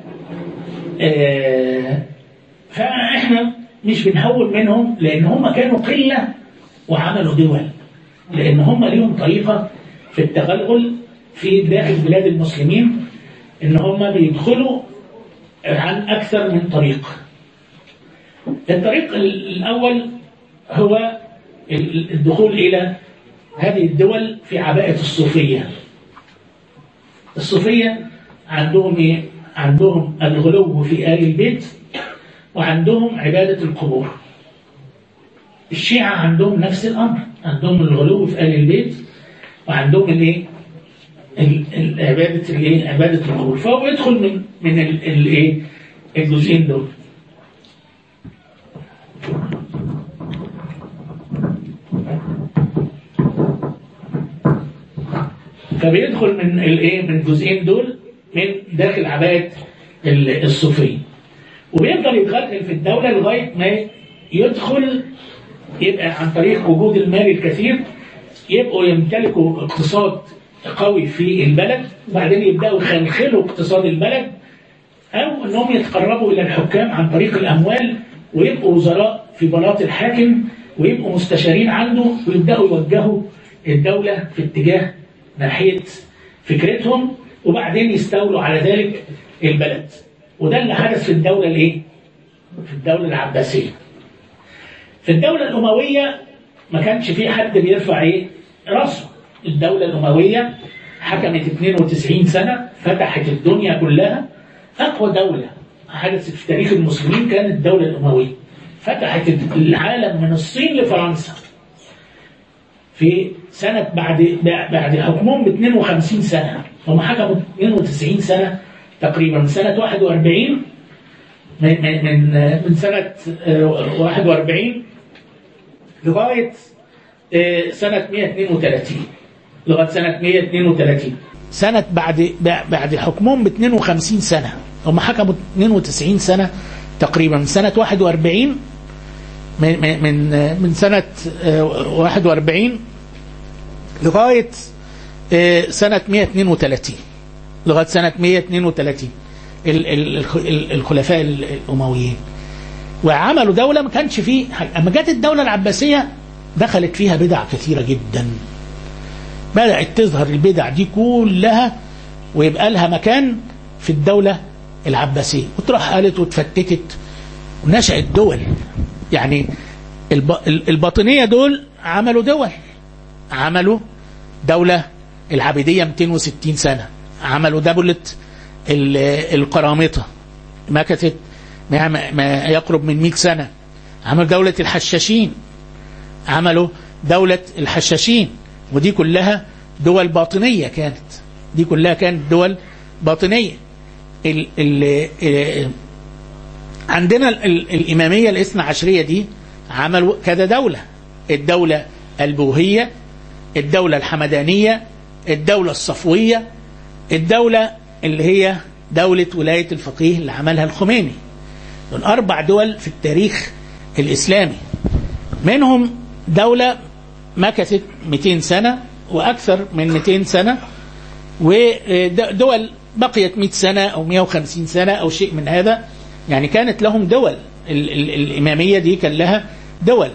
آه فاحنا مش بنهول منهم لان هم كانوا قله وعملوا دول لان هم ليهم طريقه في التغلغل في داخل بلاد المسلمين ان هم بيدخلوا عن اكثر من طريق الطريق الأول هو الدخول إلى هذه الدول في عباءة الصوفية الصوفية عندهم إيه؟ عندهم الغلو في آل البيت وعندهم عبادة القبور الشيعة عندهم نفس الأمر عندهم الغلو في آل البيت وعندهم الايه عبادة الايه عبادة القبور فهو يدخل من من الايه الجزئين دول فبيدخل من الايه من الجزئين دول من داخل عباءة الصوفية وبيفضل يتغلغل في الدولة لغاية ما يدخل يبقى عن طريق وجود المال الكثير يبقوا يمتلكوا اقتصاد قوي في البلد وبعدين يبداوا يخلخلوا اقتصاد البلد او انهم يتقربوا الى الحكام عن طريق الاموال ويبقوا وزراء في بلاط الحاكم ويبقوا مستشارين عنده ويبداوا يوجهوا الدوله في اتجاه ناحيه فكرتهم وبعدين يستولوا على ذلك البلد وده اللي حدث في الدوله الايه؟ في الدوله العباسيه. في الدوله الامويه ما كانش في حد بيرفع ايه؟ راسه. الدوله الامويه حكمت 92 سنه فتحت الدنيا كلها اقوى دوله حدثت في تاريخ المسلمين كانت الدوله الامويه. فتحت العالم من الصين لفرنسا. في سنة بعد بعد حكمهم ب 52 سنة هم حكموا 92 سنة تقريبا من سنة 41 من من من سنة 41 لغاية سنة 132 لغاية سنة 132 سنة بعد بعد حكمهم ب 52 سنة هم حكموا 92 سنة تقريبا من سنة 41 من من من سنة 41 لغاية سنة 132 لغاية سنة 132 الخلفاء الأمويين وعملوا دولة ما كانش فيه حاجة أما جت الدولة العباسية دخلت فيها بدع كثيرة جدا بدأت تظهر البدع دي كلها ويبقى لها مكان في الدولة العباسية وتروح قالت وتفتتت ونشأت دول يعني الب... الباطنية دول عملوا دول عملوا دولة العبيدية 260 سنة عملوا دولة القرامطة مكثت ما يقرب من 100 سنة عملوا دولة الحشاشين عملوا دولة الحشاشين ودي كلها دول باطنية كانت دي كلها كانت دول باطنية ال ال عندنا ال الإمامية الاثنى عشرية دي عملوا كذا دولة الدولة البوهية الدولة الحمدانية الدولة الصفوية الدولة اللي هي دولة ولاية الفقيه اللي عملها الخميني دول أربع دول في التاريخ الإسلامي منهم دولة مكثت 200 سنة وأكثر من 200 سنة ودول بقيت 100 سنة أو 150 سنة أو شيء من هذا يعني كانت لهم دول ال ال الإمامية دي كان لها دول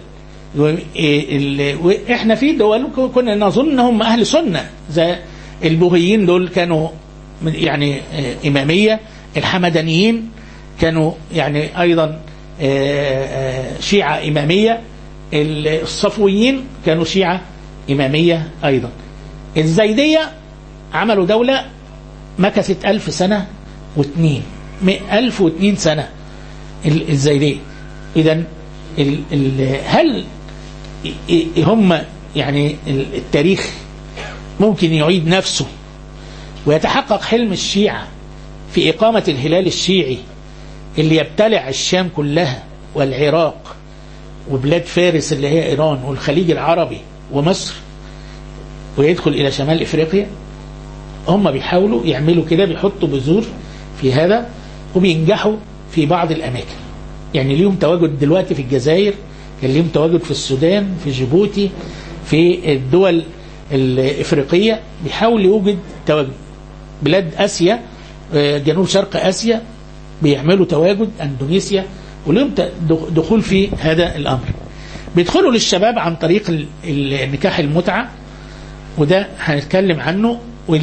وإحنا في دول كنا نظن أنهم أهل سنة زي البوهيين دول كانوا يعني إمامية الحمدانيين كانوا يعني أيضا شيعة إمامية الصفويين كانوا شيعة إمامية أيضا الزيدية عملوا دولة مكثت ألف سنة واثنين ألف واثنين سنة الزيدية إذا هل هم يعني التاريخ ممكن يعيد نفسه ويتحقق حلم الشيعة في إقامة الهلال الشيعي اللي يبتلع الشام كلها والعراق وبلاد فارس اللي هي إيران والخليج العربي ومصر ويدخل إلى شمال إفريقيا هم بيحاولوا يعملوا كده بيحطوا بذور في هذا وبينجحوا في بعض الأماكن يعني ليهم تواجد دلوقتي في الجزائر كان ليهم تواجد في السودان في جيبوتي في الدول الإفريقية بيحاول يوجد تواجد بلاد آسيا جنوب شرق آسيا بيعملوا تواجد أندونيسيا ولهم دخول في هذا الأمر بيدخلوا للشباب عن طريق النكاح المتعة وده هنتكلم عنه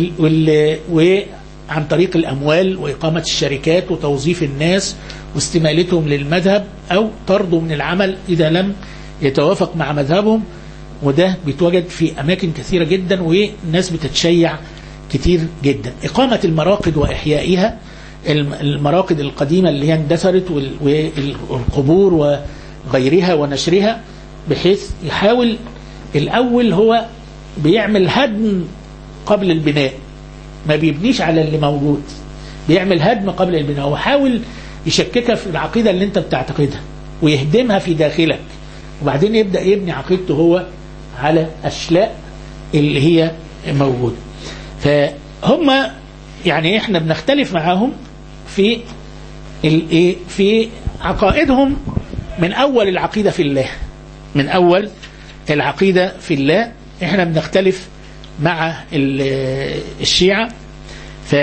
وعن طريق الأموال وإقامة الشركات وتوظيف الناس واستمالتهم للمذهب أو طرده من العمل إذا لم يتوافق مع مذهبهم وده بيتواجد في أماكن كثيرة جدا والناس بتتشيع كتير جدا إقامة المراقد وإحيائها المراقد القديمة اللي هي اندثرت والقبور وغيرها ونشرها بحيث يحاول الأول هو بيعمل هدم قبل البناء ما بيبنيش على اللي موجود بيعمل هدم قبل البناء وحاول يشككها في العقيدة اللي انت بتعتقدها ويهدمها في داخلك وبعدين يبدأ يبني عقيدته هو على أشلاء اللي هي موجودة فهم يعني احنا بنختلف معاهم في الايه في عقائدهم من اول العقيده في الله من اول العقيده في الله احنا بنختلف مع الشيعه ف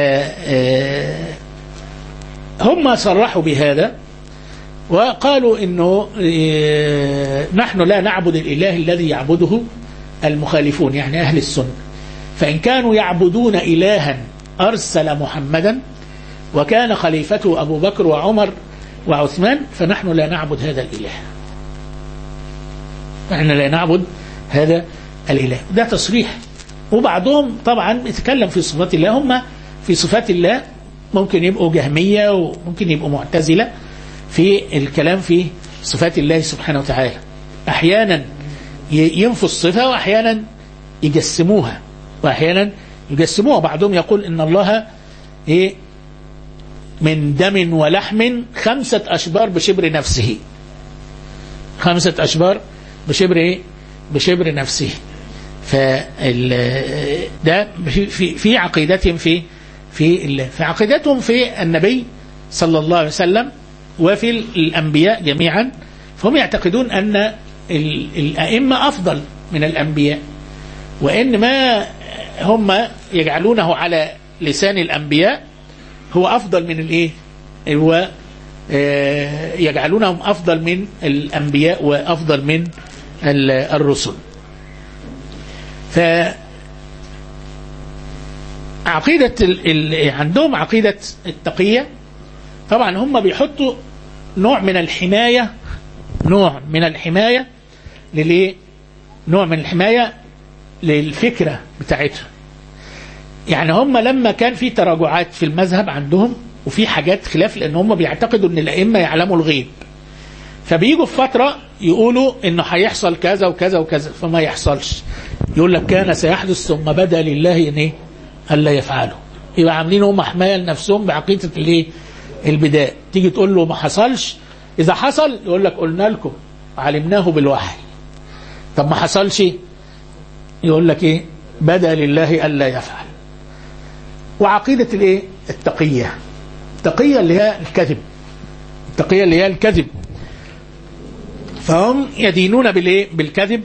هم صرحوا بهذا وقالوا انه نحن لا نعبد الاله الذي يعبده المخالفون يعني اهل السنه فان كانوا يعبدون الها ارسل محمدا وكان خليفته أبو بكر وعمر وعثمان فنحن لا نعبد هذا الإله نحن لا نعبد هذا الإله ده تصريح وبعضهم طبعا يتكلم في صفات الله هم في صفات الله ممكن يبقوا جهمية وممكن يبقوا معتزلة في الكلام في صفات الله سبحانه وتعالى أحيانا ينفوا الصفة وأحيانا يجسموها وأحيانا يجسموها بعضهم يقول إن الله إيه من دم ولحم خمسة أشبار بشبر نفسه خمسة أشبار بشبر إيه؟ بشبر نفسه فال ده في في عقيدتهم في في الله في عقيدتهم في النبي صلى الله عليه وسلم وفي الأنبياء جميعا فهم يعتقدون أن الأئمة أفضل من الأنبياء وإن ما هم يجعلونه على لسان الأنبياء هو أفضل من الإيه هو آه، يجعلونهم أفضل من الأنبياء وأفضل من ال- الرسل ف عقيدة ال... ال... عندهم عقيدة التقية طبعا هم بيحطوا نوع من الحماية نوع من الحماية للإيه؟ نوع من الحماية للفكرة بتاعتهم يعني هم لما كان في تراجعات في المذهب عندهم وفي حاجات خلاف لأن هم بيعتقدوا أن الأئمة يعلموا الغيب فبيجوا في فترة يقولوا انه هيحصل كذا وكذا وكذا فما يحصلش يقول لك كان سيحدث ثم بدا لله ان ايه الا يفعله يبقى عاملين هم حمايه لنفسهم بعقيده الايه البداء تيجي تقول له ما حصلش اذا حصل يقول لك قلنا لكم علمناه بالوحي طب ما حصلش يقول لك ايه بدا لله الا يفعل وعقيده الايه التقيه التقيه اللي هي الكذب التقيه اللي هي الكذب فهم يدينون بالايه بالكذب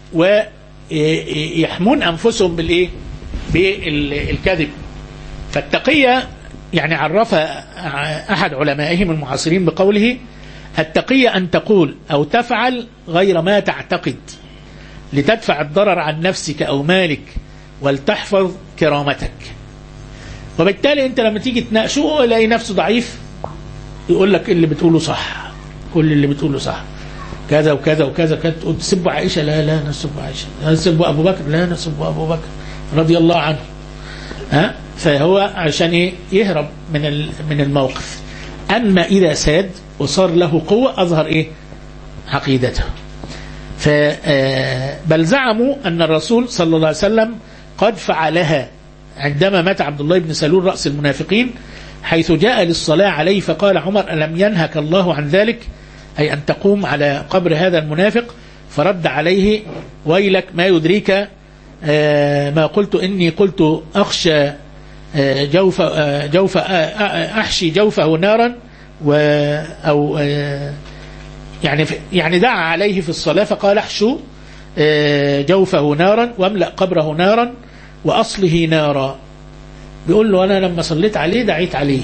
ويحمون انفسهم بالايه بالكذب فالتقيه يعني عرفها احد علمائهم المعاصرين بقوله التقيه ان تقول او تفعل غير ما تعتقد لتدفع الضرر عن نفسك او مالك ولتحفظ كرامتك وبالتالي انت لما تيجي تناقشه يلاقي نفسه ضعيف يقول لك اللي بتقوله صح كل اللي بتقوله صح كذا وكذا وكذا كانت تقول تسبوا عائشه لا لا نسب عائشه نسب ابو بكر لا نسب ابو بكر رضي الله عنه ها فهو عشان ايه يهرب من ال- من الموقف اما اذا ساد وصار له قوه اظهر ايه عقيدته ف آه، بل زعموا ان الرسول صلى الله عليه وسلم قد فعلها عندما مات عبد الله بن سلول راس المنافقين حيث جاء للصلاه عليه فقال عمر الم ينهك الله عن ذلك أي أن تقوم على قبر هذا المنافق فرد عليه ويلك ما يدريك آه، ما قلت إني قلت أخشى آه، جوف آه، جوف آه، آه، أحشي جوفه نارا و أو آه، يعني في- يعني دعا عليه في الصلاة فقال احشوا آه، جوفه نارا واملأ قبره نارا وأصله نارا بيقول له أنا لما صليت عليه دعيت عليه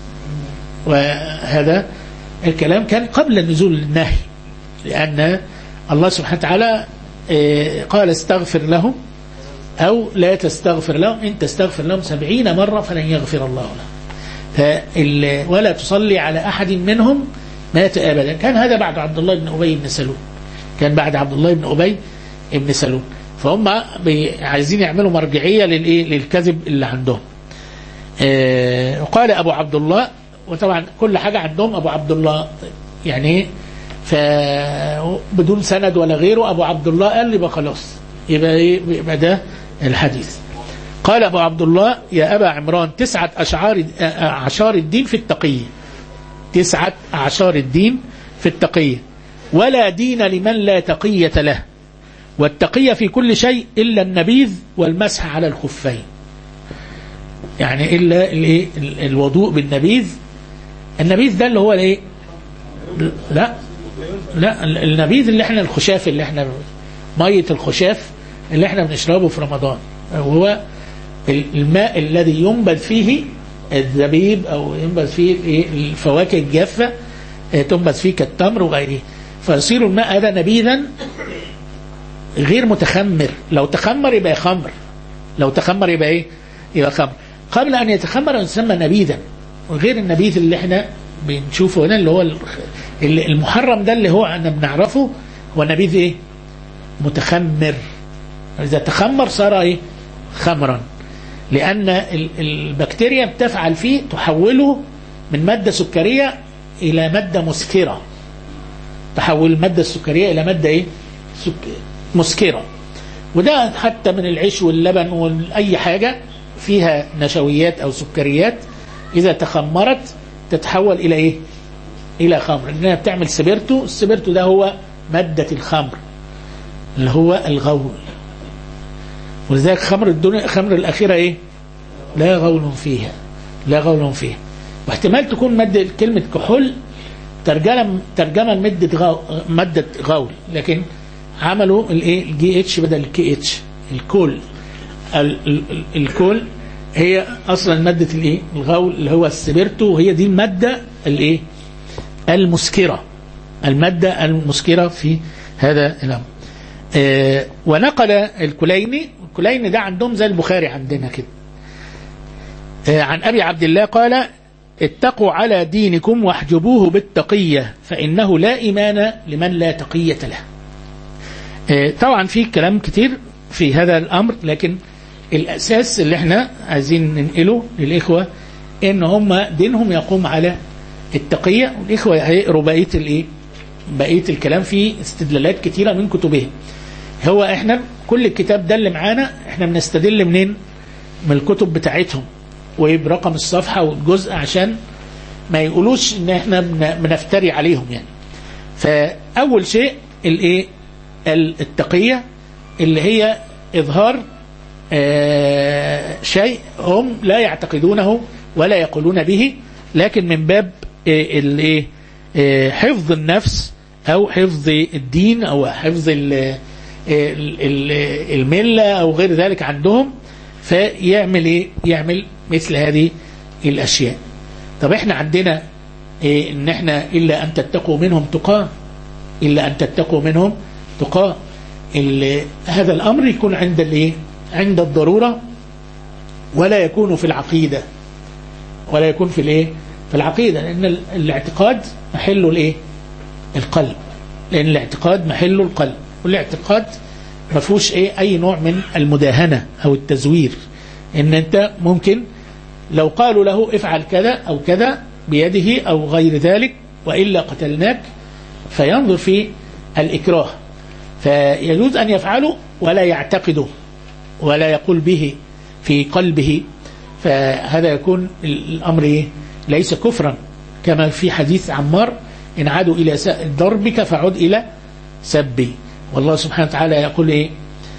وهذا الكلام كان قبل نزول النهي لأن الله سبحانه وتعالى آه، قال استغفر لهم أو لا تستغفر لهم إن تستغفر لهم سبعين مرة فلن يغفر الله لهم فال- ولا تصلي على أحد منهم مات أبدا كان هذا بعد عبد الله بن أبي بن سلول كان بعد عبد الله بن أبي بن سلول فهم بي- عايزين يعملوا مرجعية للإيه للكذب اللي عندهم آه، وقال أبو عبد الله وطبعا كل حاجة عندهم أبو عبد الله يعني فبدون سند ولا غيره أبو عبد الله قال يبقى خلاص يبقى إيه يبقى ده الحديث قال أبو عبد الله يا أبا عمران تسعة أشعار أعشار الدين في التقية تسعة أعشار الدين في التقية ولا دين لمن لا تقية له والتقية في كل شيء إلا النبيذ والمسح على الخفين يعني إلا الإيه؟ ال- الوضوء بالنبيذ النبيذ ده اللي هو الايه لا لا ال- النبيذ اللي احنا الخشاف اللي احنا مية الخشاف اللي احنا بنشربه في رمضان هو ال- الماء الذي ينبذ فيه الزبيب او ينبذ فيه الإيه؟ الفواكه الجافة آه، تنبذ فيه كالتمر وغيره فيصير الماء هذا نبيذا غير متخمر لو تخمر يبقى خمر لو تخمر يبقى ايه يبقى خمر قبل ان يتخمر يسمى نبيذا وغير النبيذ اللي احنا بنشوفه هنا اللي هو ال- اللي- المحرم ده اللي هو انا بنعرفه هو نبيذ ايه متخمر اذا تخمر صار ايه خمرا لان ال- البكتيريا بتفعل فيه تحوله من ماده سكريه الى ماده مسكره تحول الماده السكريه الى ماده ايه سك... مسكره وده حتى من العيش واللبن واي حاجه فيها نشويات او سكريات اذا تخمرت تتحول الى ايه الى خمر لانها بتعمل سبيرتو السبيرتو ده هو ماده الخمر اللي هو الغول ولذلك خمر الدنيا خمر الاخره ايه لا غول فيها لا غول فيها واحتمال تكون ماده كلمه كحول ترجمه ترجمه لماده غو ماده غول لكن عملوا الايه الجي اتش بدل الكي اتش الكول ال- ال- ال- الكول هي اصلا ماده الايه الغول اللي هو السبيرتو وهي دي الماده الايه المسكرة المادة المسكرة في هذا الأمر آه، ونقل الكليني الكليني ده عندهم زي البخاري عندنا كده آه، عن أبي عبد الله قال اتقوا على دينكم واحجبوه بالتقية فإنه لا إيمان لمن لا تقية له آه، طبعا في كلام كتير في هذا الأمر لكن الأساس اللي احنا عايزين ننقله للإخوة إن هم دينهم يقوم على التقية والإخوة هيقروا بقية الإيه بقية الكلام في استدلالات كتيرة من كتبهم هو احنا كل الكتاب ده اللي معانا احنا بنستدل منين من الكتب بتاعتهم وبرقم الصفحة والجزء عشان ما يقولوش ان احنا بن- بنفتري عليهم يعني فأول شيء الايه التقية اللي هي إظهار آه، شيء هم لا يعتقدونه ولا يقولون به لكن من باب آه، الايه آه، حفظ النفس أو حفظ الدين أو حفظ ال- ال- ال- الملة أو غير ذلك عندهم فيعمل إيه؟ يعمل مثل هذه الأشياء طب احنا عندنا إيه ان احنا إلا أن تتقوا منهم تقاه إلا أن تتقوا منهم تقاه ال- هذا الأمر يكون عند الايه عند الضرورة ولا يكون في العقيدة ولا يكون في الايه في العقيدة لأن ال- الاعتقاد محله الايه القلب لأن الاعتقاد محله القلب والاعتقاد ما فيهوش ايه أي نوع من المداهنة أو التزوير إن أنت ممكن لو قالوا له افعل كذا أو كذا بيده أو غير ذلك وإلا قتلناك فينظر في الإكراه فيجوز أن يفعله ولا يعتقده ولا يقول به في قلبه فهذا يكون الأمر إيه؟ ليس كفرا كما في حديث عمار إن عادوا إلى س- ضربك فعد إلى سبي والله سبحانه وتعالى يقول إيه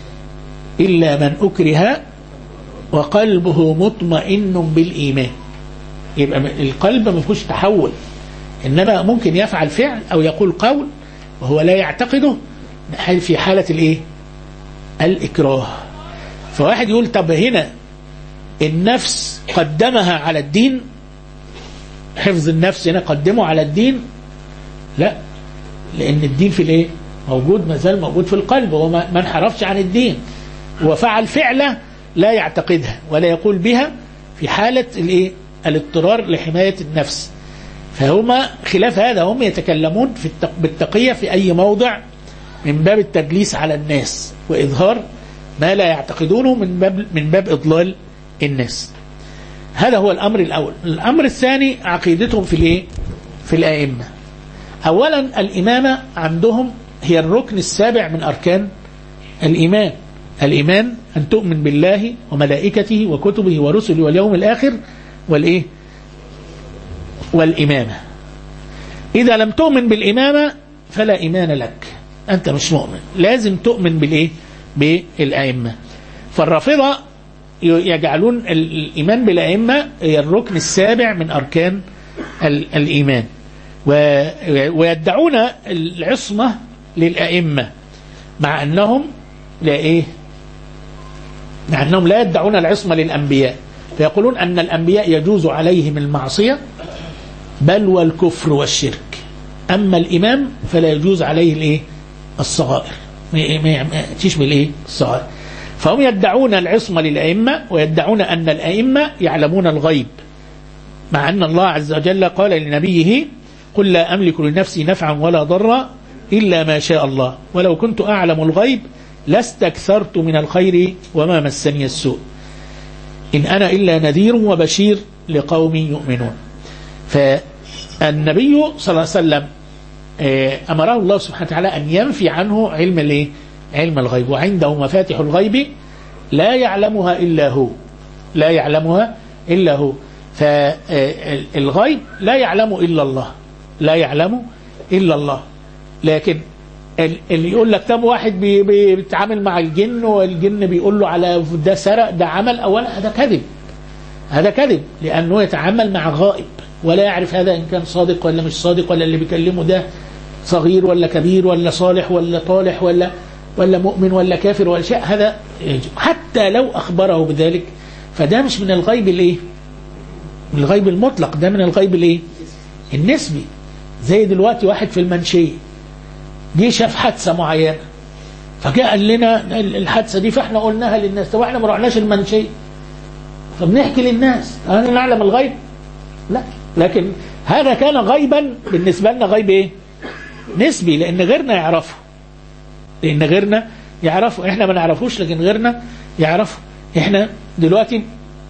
إلا من أكره وقلبه مطمئن بالإيمان يبقى القلب ما فيهوش تحول إنما ممكن يفعل فعل أو يقول قول وهو لا يعتقده في حالة الإيه الإكراه فواحد يقول طب هنا النفس قدمها على الدين حفظ النفس هنا قدمه على الدين لا لأن الدين في الإيه موجود ما زال موجود في القلب وهو ما ما انحرفش عن الدين وفعل فعله لا يعتقدها ولا يقول بها في حالة الإيه الاضطرار لحماية النفس فهما خلاف هذا هم يتكلمون في التق... بالتقية في أي موضع من باب التدليس على الناس وإظهار ما لا يعتقدونه من باب من باب إضلال الناس هذا هو الأمر الأول الأمر الثاني عقيدتهم في الإيه في الأئمة أولا الإمامة عندهم هي الركن السابع من أركان الإيمان الإيمان أن تؤمن بالله وملائكته وكتبه ورسله واليوم الآخر والإيه والإمامة إذا لم تؤمن بالإمامة فلا إيمان لك أنت مش مؤمن لازم تؤمن بالإيه بالأئمة فالرافضة يجعلون الإيمان بالأئمة هي الركن السابع من أركان ال- الإيمان و- ويدعون العصمة للأئمة مع أنهم لا إيه مع أنهم لا يدعون العصمة للأنبياء فيقولون أن الأنبياء يجوز عليهم المعصية بل والكفر والشرك أما الإمام فلا يجوز عليه الإيه الصغائر ما ما يأتيش بالإيه الصغائر فهم يدعون العصمة للأئمة ويدعون أن الأئمة يعلمون الغيب مع أن الله عز وجل قال لنبيه قل لا أملك لنفسي نفعا ولا ضرا إلا ما شاء الله ولو كنت أعلم الغيب لاستكثرت من الخير وما مسني السوء إن أنا إلا نذير وبشير لقوم يؤمنون فالنبي صلى الله عليه وسلم آه، أمره الله سبحانه وتعالى أن ينفي عنه علم الايه علم الغيب وعنده مفاتح الغيب لا يعلمها إلا هو لا يعلمها إلا هو فالغيب لا يعلم إلا الله لا يعلم إلا الله لكن ال- اللي يقول لك طب واحد بي- بي- بيتعامل مع الجن والجن بيقول له على ده سرق ده عمل اولا هذا كذب هذا كذب لانه يتعامل مع غائب ولا يعرف هذا ان كان صادق ولا مش صادق ولا اللي بيكلمه ده صغير ولا كبير ولا صالح ولا طالح ولا ولا مؤمن ولا كافر ولا شيء هذا يجب. حتى لو اخبره بذلك فده مش من الغيب الايه؟ من الغيب المطلق ده من الغيب الايه؟ النسبي زي دلوقتي واحد في المنشية جه شاف حادثة معينة فجاء قال لنا الحادثة دي فاحنا قلناها للناس طب احنا ما رحناش المنشية فبنحكي للناس هل نعلم الغيب لا لكن هذا كان غيبا بالنسبة لنا غيب ايه نسبي لان غيرنا يعرفه لان غيرنا يعرفه احنا ما نعرفوش لكن غيرنا يعرفه احنا دلوقتي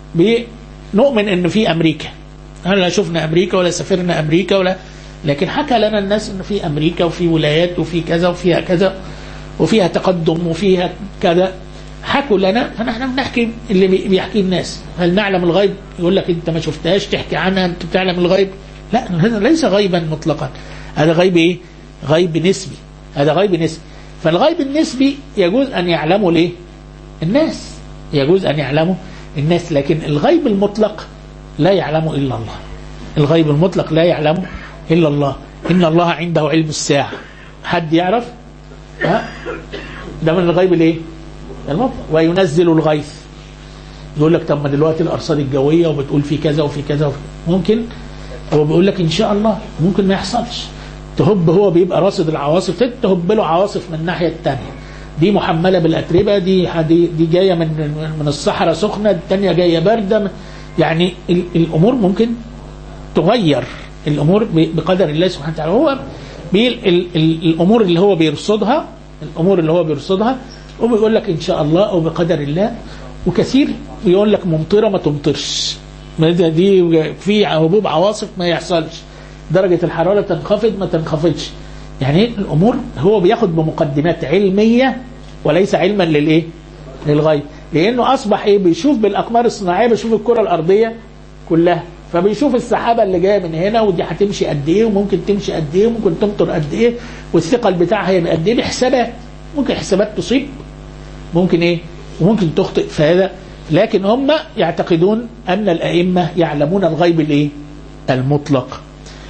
بنؤمن ان في امريكا هل لا شفنا امريكا ولا سافرنا امريكا ولا لكن حكى لنا الناس ان في امريكا وفي ولايات وفي كذا وفيها كذا وفيها تقدم وفيها كذا حكوا لنا فنحن بنحكي اللي بيحكي الناس هل نعلم الغيب يقول لك انت ما شفتهاش تحكي عنها انت بتعلم الغيب لا هذا ليس غيبا مطلقا هذا غيب ايه غيب نسبي هذا غيب نسبي فالغيب النسبي يجوز ان يعلمه ليه الناس يجوز ان يعلمه الناس لكن الغيب المطلق لا يعلمه الا الله الغيب المطلق لا يعلمه الا الله ان الله عنده علم الساعه حد يعرف ها ده من الغيب الايه المطلق وينزل الغيث يقول لك طب ما دلوقتي الارصاد الجويه وبتقول في كذا وفي كذا وفي ممكن هو بيقول لك ان شاء الله ممكن ما يحصلش تهب هو بيبقى راصد العواصف تهب له عواصف من الناحيه الثانيه دي محمله بالاتربه دي دي, دي جايه من من الصحراء سخنه الثانيه جايه بارده يعني ال الامور ممكن تغير الامور بقدر الله سبحانه وتعالى هو بي ال ال الامور اللي هو بيرصدها الامور اللي هو بيرصدها وبيقول لك ان شاء الله او بقدر الله وكثير يقول لك ممطره ما تمطرش دي في هبوب عواصف ما يحصلش درجة الحرارة تنخفض ما تنخفضش يعني الأمور هو بياخد بمقدمات علمية وليس علما للإيه للغيب لأنه أصبح إيه بيشوف بالأقمار الصناعية بيشوف الكرة الأرضية كلها فبيشوف السحابة اللي جاية من هنا ودي هتمشي قد إيه وممكن تمشي قد إيه وممكن تمطر قد إيه والثقل بتاعها هيبقى قد إيه بحسابات ممكن حسابات تصيب ممكن إيه وممكن تخطئ في هذا لكن هم يعتقدون أن الأئمة يعلمون الغيب الإيه المطلق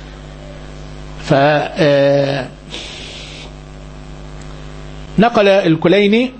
ف نقل الكليني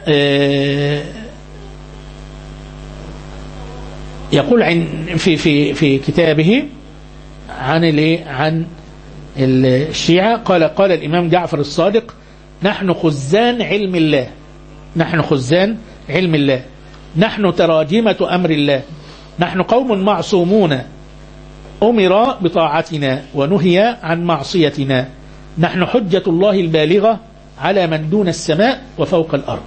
يقول عن في في في كتابه عن الايه عن الشيعة قال قال الإمام جعفر الصادق نحن خزان علم الله نحن خزان علم الله نحن تراجمة أمر الله نحن قوم معصومون أمر بطاعتنا ونهي عن معصيتنا نحن حجة الله البالغة على من دون السماء وفوق الأرض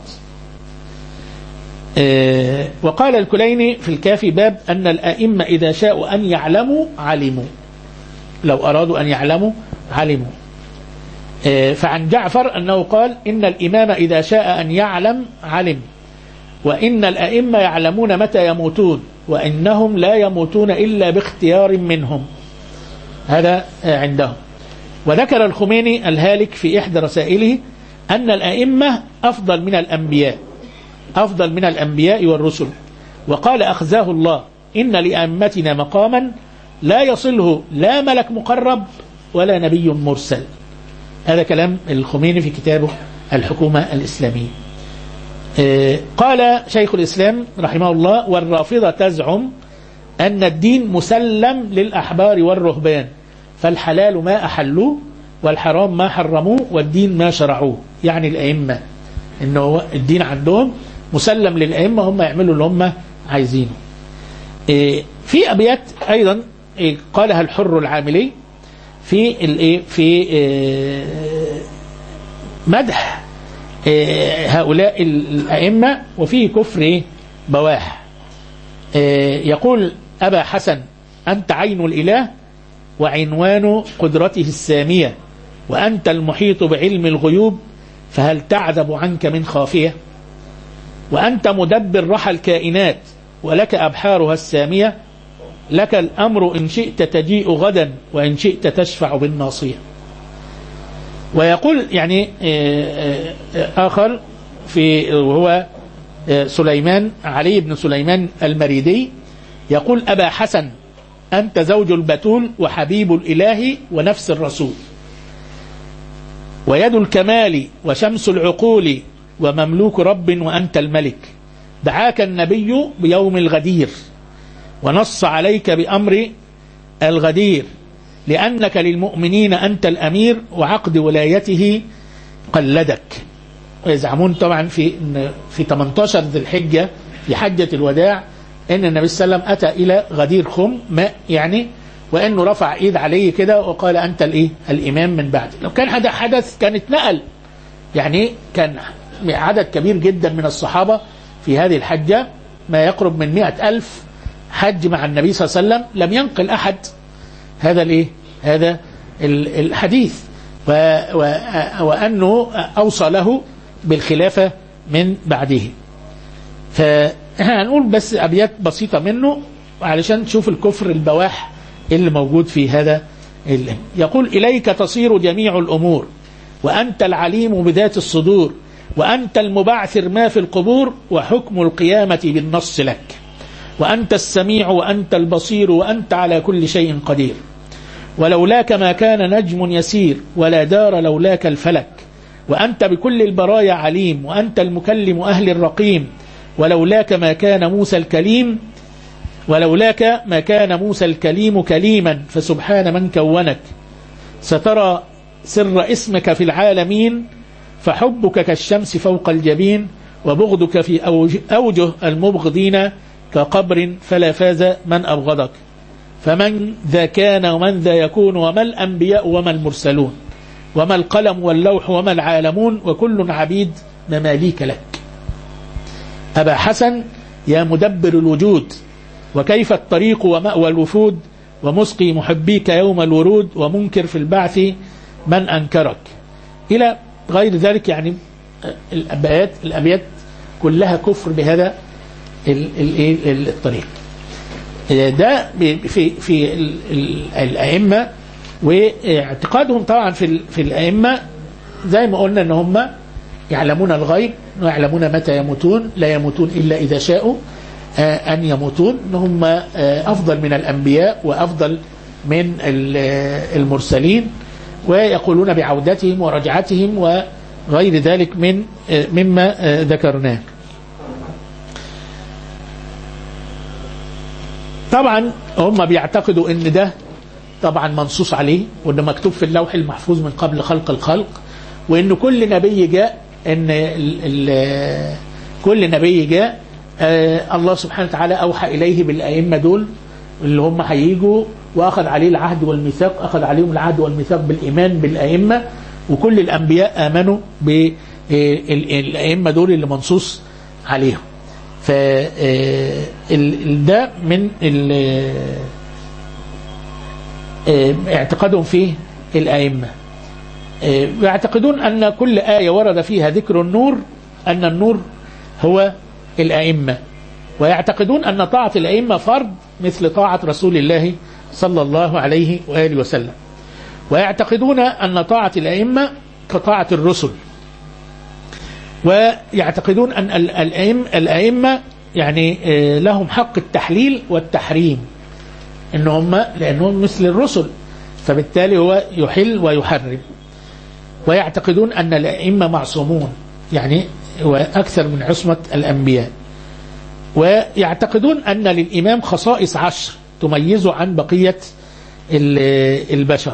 أه وقال الكليني في الكافي باب أن الأئمة إذا شاءوا أن يعلموا علموا لو أرادوا أن يعلموا علموا أه فعن جعفر أنه قال إن الإمام إذا شاء أن يعلم علم وإن الأئمة يعلمون متى يموتون وإنهم لا يموتون إلا باختيار منهم هذا عندهم وذكر الخميني الهالك في إحدى رسائله أن الأئمة أفضل من الأنبياء أفضل من الأنبياء والرسل وقال أخزاه الله إن لأئمتنا مقاما لا يصله لا ملك مقرب ولا نبي مرسل هذا كلام الخميني في كتابه الحكومة الإسلامية قال شيخ الإسلام رحمه الله والرافضة تزعم أن الدين مسلم للأحبار والرهبان فالحلال ما أحلوه والحرام ما حرموه والدين ما شرعوه يعني الأئمة إنه الدين عندهم مسلم للأئمة هم يعملوا اللي هم عايزينه في أبيات أيضا قالها الحر العاملي في الايه في مدح هؤلاء الأئمة وفيه كفر بواح يقول أبا حسن أنت عين الإله وعنوان قدرته السامية وأنت المحيط بعلم الغيوب فهل تعذب عنك من خافية وأنت مدبر رحى الكائنات ولك أبحارها السامية لك الأمر إن شئت تجيء غدا وإن شئت تشفع بالناصية ويقول يعني آخر في وهو سليمان علي بن سليمان المريدي يقول أبا حسن أنت زوج البتول وحبيب الإله ونفس الرسول ويد الكمال وشمس العقول ومملوك رب وأنت الملك دعاك النبي بيوم الغدير ونص عليك بأمر الغدير لأنك للمؤمنين أنت الأمير وعقد ولايته قلدك ويزعمون طبعا في إن في 18 ذي الحجة في حجة الوداع ان النبي صلى الله عليه وسلم اتى الى غدير خم ماء يعني وانه رفع ايد عليه كده وقال انت الايه الامام من بعد لو كان هذا حدث كان اتنقل يعني كان عدد كبير جدا من الصحابة في هذه الحجة ما يقرب من مئة ألف حج مع النبي صلى الله عليه وسلم لم ينقل أحد هذا الايه هذا الحديث و و وأنه أوصى له بالخلافة من بعده فاحنا هنقول بس أبيات بسيطة منه علشان تشوف الكفر البواح اللي موجود في هذا اللي. يقول إليك تصير جميع الأمور وأنت العليم بذات الصدور وأنت المبعثر ما في القبور وحكم القيامة بالنص لك وأنت السميع وأنت البصير وأنت على كل شيء قدير ولولاك ما كان نجم يسير ولا دار لولاك الفلك وأنت بكل البرايا عليم وأنت المكلم أهل الرقيم ولولاك ما كان موسى الكليم ولولاك ما كان موسى الكليم كليما فسبحان من كونك سترى سر اسمك في العالمين فحبك كالشمس فوق الجبين وبغضك في أوجه, أوجه المبغضين كقبر فلا فاز من أبغضك فمن ذا كان ومن ذا يكون وما الأنبياء وما المرسلون وما القلم واللوح وما العالمون وكل عبيد مماليك لك أبا حسن يا مدبر الوجود وكيف الطريق ومأوى الوفود ومسقي محبيك يوم الورود ومنكر في البعث من أنكرك إلى غير ذلك يعني الأبيات الأبيات كلها كفر بهذا الطريق ده في في الأئمة واعتقادهم طبعا في في الأئمة زي ما قلنا ان هم يعلمون الغيب ويعلمون متى يموتون لا يموتون إلا إذا شاءوا أن يموتون ان هم أفضل من الأنبياء وأفضل من المرسلين ويقولون بعودتهم ورجعتهم وغير ذلك من مما ذكرناه طبعا هم بيعتقدوا ان ده طبعا منصوص عليه وانه مكتوب في اللوح المحفوظ من قبل خلق الخلق وان كل نبي جاء ان ال ال كل نبي جاء آه الله سبحانه وتعالى اوحى اليه بالائمه دول اللي هم هيجوا واخذ عليه العهد والميثاق اخذ عليهم العهد والميثاق بالايمان بالائمه وكل الانبياء امنوا بالائمه دول اللي منصوص عليهم ف ده من اعتقادهم في الائمه يعتقدون ان كل ايه ورد فيها ذكر النور ان النور هو الائمه ويعتقدون ان طاعه الائمه فرض مثل طاعه رسول الله صلى الله عليه واله وسلم ويعتقدون ان طاعه الائمه كطاعه الرسل ويعتقدون أن الأئمة يعني لهم حق التحليل والتحريم إن هم لأنهم مثل الرسل فبالتالي هو يحل ويحرم ويعتقدون أن الأئمة معصومون يعني وأكثر من عصمة الأنبياء ويعتقدون أن للإمام خصائص عشر تميزه عن بقية البشر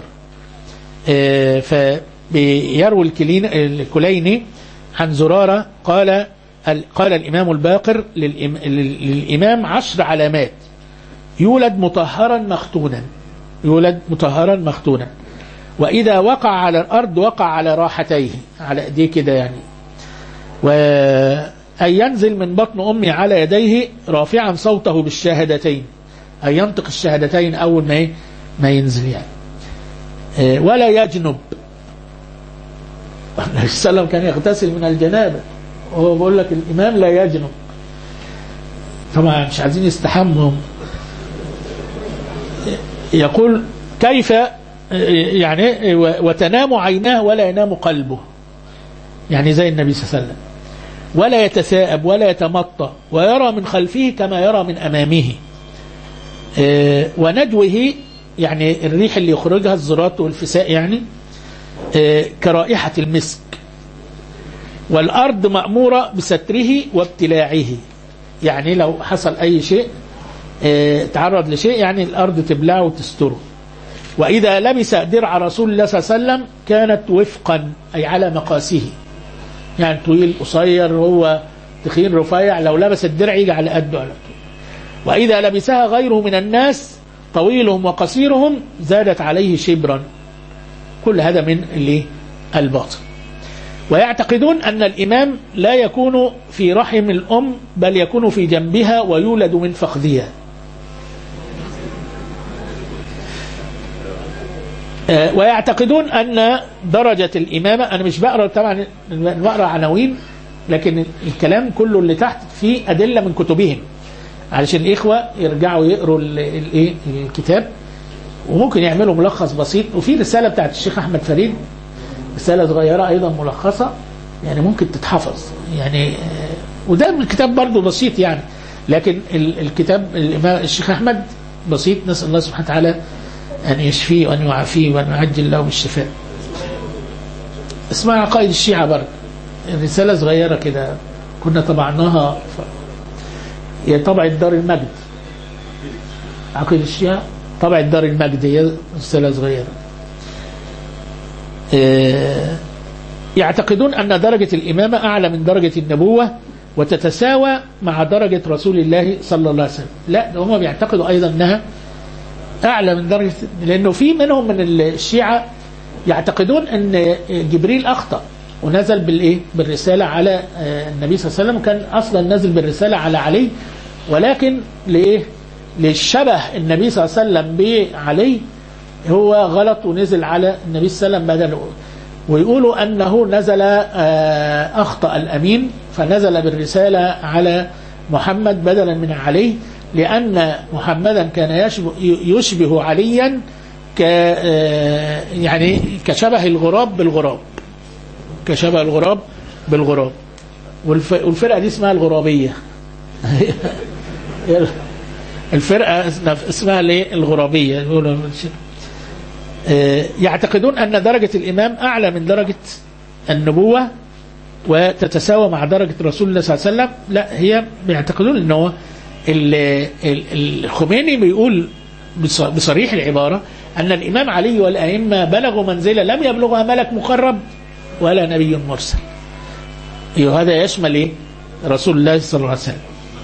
فبيروي الكليني عن زرارة قال قال الإمام الباقر للإمام عشر علامات يولد مطهرا مختونا يولد مطهرا مختونا وإذا وقع على الأرض وقع على راحتيه على ايديه كده يعني وأن ينزل من بطن أمي على يديه رافعا صوته بالشهادتين أن ينطق الشهادتين أول ما ما ينزل يعني ولا يجنب النبي صلى الله عليه وسلم كان يغتسل من الجنابة وهو بيقول لك الإمام لا يجنب طبعا مش عايزين يستحموا يقول كيف يعني وتنام عيناه ولا ينام قلبه يعني زي النبي صلى الله عليه وسلم ولا يتثاءب ولا يتمطى ويرى من خلفه كما يرى من أمامه ونجوه يعني الريح اللي يخرجها الزراط والفساء يعني كرائحة المسك والأرض مأمورة بستره وابتلاعه يعني لو حصل أي شيء تعرض لشيء يعني الأرض تبلعه وتستره وإذا لبس درع رسول الله صلى الله عليه وسلم كانت وفقا أي على مقاسه يعني طويل قصير هو تخين رفيع لو لبس الدرع يجي على قده على طول وإذا لبسها غيره من الناس طويلهم وقصيرهم زادت عليه شبرا كل هذا من اللي الباطل ويعتقدون أن الإمام لا يكون في رحم الأم بل يكون في جنبها ويولد من فخذها ويعتقدون أن درجة الإمامة أنا مش بقرأ طبعا بقرأ عناوين لكن الكلام كله اللي تحت فيه أدلة من كتبهم علشان الإخوة يرجعوا يقروا الايه الكتاب وممكن يعملوا ملخص بسيط وفي رسالة بتاعت الشيخ أحمد فريد رسالة صغيرة أيضا ملخصة يعني ممكن تتحفظ يعني وده من الكتاب برضه بسيط يعني لكن الكتاب الإمام الشيخ أحمد بسيط نسأل الله سبحانه وتعالى أن يشفيه وأن يعافيه وأن يعجل له بالشفاء اسمها عقائد الشيعة برضه رسالة صغيرة كده كنا طبعناها ف... هي طبعة دار المجد عقيدة الشيعة طبعة دار المجد هي رسالة صغيرة يعتقدون أن درجة الإمامة أعلى من درجة النبوة وتتساوى مع درجة رسول الله صلى الله عليه وسلم لا هم بيعتقدوا أيضا أنها أعلى من درجة لأنه في منهم من الشيعة يعتقدون أن جبريل أخطأ ونزل بالإيه بالرسالة على النبي صلى الله عليه وسلم كان أصلا نزل بالرسالة على علي ولكن لإيه للشبه النبي صلى الله عليه وسلم بعلي هو غلط ونزل على النبي صلى الله عليه وسلم بدله ويقولوا أنه نزل أخطأ الأمين فنزل بالرسالة على محمد بدلا من علي لأن محمدا كان يشبه, يشبه عليا ك يعني كشبه الغراب بالغراب كشبه الغراب بالغراب والفرقة دي اسمها الغرابية الفرقة اسمها ليه الغرابية يقولوا يعتقدون أن درجة الإمام أعلى من درجة النبوة وتتساوى مع درجة رسول الله صلى الله عليه وسلم لا هي بيعتقدون أنه الخميني بيقول بصريح العبارة أن الإمام علي والأئمة بلغوا منزلة لم يبلغها ملك مقرب ولا نبي مرسل هذا يشمل إيه؟ رسول الله صلى الله عليه وسلم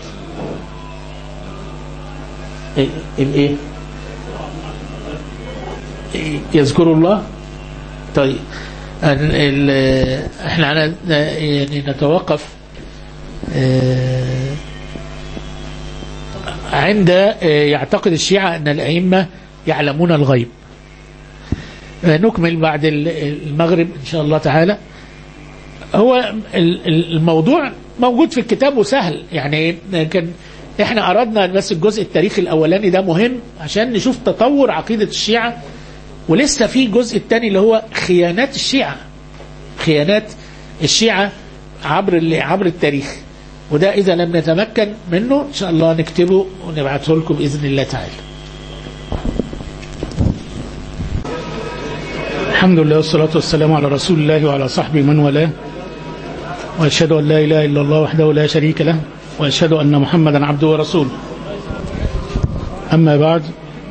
الايه يذكر الله طيب احنا يعني نتوقف عند يعتقد الشيعة أن الأئمة يعلمون الغيب نكمل بعد المغرب إن شاء الله تعالى هو الموضوع موجود في الكتاب وسهل يعني كان احنا أردنا بس الجزء التاريخي الأولاني ده مهم عشان نشوف تطور عقيدة الشيعة ولسه في الجزء الثاني اللي هو خيانات الشيعة خيانات الشيعة عبر عبر التاريخ وده إذا لم نتمكن منه إن شاء الله نكتبه ونبعثه لكم بإذن الله تعالى الحمد لله والصلاة والسلام على رسول الله وعلى صحبه من والاه وأشهد أن لا إله إلا الله وحده لا شريك له وأشهد أن محمدا عبده ورسوله أما بعد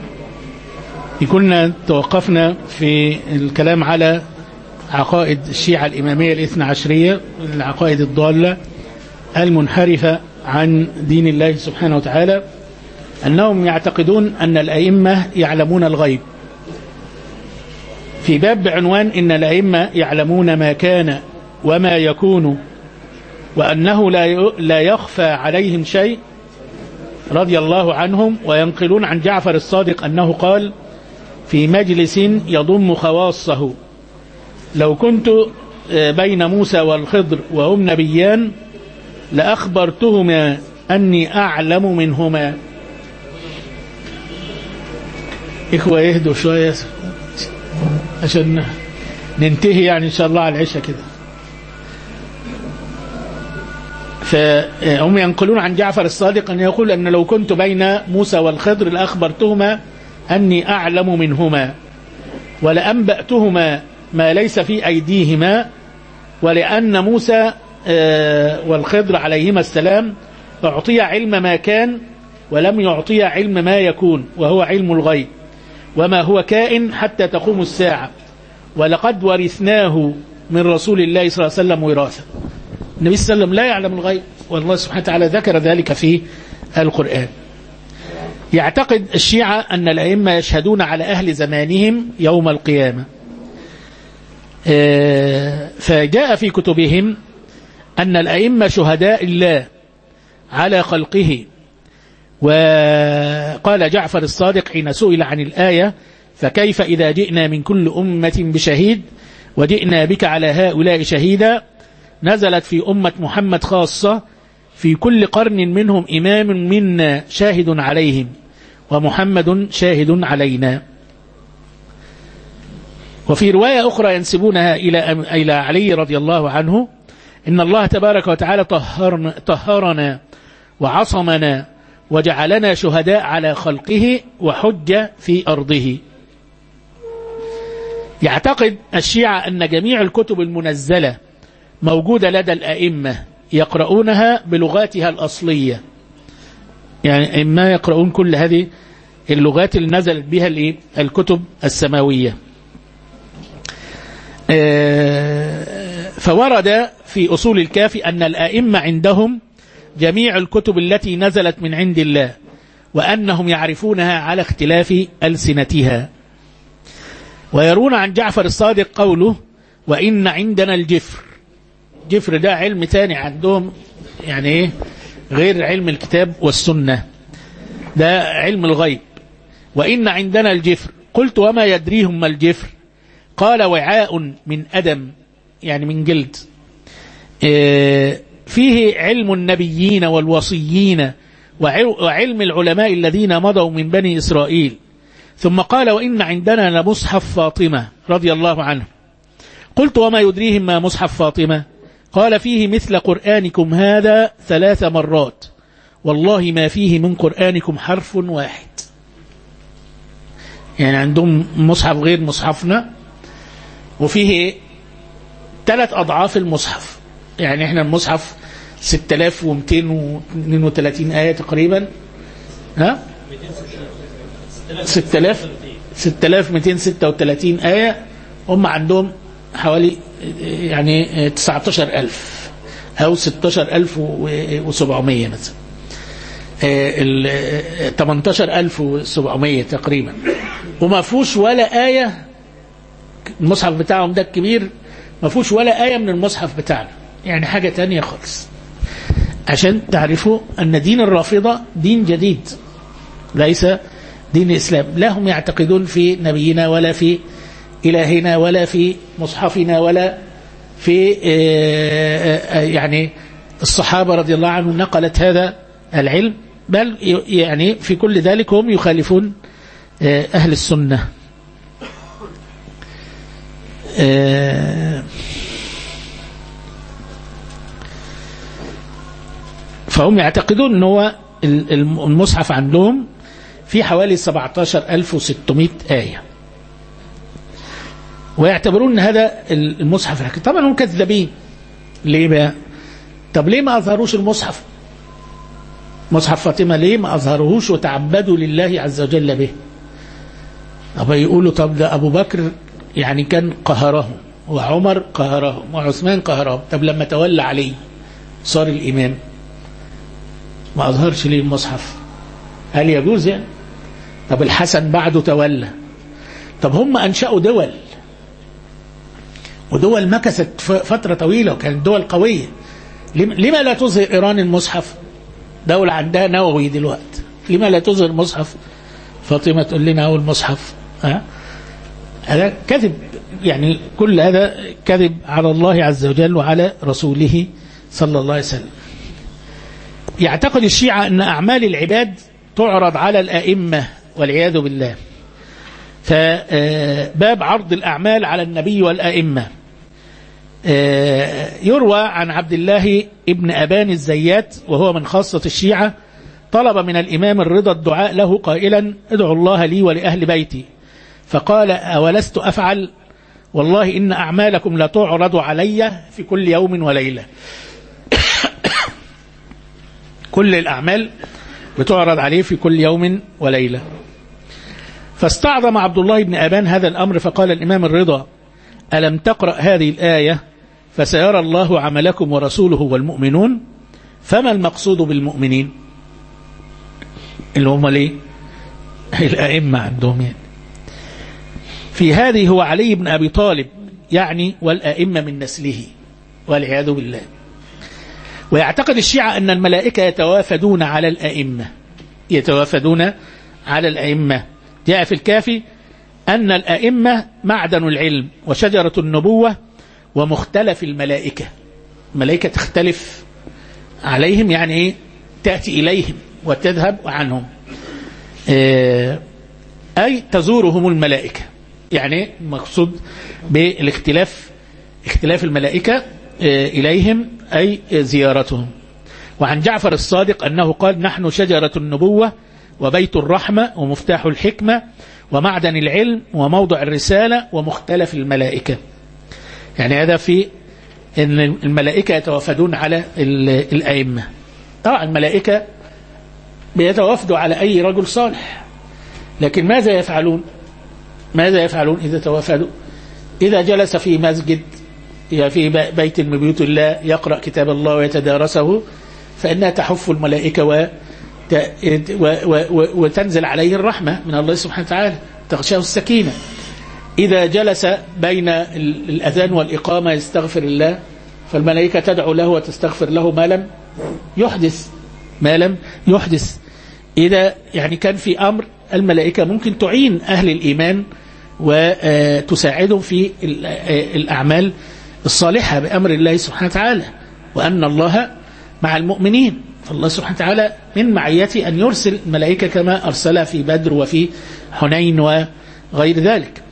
كنا توقفنا في الكلام على عقائد الشيعة الإمامية الاثنى عشرية العقائد الضالة المنحرفة عن دين الله سبحانه وتعالى أنهم يعتقدون أن الأئمة يعلمون الغيب في باب بعنوان إن الأئمة يعلمون ما كان وما يكون وأنه لا يخفى عليهم شيء رضي الله عنهم وينقلون عن جعفر الصادق أنه قال في مجلس يضم خواصه لو كنت بين موسى والخضر وهم نبيان لأخبرتهما أني أعلم منهما إخوة يهدوا شوية عشان ننتهي يعني إن شاء الله على العشاء كده فهم ينقلون عن جعفر الصادق أن يقول أن لو كنت بين موسى والخضر لأخبرتهما أني أعلم منهما ولأنبأتهما ما ليس في أيديهما ولأن موسى والخضر عليهما السلام أعطي علم ما كان ولم يعطي علم ما يكون وهو علم الغيب وما هو كائن حتى تقوم الساعة ولقد ورثناه من رسول الله صلى الله عليه وسلم وراثة النبي صلى الله عليه وسلم لا يعلم الغيب والله سبحانه وتعالى ذكر ذلك في القرآن يعتقد الشيعة أن الأئمة يشهدون على أهل زمانهم يوم القيامة فجاء في كتبهم أن الأئمة شهداء الله على خلقه وقال جعفر الصادق حين سئل عن الآية فكيف إذا جئنا من كل أمة بشهيد وجئنا بك على هؤلاء شهيدا نزلت في أمة محمد خاصة في كل قرن منهم إمام منا شاهد عليهم ومحمد شاهد علينا وفي رواية أخرى ينسبونها إلى إلى علي رضي الله عنه إن الله تبارك وتعالى طهرنا, طهرنا وعصمنا وجعلنا شهداء على خلقه وحجة في أرضه يعتقد الشيعة أن جميع الكتب المنزلة موجودة لدى الأئمة يقرؤونها بلغاتها الأصلية يعني إما يقرؤون كل هذه اللغات اللي نزلت بها الكتب السماوية فورد في أصول الكافي أن الأئمة عندهم جميع الكتب التي نزلت من عند الله وأنهم يعرفونها على اختلاف ألسنتها ويرون عن جعفر الصادق قوله وإن عندنا الجفر جفر ده علم تاني عندهم يعني ايه غير علم الكتاب والسنة ده علم الغيب وإن عندنا الجفر قلت وما يدريهم ما الجفر قال وعاء من أدم يعني من جلد فيه علم النبيين والوصيين وعلم العلماء الذين مضوا من بني إسرائيل ثم قال وإن عندنا لمصحف فاطمة رضي الله عنه قلت وما يدريهم ما مصحف فاطمة قال فيه مثل قرآنكم هذا ثلاث مرات والله ما فيه من قرآنكم حرف واحد يعني عندهم مصحف غير مصحفنا وفيه ثلاث أضعاف المصحف يعني احنا المصحف 6232 آية تقريبا ها 6000 6236 آية هم عندهم حوالي يعني 19000 أو 16700 مثلا 18700 تقريبا وما فيهوش ولا آية المصحف بتاعهم ده الكبير ما فيهوش ولا آية من المصحف بتاعنا يعني حاجة تانية خالص عشان تعرفوا أن دين الرافضة دين جديد ليس دين الإسلام لا هم يعتقدون في نبينا ولا في إلهنا ولا في مصحفنا ولا في يعني الصحابة رضي الله عنهم نقلت هذا العلم بل يعني في كل ذلك هم يخالفون أهل السنة فهم يعتقدون ان هو المصحف عندهم في حوالي 17600 آية ويعتبرون ان هذا المصحف الحكيم طبعا هم كذابين ليه بقى طب ليه ما أظهروش المصحف مصحف فاطمة ليه ما أظهروهوش وتعبدوا لله عز وجل به طب يقولوا طب ده أبو بكر يعني كان قهرهم وعمر قهرهم وعثمان قهرهم طب لما تولى علي صار الإمام ما أظهرش ليه المصحف هل يجوز يعني طب الحسن بعده تولى طب هم أنشأوا دول ودول مكثت فترة طويلة وكانت دول قوية لما لا تظهر إيران المصحف دولة عندها نووي دلوقتي لما لا تظهر المصحف فاطمة تقول لنا أول مصحف ها هذا كذب يعني كل هذا كذب على الله عز وجل وعلى رسوله صلى الله عليه وسلم يعتقد الشيعة أن أعمال العباد تعرض على الأئمة والعياذ بالله فباب عرض الأعمال على النبي والأئمة يروى عن عبد الله ابن أبان الزيات وهو من خاصة الشيعة طلب من الإمام الرضا الدعاء له قائلا ادعو الله لي ولأهل بيتي فقال أولست أفعل والله إن أعمالكم لا تعرض علي في كل يوم وليلة كل الأعمال بتعرض عليه في كل يوم وليلة فاستعظم عبد الله بن أبان هذا الأمر فقال الإمام الرضا ألم تقرأ هذه الآية فسيرى الله عملكم ورسوله والمؤمنون فما المقصود بالمؤمنين اللي هم ليه الأئمة عندهم يعني في هذه هو علي بن أبي طالب يعني والأئمة من نسله والعياذ بالله ويعتقد الشيعة أن الملائكة يتوافدون على الأئمة يتوافدون على الأئمة جاء في الكافي أن الأئمة معدن العلم وشجرة النبوة ومختلف الملائكة الملائكة تختلف عليهم يعني إيه تأتي إليهم وتذهب عنهم أي تزورهم الملائكة يعني مقصود بالاختلاف اختلاف الملائكة إليهم أي زيارتهم وعن جعفر الصادق أنه قال نحن شجرة النبوة وبيت الرحمة ومفتاح الحكمة ومعدن العلم وموضع الرسالة ومختلف الملائكة يعني هذا في أن الملائكة يتوافدون على الأئمة طبعا الملائكة بيتوافدوا على أي رجل صالح لكن ماذا يفعلون ماذا يفعلون إذا توافدوا إذا جلس في مسجد في بيت من بيوت الله يقرأ كتاب الله ويتدارسه فإنها تحف الملائكة و وتنزل عليه الرحمة من الله سبحانه وتعالى تغشاه السكينة إذا جلس بين الأذان والإقامة يستغفر الله فالملائكة تدعو له وتستغفر له ما لم يحدث ما لم يحدث إذا يعني كان في أمر الملائكة ممكن تعين أهل الإيمان وتساعدهم في الأعمال الصالحة بأمر الله سبحانه وتعالى وأن الله مع المؤمنين فالله سبحانه وتعالى من معيته أن يرسل الملائكة كما أرسلها في بدر وفي حنين وغير ذلك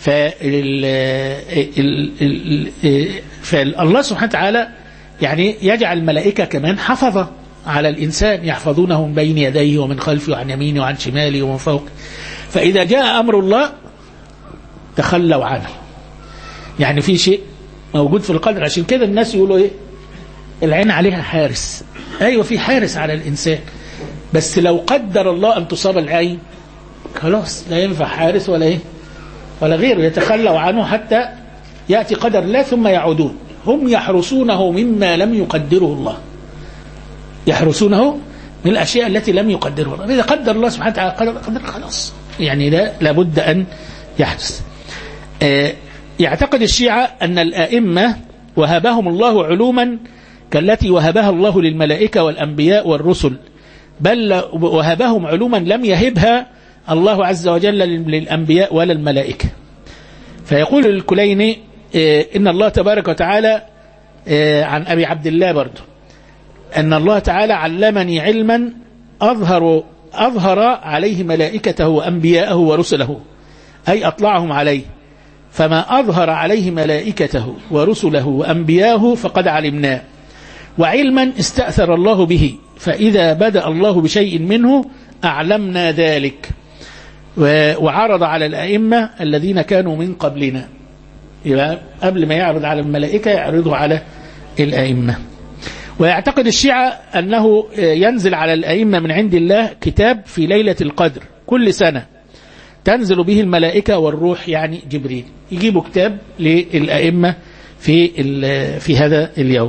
فالله سبحانه وتعالى يعني يجعل الملائكة كمان حفظة على الإنسان يحفظونه من بين يديه ومن خلفه وعن يمينه وعن شماله ومن فوقه فإذا جاء أمر الله تخلوا عنه يعني في شيء موجود في القدر عشان كده الناس يقولوا ايه العين عليها حارس ايوه في حارس على الانسان بس لو قدر الله ان تصاب العين خلاص لا ينفع حارس ولا ايه ولا غيره يتخلوا عنه حتى ياتي قدر الله ثم يعودون هم يحرسونه مما لم يقدره الله يحرسونه من الاشياء التي لم يقدره الله اذا قدر الله سبحانه وتعالى قدر, قدر خلاص يعني لا لابد ان يحدث آه يعتقد الشيعة أن الآئمة وهبهم الله علوما كالتي وهبها الله للملائكة والأنبياء والرسل بل وهبهم علوما لم يهبها الله عز وجل للأنبياء ولا الملائكة فيقول الكليني إن الله تبارك وتعالى عن أبي عبد الله برضه أن الله تعالى علمني علما أظهر أظهر عليه ملائكته وأنبياءه ورسله أي أطلعهم عليه فما أظهر عليه ملائكته ورسله وأنبياه فقد علمناه وعلما استأثر الله به فإذا بدأ الله بشيء منه أعلمنا ذلك وعرض على الأئمة الذين كانوا من قبلنا يبقى قبل ما يعرض على الملائكة يعرضه على الأئمة ويعتقد الشيعة أنه ينزل على الأئمة من عند الله كتاب في ليلة القدر كل سنة تنزل به الملائكة والروح يعني جبريل يجيبوا كتاب للأئمة في في هذا اليوم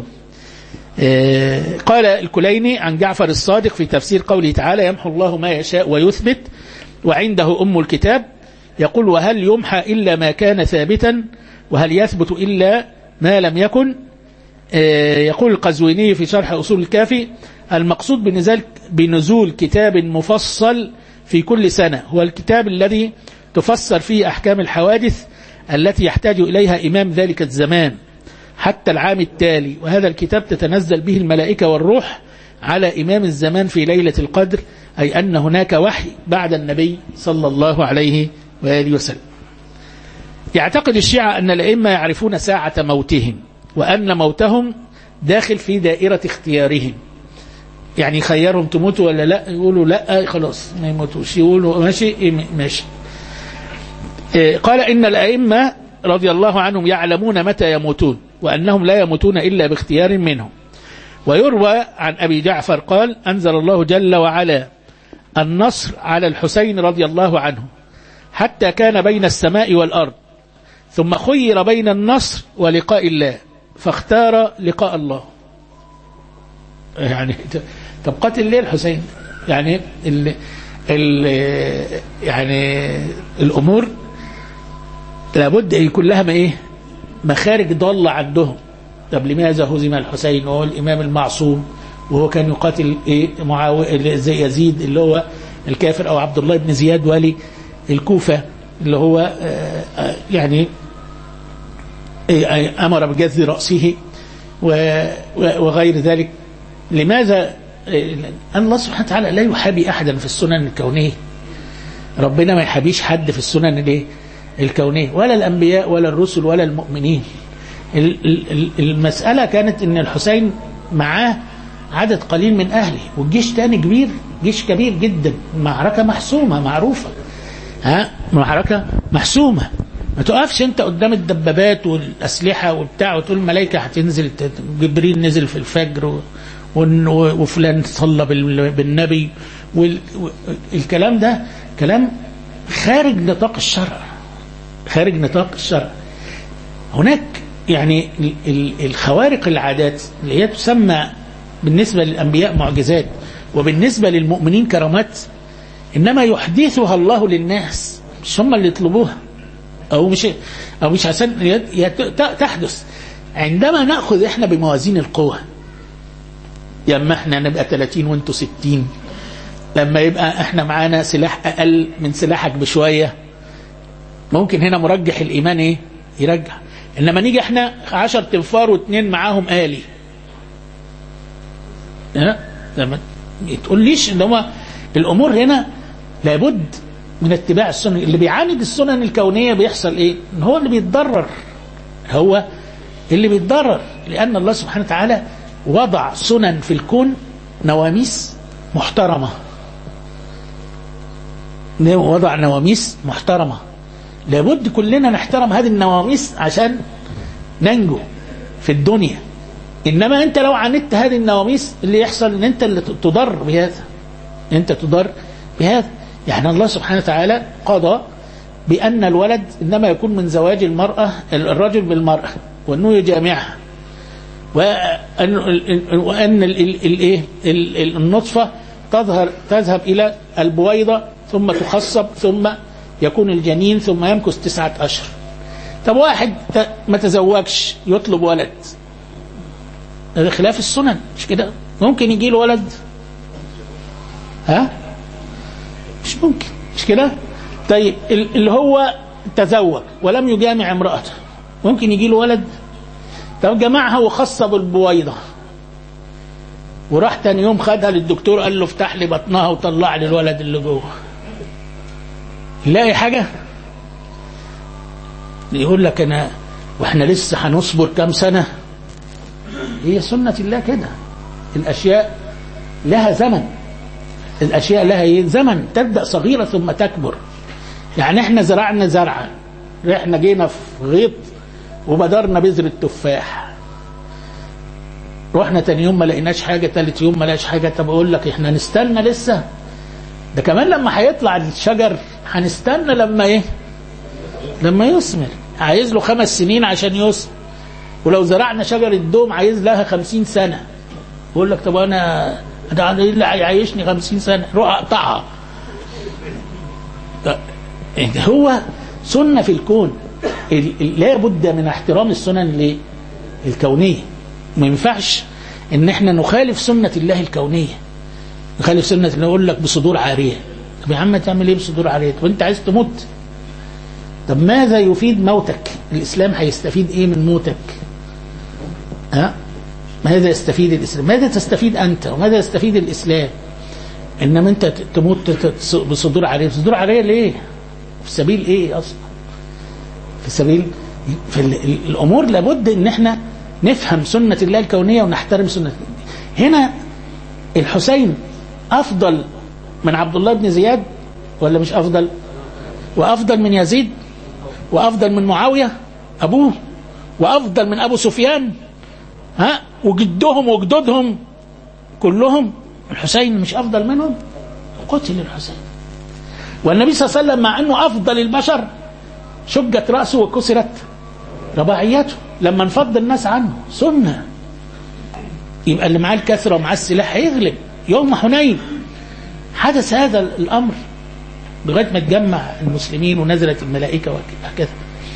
قال الكليني عن جعفر الصادق في تفسير قوله تعالى يمحو الله ما يشاء ويثبت وعنده أم الكتاب يقول وهل يمحى إلا ما كان ثابتا وهل يثبت إلا ما لم يكن يقول القزويني في شرح أصول الكافي المقصود بنزول, بنزول كتاب مفصل في كل سنة هو الكتاب الذي تفسر فيه أحكام الحوادث التي يحتاج إليها إمام ذلك الزمان حتى العام التالي وهذا الكتاب تتنزل به الملائكة والروح على إمام الزمان في ليلة القدر أي أن هناك وحي بعد النبي صلى الله عليه وآله وسلم يعتقد الشيعة أن الأئمة يعرفون ساعة موتهم وأن موتهم داخل في دائرة اختيارهم يعني خيرهم تموتوا ولا لا يقولوا لا خلاص ما يموتوش يقولوا ماشي ماشي قال إن الأئمة رضي الله عنهم يعلمون متى يموتون وأنهم لا يموتون إلا باختيار منهم ويروى عن أبي جعفر قال أنزل الله جل وعلا النصر على الحسين رضي الله عنه حتى كان بين السماء والأرض ثم خير بين النصر ولقاء الله فاختار لقاء الله يعني طب قاتل ليه الحسين يعني ال ال يعني الأمور لابد أن يكون لها ما إيه مخارج ضالة عندهم طب لماذا هزم الحسين وهو الإمام المعصوم وهو كان يقاتل إيه معاوية زي يزيد اللي هو الكافر أو عبد الله بن زياد والي الكوفة اللي هو آه، آه، يعني إيه، أمر بجذ رأسه و- و- وغير ذلك لماذا إيه، لأن الله سبحانه وتعالى لا يحابي أحدا في السنن الكونية ربنا ما يحابيش حد في السنن الايه الكونية ولا الأنبياء ولا الرسل ولا المؤمنين ال- ال- ال- المسألة كانت أن الحسين معاه عدد قليل من أهله والجيش تاني كبير جيش كبير جدا معركة محسومة معروفة ها معركة محسومة ما تقفش انت قدام الدبابات والأسلحة وبتاع وتقول الملائكة هتنزل ت- جبريل نزل في الفجر و- ون- و- وفلان صلى بال- بالنبي والكلام ده كلام خارج نطاق الشرع خارج نطاق الشرع هناك يعني ال- ال- الخوارق العادات اللي هي تسمى بالنسبة للأنبياء معجزات وبالنسبة للمؤمنين كرامات إنما يحدثها الله للناس مش هم اللي يطلبوها أو مش أو مش عشان يت- يت- تحدث عندما نأخذ إحنا بموازين القوة لما إحنا نبقى 30 وأنتوا 60 لما يبقى إحنا معانا سلاح أقل من سلاحك بشوية ممكن هنا مرجح الإيمان إيه يرجح إنما نيجي إحنا 10 تنفار واثنين معاهم آلي ها لما تقوليش ان هو الامور هنا لابد من اتباع السنن اللي بيعاند السنن الكونيه بيحصل ايه ان هو اللي بيتضرر هو اللي بيتضرر لان الله سبحانه وتعالى وضع سنن في الكون نواميس محترمه وضع نواميس محترمه لابد كلنا نحترم هذه النواميس عشان ننجو في الدنيا انما انت لو عاندت هذه النواميس اللي يحصل ان انت اللي تضر بهذا انت تضر بهذا يعني الله سبحانه وتعالى قضى بان الولد انما يكون من زواج المراه الرجل بالمراه وانه يجامعها وان وان الايه النطفه تظهر تذهب الى البويضه ثم تخصب ثم يكون الجنين ثم يمكث تسعه اشهر طب واحد ما تزوجش يطلب ولد هذا خلاف السنن مش كده ممكن يجي له ولد ها مش ممكن مش كده طيب اللي هو تزوج ولم يجامع امرأته ممكن يجي له ولد طب جمعها وخصب البويضة وراح تاني يوم خدها للدكتور قال له افتح لي بطنها وطلع لي الولد اللي جوه يلاقي حاجة يقول لك انا واحنا لسه هنصبر كام سنه هي سنة الله كده الأشياء لها زمن الأشياء لها زمن تبدأ صغيرة ثم تكبر يعني احنا زرعنا زرعة احنا جينا في غيط وبدرنا بذر التفاح رحنا تاني يوم ما لقيناش حاجة تالت يوم ما لقيناش حاجة طب أقول لك احنا نستنى لسه ده كمان لما هيطلع الشجر هنستنى لما ايه لما يثمر عايز له خمس سنين عشان يثمر ولو زرعنا شجرة دوم عايز لها خمسين سنة يقول لك طب أنا ده اللي هيعيشني خمسين سنة روح أقطعها هو سنة في الكون لا بد من احترام السنن الكونية ما ينفعش ان احنا نخالف سنة الله الكونية نخالف سنة اللي يقول لك بصدور عارية طب يا عم تعمل ايه بصدور عارية طب انت عايز تموت طب ماذا يفيد موتك الاسلام هيستفيد ايه من موتك ها ماذا يستفيد الإسلام ماذا تستفيد أنت وماذا يستفيد الإسلام إنما أنت تموت بصدور عارية بصدور عارية ليه في سبيل إيه أصلا في سبيل في الأمور لابد إن إحنا نفهم سنة الله الكونية ونحترم سنة هنا الحسين أفضل من عبد الله بن زياد ولا مش أفضل وأفضل من يزيد وأفضل من معاوية أبوه وأفضل من أبو سفيان ها وجدهم وجدودهم كلهم الحسين مش افضل منهم قتل الحسين والنبي صلى الله عليه وسلم مع أنه أفضل البشر شجت رأسه وكسرت رباعيته لما انفض الناس عنه سنة يبقى اللي معاه الكثرة ومعاه السلاح هيغلب يوم حنين حدث هذا الأمر لغاية ما تجمع المسلمين ونزلت الملائكة وهكذا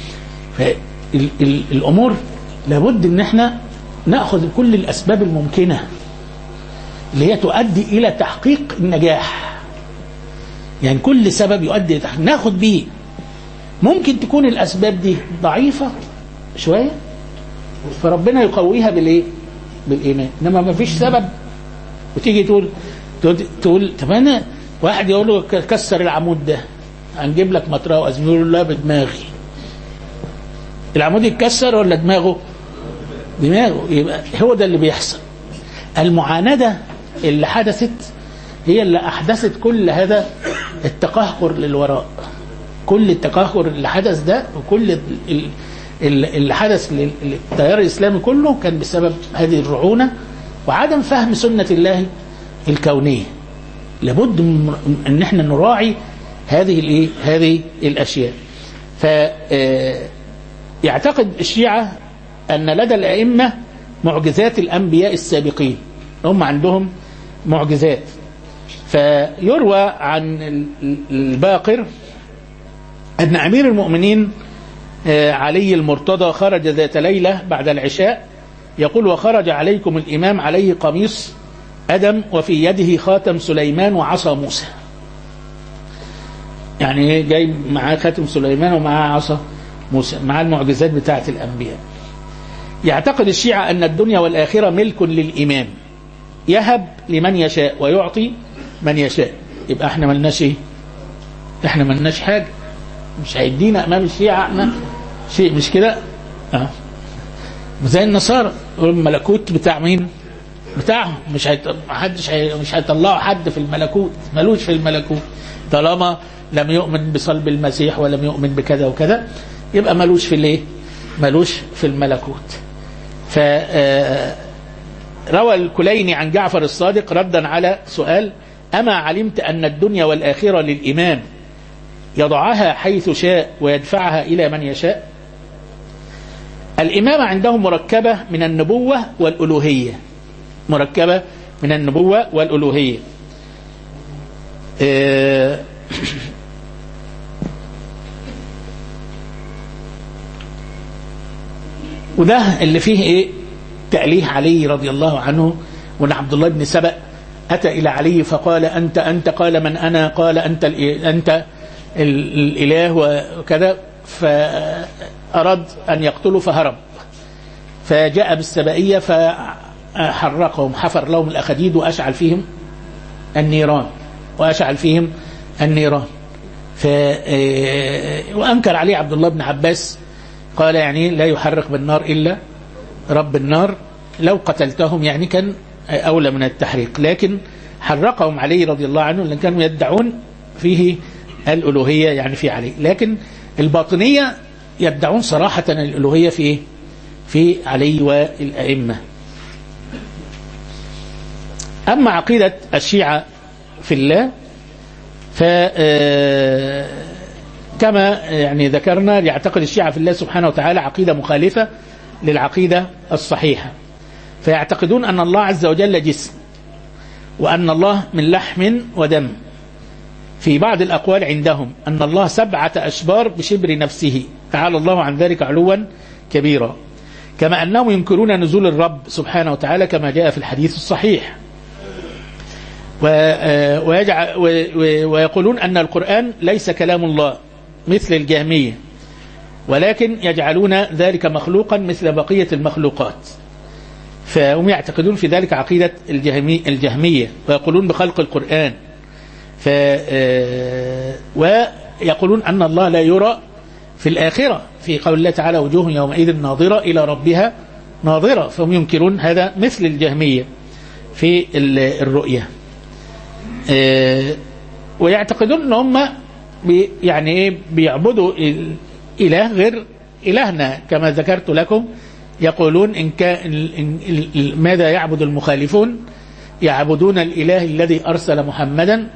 فالأمور لابد ان احنا نأخذ كل الأسباب الممكنة اللي هي تؤدي إلى تحقيق النجاح يعني كل سبب يؤدي إلى تحقيق ناخد بيه ممكن تكون الأسباب دي ضعيفة شوية فربنا يقويها بالإيه بالإيمان إنما ما فيش سبب وتيجي تقول تقول, تقول طب أنا واحد يقول له كسر العمود ده هنجيب لك مطرقه وازميله يقول له لا بدماغي العمود يتكسر ولا دماغه دماغه يبقى هو ده اللي بيحصل المعاندة اللي حدثت هي اللي أحدثت كل هذا التقهقر للوراء كل التقهقر اللي حدث ده وكل اللي حدث للتيار الإسلامي كله كان بسبب هذه الرعونة وعدم فهم سنة الله الكونية لابد من ان احنا نراعي هذه الايه هذه الاشياء ف يعتقد الشيعة ان لدى الائمه معجزات الانبياء السابقين هم عندهم معجزات فيروى عن الباقر ان امير المؤمنين علي المرتضى خرج ذات ليله بعد العشاء يقول وخرج عليكم الامام عليه قميص أدم وفي يده خاتم سليمان وعصا موسى يعني جاي معاه خاتم سليمان ومعاه عصا موسى مع المعجزات بتاعة الأنبياء يعتقد الشيعة أن الدنيا والآخرة ملك للإمام يهب لمن يشاء ويعطي من يشاء يبقى احنا ملناش ايه احنا ملناش حاجة مش هيدينا امام الشيعة احنا شيء مش كده اه زي النصارى الملكوت بتاع مين بتاعهم مش هيط... حدش هي... مش هيطلعوا حد في الملكوت ملوش في الملكوت طالما لم يؤمن بصلب المسيح ولم يؤمن بكذا وكذا يبقى ملوش في الايه ملوش في الملكوت ف روى الكليني عن جعفر الصادق ردا على سؤال أما علمت أن الدنيا والآخرة للإمام يضعها حيث شاء ويدفعها إلى من يشاء الإمامة عندهم مركبة من النبوة والألوهية مركبة من النبوة والألوهية اه وده اللي فيه ايه تأليه علي رضي الله عنه وان عبد الله بن سبأ أتى إلى علي فقال أنت أنت قال من أنا قال أنت أنت الإله وكذا فأراد أن يقتله فهرب فجاء بالسبائية فحرقهم حفر لهم الأخديد وأشعل فيهم النيران وأشعل فيهم النيران ف وأنكر عليه عبد الله بن عباس قال يعني لا يحرق بالنار إلا رب النار لو قتلتهم يعني كان أولى من التحريق لكن حرقهم علي رضي الله عنه لأن كانوا يدعون فيه الألوهية يعني في علي لكن الباطنية يدعون صراحة الألوهية في إيه؟ في علي والأئمة أما عقيدة الشيعة في الله ف كما يعني ذكرنا يعتقد الشيعة في الله سبحانه وتعالى عقيدة مخالفة للعقيدة الصحيحة فيعتقدون أن الله عز وجل جسم وأن الله من لحم ودم في بعض الأقوال عندهم أن الله سبعة أشبار بشبر نفسه تعالى الله عن ذلك علوا كبيرا كما أنهم ينكرون نزول الرب سبحانه وتعالى كما جاء في الحديث الصحيح ويجعل ويقولون أن القرآن ليس كلام الله مثل الجهمية ولكن يجعلون ذلك مخلوقا مثل بقية المخلوقات فهم يعتقدون في ذلك عقيدة الجهمي الجهمية ويقولون بخلق القرآن ف ويقولون أن الله لا يرى في الآخرة في قول الله تعالى وجوه يومئذ ناظرة إلى ربها ناظرة فهم ينكرون هذا مثل الجهمية في الرؤية ويعتقدون أن هم بي يعني ايه بيعبدوا اله غير الهنا كما ذكرت لكم يقولون إن كان ماذا يعبد المخالفون يعبدون الإله الذي أرسل محمدا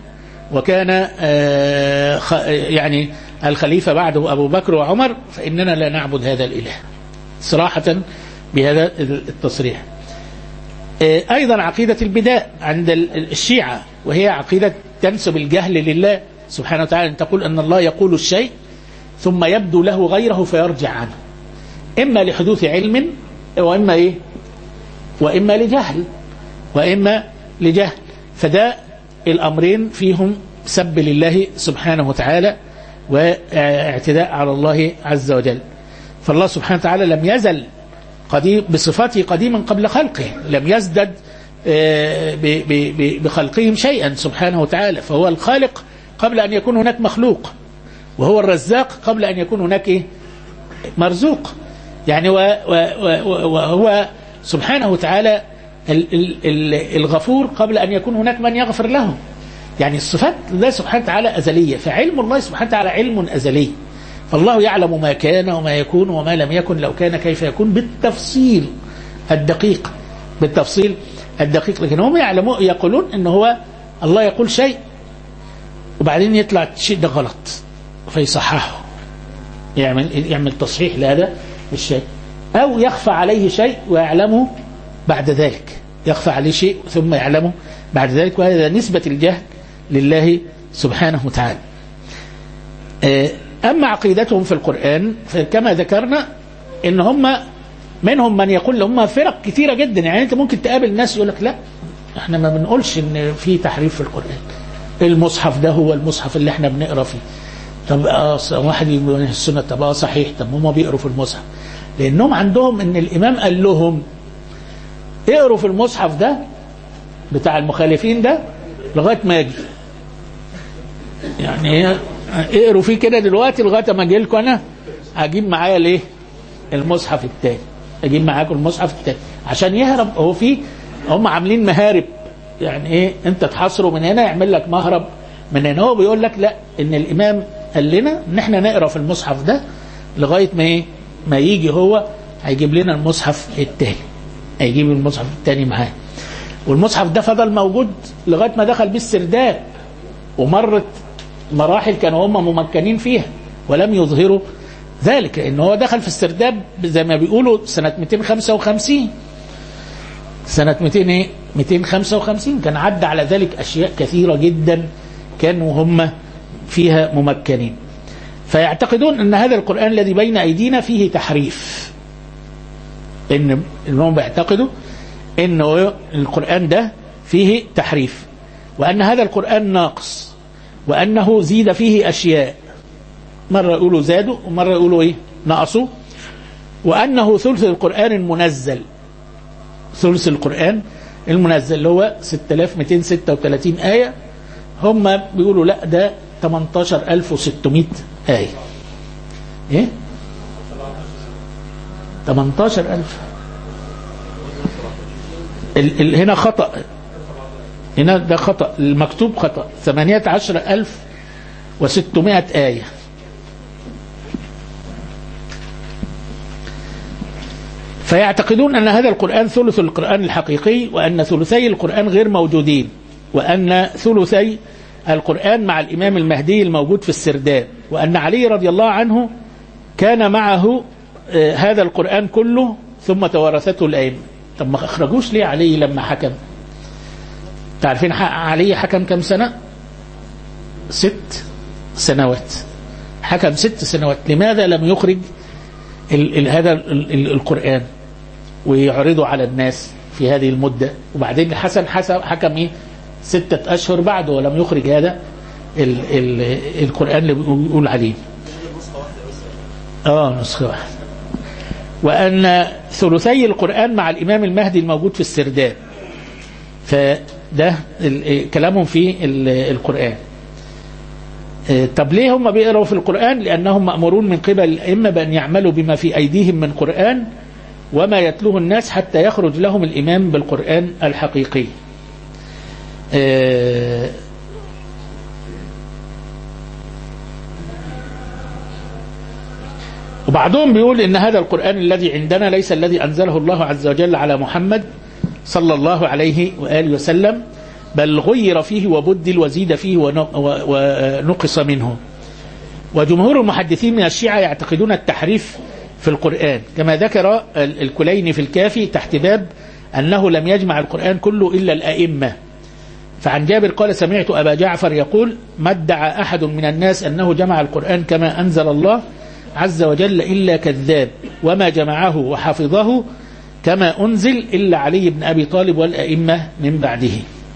وكان آه، خ- يعني الخليفة بعده أبو بكر وعمر فإننا لا نعبد هذا الإله صراحة بهذا التصريح آه، أيضا عقيدة البداء عند ال- الشيعة وهي عقيدة تنسب الجهل لله سبحانه وتعالى أن تقول أن الله يقول الشيء ثم يبدو له غيره فيرجع عنه إما لحدوث علم وإما إيه وإما لجهل وإما لجهل فده الأمرين فيهم سب لله سبحانه وتعالى واعتداء على الله عز وجل فالله سبحانه وتعالى لم يزل قديم بصفاته قديما قبل خلقه لم يزدد آه، ب- ب- ب- بخلقهم شيئا سبحانه وتعالى فهو الخالق قبل أن يكون هناك مخلوق وهو الرزاق قبل أن يكون هناك إيه؟ مرزوق يعني و- و- و- وهو سبحانه وتعالى ال- ال- ال- الغفور قبل أن يكون هناك من يغفر له يعني الصفات الله سبحانه وتعالى أزلية فعلم الله سبحانه وتعالى علم أزلي فالله يعلم ما كان وما يكون وما لم يكن لو كان كيف يكون بالتفصيل الدقيق بالتفصيل الدقيق لكن هم يعلمون يقولون ان هو الله يقول شيء وبعدين يطلع الشيء ده غلط فيصححه يعمل يعمل تصحيح لهذا الشيء او يخفى عليه شيء ويعلمه بعد ذلك يخفى عليه شيء ثم يعلمه بعد ذلك وهذا نسبة الجهل لله سبحانه وتعالى آه، أما عقيدتهم في القرآن فكما ذكرنا إن هم منهم من يقول هم فرق كثيرة جدا يعني أنت ممكن تقابل ناس يقول لك لا احنا ما بنقولش إن في تحريف في القرآن المصحف ده هو المصحف اللي احنا بنقرا فيه طب اه ص- واحد يقول السنة طب اه صحيح طب هم بيقروا في المصحف لأنهم عندهم إن الإمام قال لهم اقروا في المصحف ده بتاع المخالفين ده لغاية ما يجي يعني ايه اقروا فيه كده دلوقتي لغايه ما اجي لكم انا هجيب معايا الايه المصحف التاني اجيب معاكم المصحف التاني عشان يهرب هو في هم عاملين مهارب يعني ايه انت تحصره من هنا يعمل لك مهرب من هنا هو بيقول لك لا ان الامام قال لنا ان احنا نقرا في المصحف ده لغايه ما ايه ما يجي هو هيجيب لنا المصحف التاني هيجيب المصحف التاني معاه والمصحف ده فضل موجود لغايه ما دخل بيه السرداب ومرت مراحل كانوا هم ممكنين فيها ولم يظهروا ذلك لان هو دخل في السرداب زي ما بيقولوا سنه 255 سنه 200 ايه 255 كان عدى على ذلك اشياء كثيره جدا كانوا هم فيها ممكنين فيعتقدون ان هذا القران الذي بين ايدينا فيه تحريف ان انهم بيعتقدوا انه القران ده فيه تحريف وان هذا القران ناقص وانه زيد فيه اشياء مره يقولوا زادوا ومره يقولوا ايه نقصوا وانه ثلث القران المنزل ثلث القران المنزل اللي هو 6236 ايه هم بيقولوا لا ده 18600 ايه ايه 18000 ال ال هنا خطأ هنا ده خطأ المكتوب خطأ 18600 آية فيعتقدون أن هذا القرآن ثلث القرآن الحقيقي وأن ثلثي القرآن غير موجودين وأن ثلثي القرآن مع الإمام المهدي الموجود في السرداب وأن علي رضي الله عنه كان معه آه، هذا القرآن كله ثم توارثته الأئمة طب ما أخرجوش ليه علي لما حكم تعرفين ح- علي حكم كم سنة ست سنوات حكم ست سنوات لماذا لم يخرج ال ال هذا ال ال القرآن ويعرضه على الناس في هذه المدة وبعدين الحسن حسب حكم ايه ستة أشهر بعده ولم يخرج هذا ال ال القرآن اللي بيقول عليه اه نسخة واحدة وأن ثلثي القرآن مع الإمام المهدي الموجود في السرداب فده ال- كلامهم في ال- القرآن آه، طب ليه هم بيقروا في القرآن لأنهم مأمورون من قبل الأئمة بأن يعملوا بما في أيديهم من قرآن وما يتلوه الناس حتى يخرج لهم الإمام بالقرآن الحقيقي آه، وبعضهم بيقول ان هذا القرآن الذي عندنا ليس الذي انزله الله عز وجل على محمد صلى الله عليه واله وسلم بل غير فيه وبدل وزيد فيه ونقص منه وجمهور المحدثين من الشيعة يعتقدون التحريف في القرآن كما ذكر الكليني في الكافي تحت باب أنه لم يجمع القرآن كله إلا الأئمة فعن جابر قال سمعت أبا جعفر يقول ما ادعى أحد من الناس أنه جمع القرآن كما أنزل الله عز وجل إلا كذاب وما جمعه وحفظه كما أنزل إلا علي بن أبي طالب والأئمة من بعده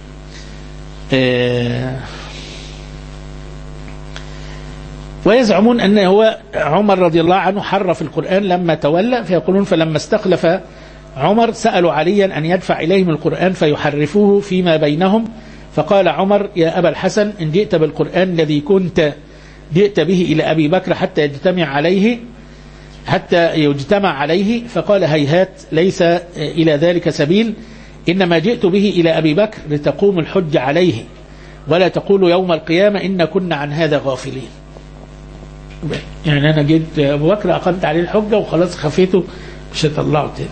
ويزعمون أن هو عمر رضي الله عنه حرف القرآن لما تولى فيقولون فلما استخلف عمر سألوا عليا أن يدفع إليهم القرآن فيحرفوه فيما بينهم فقال عمر يا أبا الحسن إن جئت بالقرآن الذي كنت جئت به إلى أبي بكر حتى يجتمع عليه حتى يجتمع عليه فقال هيهات ليس إلى ذلك سبيل إنما جئت به إلى أبي بكر لتقوم الحج عليه ولا تقول يوم القيامة إن كنا عن هذا غافلين يعني أنا جيت أبو بكر أقمت عليه الحجة وخلاص خفيته مش هطلعه تاني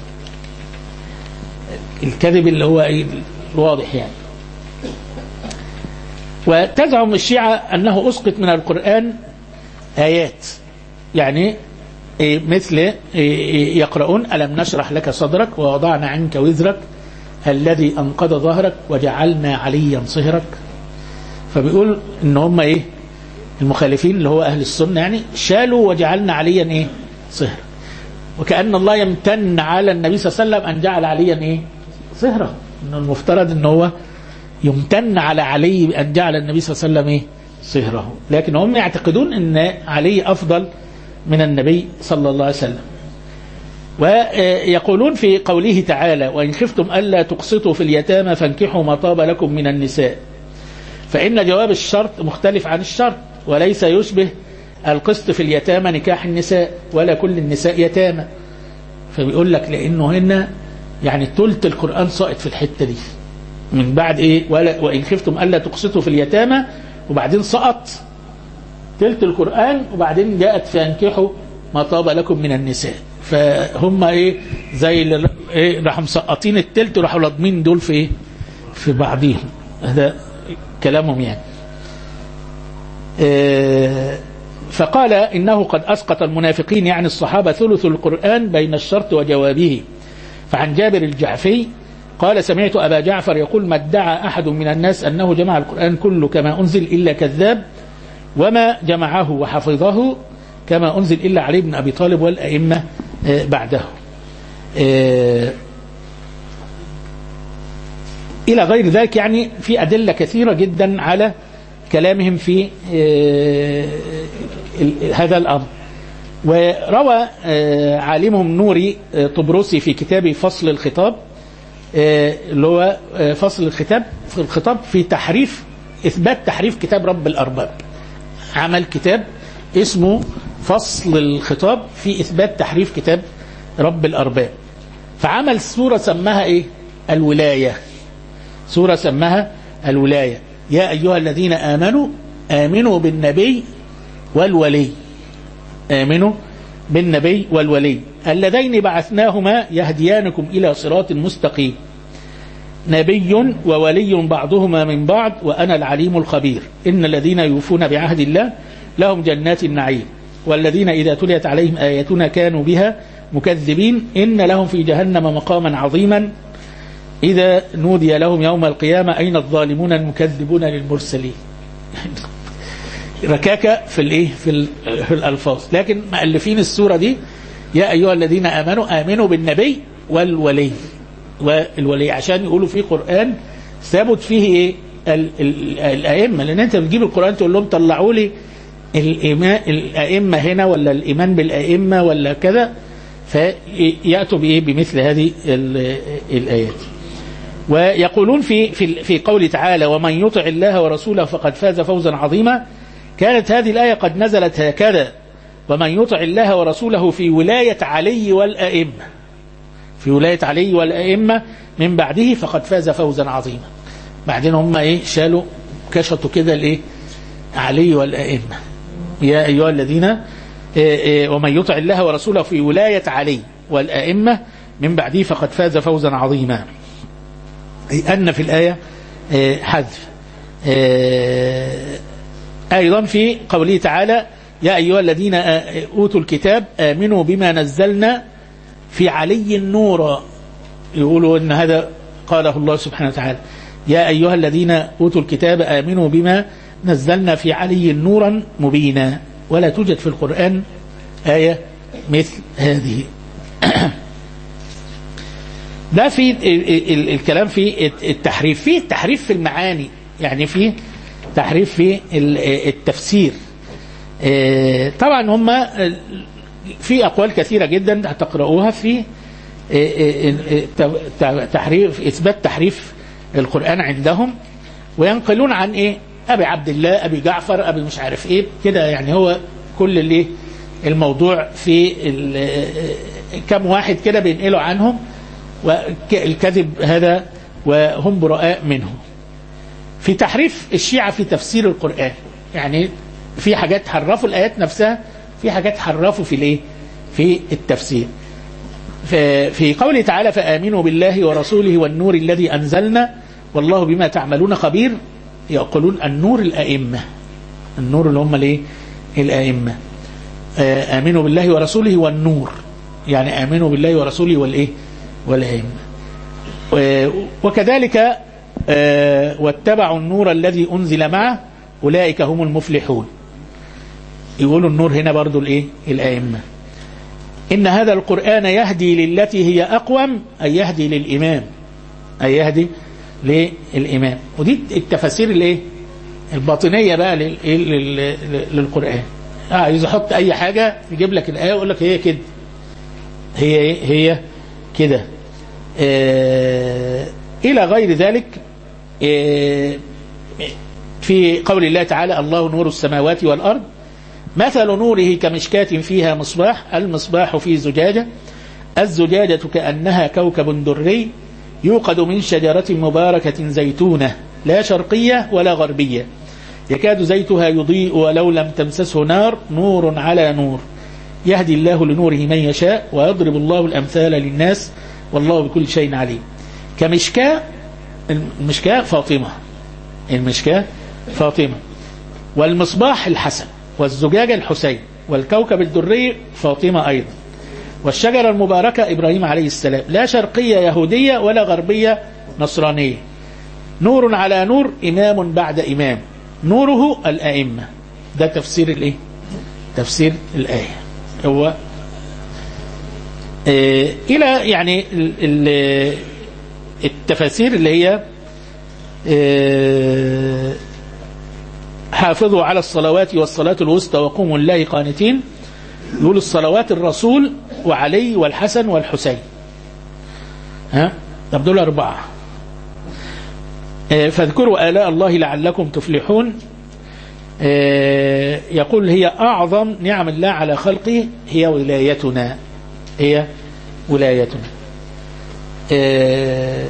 الكذب اللي هو ايه الواضح يعني وتزعم الشيعة أنه أسقط من القرآن آيات يعني إيه مثل إيه يقرؤون ألم نشرح لك صدرك ووضعنا عنك وزرك الذي أنقض ظهرك وجعلنا عليا صهرك فبيقول إن هم إيه المخالفين اللي هو أهل السنة يعني شالوا وجعلنا عليا إيه صهر وكأن الله يمتن على النبي صلى الله عليه وسلم أن جعل عليا إيه صهرة إنه المفترض إن هو يمتن على علي أن جعل النبي صلى الله عليه وسلم إيه صهره لكن هم يعتقدون أن علي أفضل من النبي صلى الله عليه وسلم ويقولون في قوله تعالى وإن خفتم ألا تقسطوا في اليتامى فانكحوا ما طاب لكم من النساء فإن جواب الشرط مختلف عن الشرط وليس يشبه القسط في اليتامى نكاح النساء ولا كل النساء يتامى فبيقول لك لأنه هنا يعني ثلث القرآن ساقط في الحتة دي من بعد إيه ولا وإن خفتم ألا تقسطوا في اليتامى وبعدين سقط ثلث القرآن وبعدين جاءت فانكحوا ما طاب لكم من النساء فهم ايه زي اللي ايه راحوا مسقطين التلت وراحوا لاضمين دول في ايه في بعضيهم هذا كلامهم يعني إيه فقال انه قد اسقط المنافقين يعني الصحابه ثلث القران بين الشرط وجوابه فعن جابر الجعفي قال سمعت ابا جعفر يقول ما ادعى احد من الناس انه جمع القران كله كما انزل الا كذاب وما جمعه وحفظه كما أنزل إلا علي بن أبي طالب والأئمة بعده إلى غير ذلك يعني في أدلة كثيرة جدا على كلامهم في هذا الأمر وروى عالمهم نوري طبرسي في كتابه فصل الخطاب اللي هو فصل الخطاب في الخطاب في تحريف إثبات تحريف كتاب رب الأرباب عمل كتاب اسمه فصل الخطاب في إثبات تحريف كتاب رب الأرباب فعمل سورة سماها إيه الولاية سورة سماها الولاية يا أيها الذين آمنوا آمنوا بالنبي والولي آمنوا بالنبي والولي اللذين بعثناهما يهديانكم إلى صراط مستقيم نبي وولي بعضهما من بعض وأنا العليم الخبير إن الذين يوفون بعهد الله لهم جنات النعيم والذين إذا تليت عليهم آياتنا كانوا بها مكذبين إن لهم في جهنم مقاما عظيما إذا نودي لهم يوم القيامة أين الظالمون المكذبون للمرسلين ركاكة في الايه في, في الألفاظ لكن مؤلفين السورة دي يا أيها الذين آمنوا آمنوا بالنبي والولي والولي عشان يقولوا في قرآن ثابت فيه ايه ال ال الأئمة لأن أنت بتجيب القرآن تقول لهم طلعوا لي الأئمة هنا ولا الإيمان بالأئمة ولا كذا فيأتوا بإيه بمثل هذه الآيات ويقولون في في في قول تعالى ومن يطع الله ورسوله فقد فاز فوزا عظيما كانت هذه الآية قد نزلت هكذا ومن يطع الله ورسوله في ولاية علي والأئمة في ولاية علي والأئمة من بعده فقد فاز فوزا عظيما بعدين هم ايه شالوا كشطوا كده الايه علي والأئمة يا أيها الذين إيه إيه ومن يطع الله ورسوله في ولاية علي والأئمة من بعده فقد فاز فوزا عظيما أي أن في الآية آه، حذف آه، أيضا في قوله تعالى يا أيها الذين آه، أوتوا الكتاب آمنوا بما نزلنا في علي النور يقولوا أن هذا قاله الله سبحانه وتعالى يا أيها الذين أوتوا الكتاب آمنوا بما نزلنا في علي نورا مبينا ولا توجد في القرآن آية مثل هذه ده في ال- ال- ال- الكلام في التحريف في التحريف في المعاني يعني في تحريف في ال- التفسير آه، طبعا هم في أقوال كثيرة جدا هتقرؤوها في آه، آه، آه، تحريف إثبات تحريف القرآن عندهم وينقلون عن إيه أبي عبد الله أبي جعفر أبي مش عارف إيه كده يعني هو كل اللي الموضوع في ال- آه، كم واحد كده بينقلوا عنهم والكذب هذا وهم براء منه في تحريف الشيعة في تفسير القرآن يعني في حاجات حرفوا الآيات نفسها في حاجات حرفوا في الايه في التفسير ف- في قوله تعالى فآمنوا بالله ورسوله والنور الذي أنزلنا والله بما تعملون خبير يقولون النور الأئمة النور اللي هم الايه الأئمة آه، آمنوا بالله ورسوله والنور يعني آمنوا بالله ورسوله والإيه والأئمة و- وكذلك آه، واتبعوا النور الذي أنزل معه أولئك هم المفلحون يقولوا النور هنا برضو الإيه الأئمة إن هذا القرآن يهدي للتي هي أقوم أي يهدي للإمام أي يهدي للإمام ودي التفاسير الإيه الباطنية بقى لل- إيه؟ لل- للقرآن آه عايز يحط أي حاجة يجيب لك الآية ويقول لك هي كده هي إيه؟ هي كده آه إلى غير ذلك آه في قول الله تعالى الله نور السماوات والأرض مثل نوره كمشكاة فيها مصباح المصباح في زجاجة الزجاجة كأنها كوكب دري يوقد من شجرة مباركة زيتونة لا شرقية ولا غربية يكاد زيتها يضيء ولو لم تمسسه نار نور على نور يهدي الله لنوره من يشاء ويضرب الله الأمثال للناس والله بكل شيء عليم كمشكاة المشكاة فاطمة المشكاة فاطمة والمصباح الحسن والزجاجة الحسين والكوكب الدري فاطمة أيضا والشجرة المباركة إبراهيم عليه السلام لا شرقية يهودية ولا غربية نصرانية نور على نور إمام بعد إمام نوره الأئمة ده تفسير الإيه تفسير الآية هو آه إلى يعني ال- ال- التفاسير اللي هي آه حافظوا على الصلوات والصلاة الوسطى وقوموا الله قانتين يقول الصلوات الرسول وعلي والحسن والحسين ها طب دول أربعة آه، فاذكروا آلاء الله لعلكم تفلحون آه، يقول هي أعظم نعم الله على خلقه هي ولايتنا هي ولايتنا آه،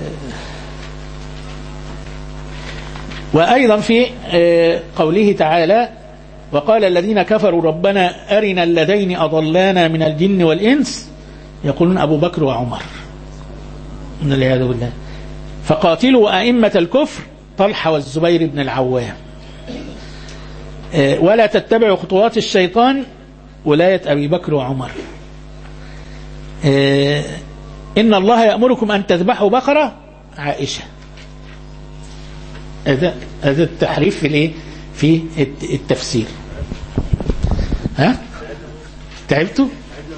وأيضا في آه، قوله تعالى وقال الذين كفروا ربنا أرنا الذين أضلانا من الجن والإنس يقولون أبو بكر وعمر من العياذ بالله فقاتلوا أئمة الكفر طلحة والزبير بن العوام آه، ولا تتبعوا خطوات الشيطان ولاية أبي بكر وعمر آه، إن الله يأمركم أن تذبحوا بقرة عائشة هذا هذا التحريف في الايه في الت- التفسير ها تعبتوا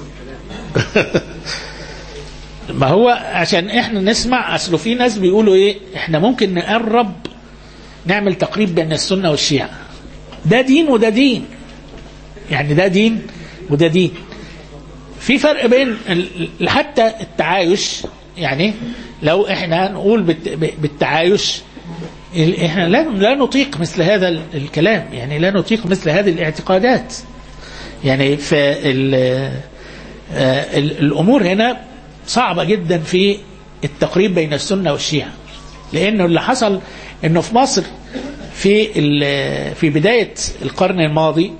ما هو عشان احنا نسمع اصله في ناس بيقولوا ايه احنا ممكن نقرب نعمل تقريب بين السنه والشيعه ده دين وده دين يعني ده دين وده دين في فرق بين ال- حتى التعايش يعني لو احنا نقول بالت- بالتعايش ال- احنا لا لا نطيق مثل هذا ال- الكلام يعني لا نطيق مثل هذه الاعتقادات يعني فال آه، ال- الامور هنا صعبه جدا في التقريب بين السنه والشيعه لانه اللي حصل انه في مصر في ال- في بدايه القرن الماضي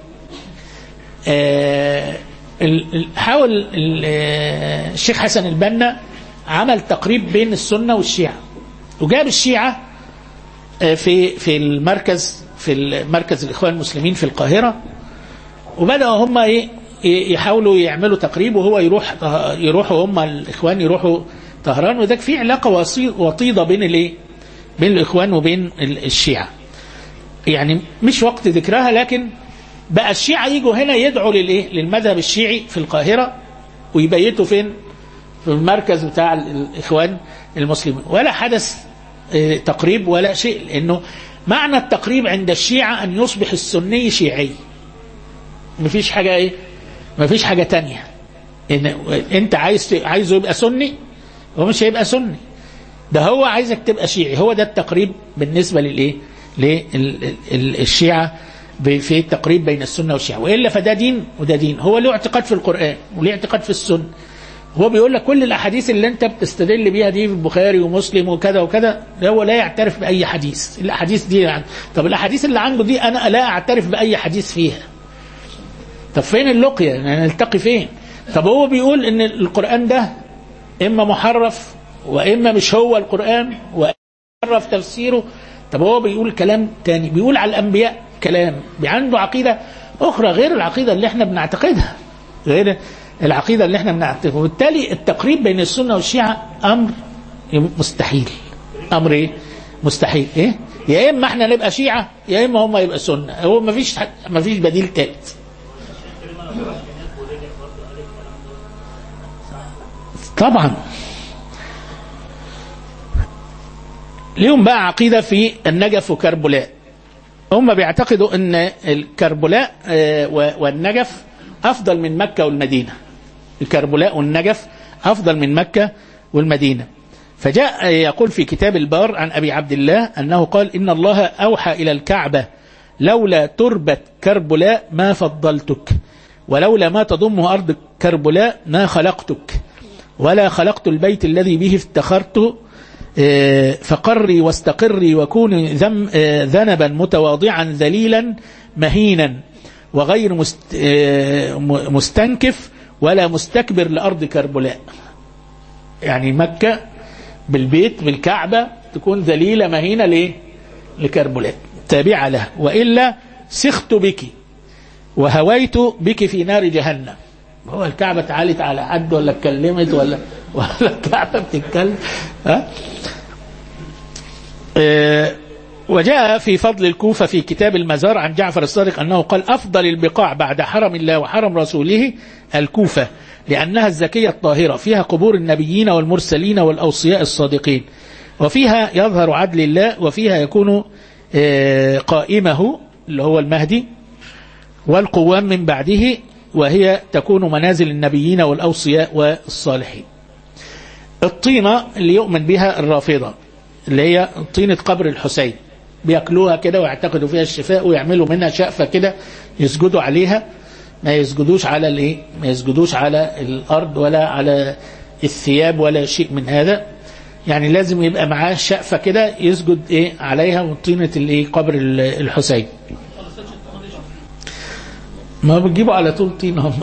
آه، ال- ال- حاول ال- آه، الشيخ حسن البنا عمل تقريب بين السنه والشيعه وجاب الشيعه في في المركز في مركز الاخوان المسلمين في القاهره وبداوا هم ايه يحاولوا يعملوا تقريب وهو يروح يروحوا هم الاخوان يروحوا طهران وذاك في علاقه وطيده بين الايه بين الاخوان وبين الشيعه يعني مش وقت ذكرها لكن بقى الشيعة يجوا هنا يدعوا للايه للمذهب الشيعي في القاهرة ويبيتوا فين في المركز بتاع الإخوان المسلمين ولا حدث اه تقريب ولا شيء لأنه معنى التقريب عند الشيعة أن يصبح السني شيعي مفيش حاجة إيه مفيش حاجة تانية إن أنت عايز عايزه يبقى سني هو مش هيبقى سني ده هو عايزك تبقى شيعي هو ده التقريب بالنسبة للإيه للشيعة في التقريب بين السنة والشيعة وإلا فده دين وده دين هو له اعتقاد في القرآن وله اعتقاد في السنة هو بيقول لك كل الأحاديث اللي أنت بتستدل بيها دي في البخاري ومسلم وكذا وكذا هو لا يعترف بأي حديث الأحاديث دي عنده طب الأحاديث اللي عنده دي أنا لا أعترف بأي حديث فيها طب فين اللقية يعني نلتقي فين طب هو بيقول ان القرآن ده اما محرف واما مش هو القرآن واما محرف تفسيره طب هو بيقول كلام تاني بيقول على الانبياء كلام عنده عقيدة اخرى غير العقيدة اللي احنا بنعتقدها غير العقيدة اللي احنا بنعتقدها وبالتالي التقريب بين السنة والشيعة امر مستحيل امر ايه مستحيل ايه يا اما احنا نبقى شيعة يا اما هم يبقى سنة هو ما فيش ما فيش بديل ثالث طبعا ليهم بقى عقيدة في النجف وكربلاء هم بيعتقدوا ان الكربلاء والنجف افضل من مكة والمدينة الكربلاء والنجف افضل من مكة والمدينة فجاء يقول في كتاب البار عن ابي عبد الله انه قال ان الله اوحى الى الكعبة لولا تربة كربلاء ما فضلتك ولولا ما تضمه ارض كربلاء ما خلقتك ولا خلقت البيت الذي به افتخرت فقري واستقري وكوني ذنبا متواضعا ذليلا مهينا وغير مستنكف ولا مستكبر لأرض كربلاء يعني مكة بالبيت بالكعبة تكون ذليلة مهينة ليه لكربلاء تابعة له وإلا سخت بك وهويت بك في نار جهنم هو الكعبة تعالت على حد ولا اتكلمت ولا ولا الكعبة بتتكلم ها اه وجاء في فضل الكوفة في كتاب المزار عن جعفر الصادق أنه قال أفضل البقاع بعد حرم الله وحرم رسوله الكوفة لأنها الزكية الطاهرة فيها قبور النبيين والمرسلين والأوصياء الصادقين وفيها يظهر عدل الله وفيها يكون اه قائمه اللي هو المهدي والقوام من بعده وهي تكون منازل النبيين والأوصياء والصالحين الطينة اللي يؤمن بها الرافضة اللي هي طينة قبر الحسين بياكلوها كده ويعتقدوا فيها الشفاء ويعملوا منها شقفة كده يسجدوا عليها ما يسجدوش على الايه ما يسجدوش على الارض ولا على الثياب ولا شيء من هذا يعني لازم يبقى معاه شقفة كده يسجد ايه عليها وطينة الايه قبر الحسين ما بتجيبوا على طول طين هم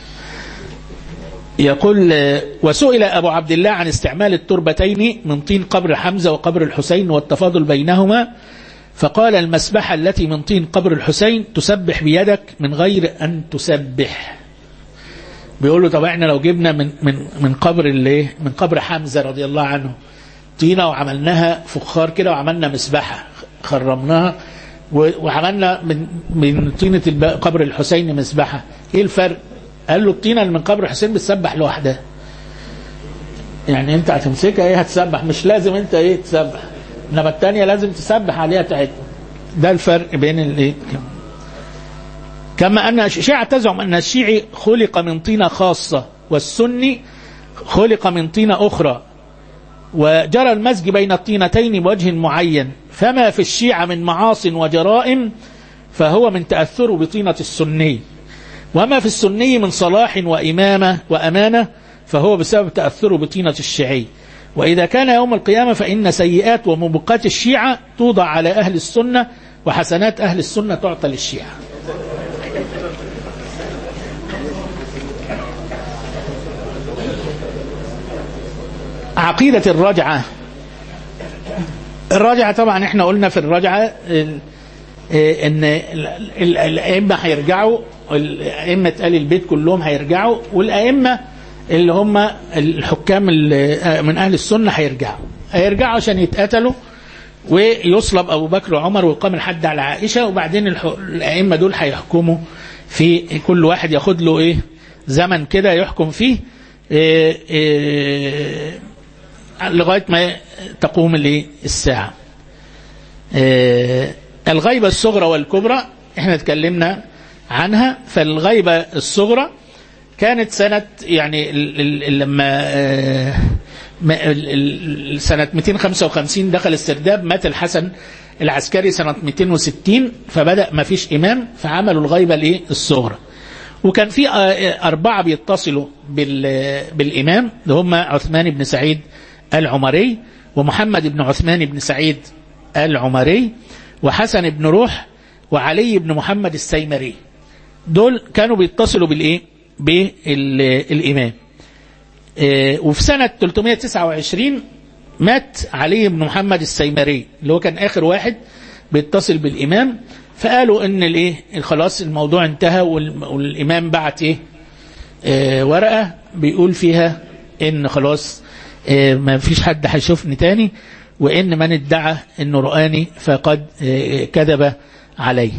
يقول وسئل أبو عبد الله عن استعمال التربتين من طين قبر حمزة وقبر الحسين والتفاضل بينهما فقال المسبحة التي من طين قبر الحسين تسبح بيدك من غير أن تسبح بيقول له طب احنا لو جبنا من من من قبر اللي من قبر حمزة رضي الله عنه طينة وعملناها فخار كده وعملنا مسبحة خرمناها وعملنا من من طينة قبر الحسين مسبحة ايه الفرق قال له الطينة اللي من قبر الحسين بتسبح لوحدها يعني انت هتمسكها ايه هتسبح مش لازم انت ايه تسبح انما الثانيه لازم تسبح عليها تعد ده الفرق بين الايه كما ان الشيعة تزعم ان الشيعي خلق من طينة خاصة والسني خلق من طينة اخرى وجرى المزج بين الطينتين بوجه معين فما في الشيعة من معاص وجرائم فهو من تأثره بطينة السني وما في السني من صلاح وإمامة وأمانة فهو بسبب تأثره بطينة الشيعي وإذا كان يوم القيامة فإن سيئات ومبقات الشيعة توضع على أهل السنة وحسنات أهل السنة تعطى للشيعة عقيدة الرجعة الراجعة طبعا احنا قلنا في الراجعة ال- إيه ان ال- ال- الائمه هيرجعوا الائمه ال البيت كلهم هيرجعوا والائمه اللي هم الحكام اللي من اهل السنه هيرجعوا هيرجعوا عشان يتقتلوا ويصلب ابو بكر وعمر ويقام الحد على عائشه وبعدين الح- الائمه دول هيحكموا في كل واحد ياخد له ايه زمن كده يحكم فيه إيه إيه لغايه ما تقوم الايه الساعه آه، الغيبة الصغرى والكبرى احنا اتكلمنا عنها فالغيبة الصغرى كانت سنة يعني ال- ال- ال- لما آه، ما- ال- ال- سنة 255 دخل السرداب مات الحسن العسكري سنة 260 فبدأ ما فيش إمام فعملوا الغيبة الايه الصغرى وكان في آه، أربعة بيتصلوا بال- بالإمام اللي هم عثمان بن سعيد العمري ومحمد بن عثمان بن سعيد العمري وحسن بن روح وعلي بن محمد السيمري دول كانوا بيتصلوا بالايه بالامام آه، وفي سنة 329 مات علي بن محمد السيمري اللي هو كان آخر واحد بيتصل بالإمام فقالوا إن الإيه خلاص الموضوع انتهى والم- والإمام بعت إيه آه، ورقة بيقول فيها إن خلاص آه، ما فيش حد هيشوفني تاني وإن من ادعى إنه رآني فقد آه، كذب عليه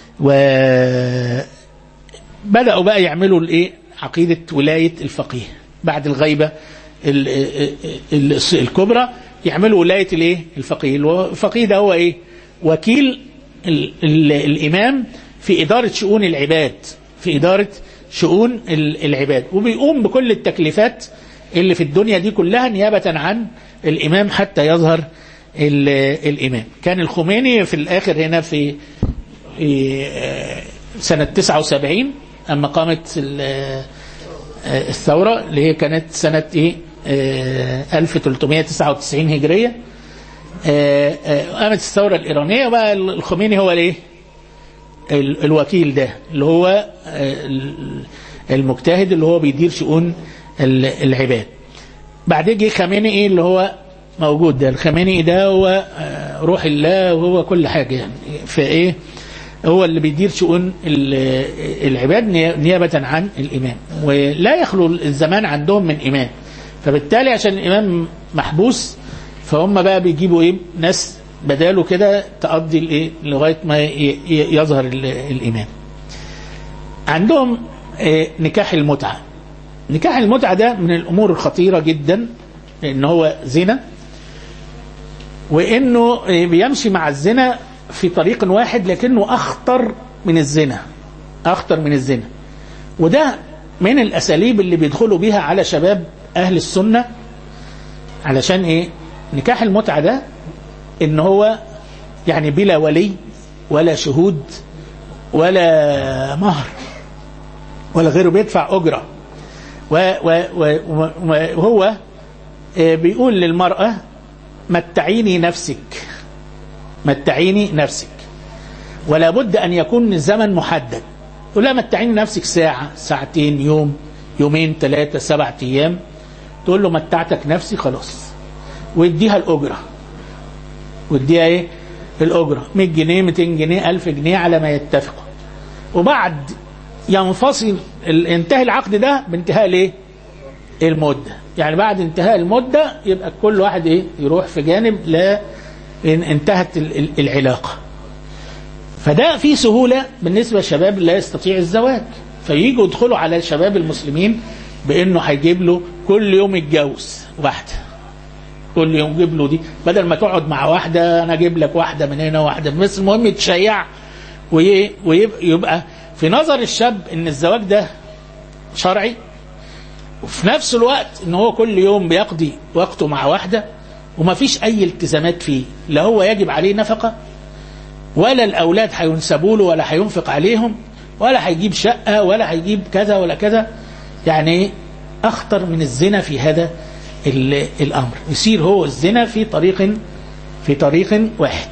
وبدأوا بقى يعملوا الإيه عقيدة ولاية الفقيه بعد الغيبة ال- ال- ال- الكبرى يعملوا ولاية الايه الفقيه الفقيه ده هو ايه وكيل ال ال الامام في ادارة شؤون العباد في ادارة شؤون ال- العباد وبيقوم بكل التكليفات اللي في الدنيا دي كلها نيابة عن الامام حتى يظهر ال- الامام كان الخميني في الاخر هنا في في آه، سنة 79 أما قامت ال- آه، الثورة اللي هي كانت سنة إيه آه، 1399 هجرية آه، آه، قامت الثورة الإيرانية وبقى الخميني هو الإيه ال- الوكيل ده اللي هو آه، ال- المجتهد اللي هو بيدير شؤون ال- العباد بعدين جه خامنئي اللي هو موجود ده الخامنئي ده هو آه، روح الله وهو كل حاجة يعني فايه هو اللي بيدير شؤون ال- العباد ني- نيابة عن الإمام ولا يخلو الزمان عندهم من إمام فبالتالي عشان الإمام محبوس فهم بقى بيجيبوا إيه ناس بداله كده تقضي الإيه لغاية ما ي- ي- يظهر ال- الإمام عندهم آه، نكاح المتعة نكاح المتعة ده من الأمور الخطيرة جدا لأن هو زنا وإنه آه، بيمشي مع الزنا في طريق واحد لكنه أخطر من الزنا أخطر من الزنا وده من الأساليب اللي بيدخلوا بيها على شباب أهل السنة علشان إيه نكاح المتعة ده إن هو يعني بلا ولي ولا شهود ولا مهر ولا غيره بيدفع أجرة و- و- و- و- وهو آه، بيقول للمرأة متعيني نفسك متعيني نفسك ولا بد أن يكون الزمن محدد يقول لها متعيني نفسك ساعة ساعتين يوم يومين ثلاثة سبعة أيام تقول له متعتك نفسي خلاص ويديها الأجرة ويديها إيه الأجرة 100 جنيه 200 جنيه 1000 جنيه على ما يتفقوا وبعد ينفصل ال- انتهي العقد ده بانتهاء الايه المدة يعني بعد انتهاء المدة يبقى كل واحد ايه يروح في جانب لا إن انتهت ال- ال- العلاقة فده في سهولة بالنسبة للشباب لا يستطيع الزواج فييجوا يدخلوا على الشباب المسلمين بانه هيجيب له كل يوم يتجوز واحدة كل يوم يجيب له دي بدل ما تقعد مع واحدة انا اجيب لك واحدة من هنا واحدة من بس المهم يتشيع وي- ويبقى في نظر الشاب ان الزواج ده شرعي وفي نفس الوقت ان هو كل يوم بيقضي وقته مع واحدة وما فيش اي التزامات فيه لا هو يجب عليه نفقة ولا الاولاد هينسبوا له ولا هينفق عليهم ولا هيجيب شقة ولا هيجيب كذا ولا كذا يعني اخطر من الزنا في هذا ال- الامر يصير هو الزنا في طريق في طريق واحد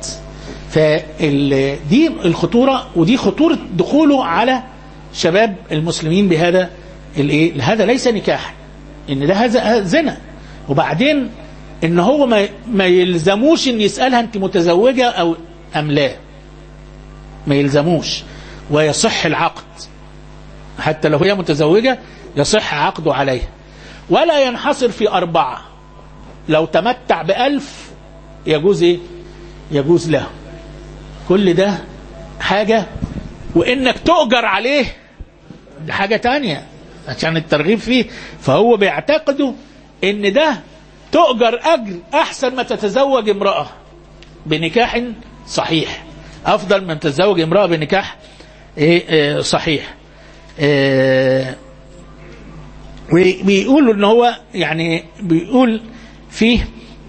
فدي الخطورة ودي خطورة دخوله على شباب المسلمين بهذا الايه هذا ليس نكاحا ان ده هذا زنا وبعدين ان هو ما, ما يلزموش ان يسألها انت متزوجة او ام لا ما يلزموش ويصح العقد حتى لو هي متزوجة يصح عقده عليها ولا ينحصر في أربعة لو تمتع بألف يجوز إيه؟ يجوز له كل ده حاجة وإنك تؤجر عليه ده حاجة تانية عشان الترغيب فيه فهو بيعتقدوا إن ده تؤجر أجر أحسن ما تتزوج امرأة بنكاح صحيح أفضل من تتزوج امرأة بنكاح إيه إيه صحيح إيه وبيقولوا ان هو يعني بيقول فيه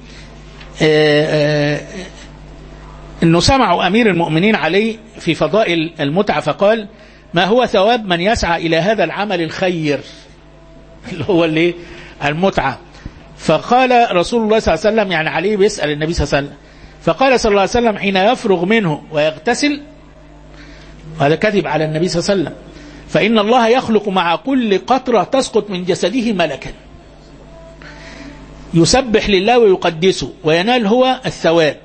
انه سمعوا امير المؤمنين عليه في فضائل المتعه فقال ما هو ثواب من يسعى الى هذا العمل الخير اللي هو اللي المتعه فقال رسول الله صلى الله عليه وسلم يعني عليه بيسال النبي صلى الله عليه وسلم فقال صلى الله عليه وسلم حين يفرغ منه ويغتسل هذا كذب على النبي صلى الله عليه وسلم فإن الله يخلق مع كل قطرة تسقط من جسده ملكا يسبح لله ويقدسه وينال هو الثواب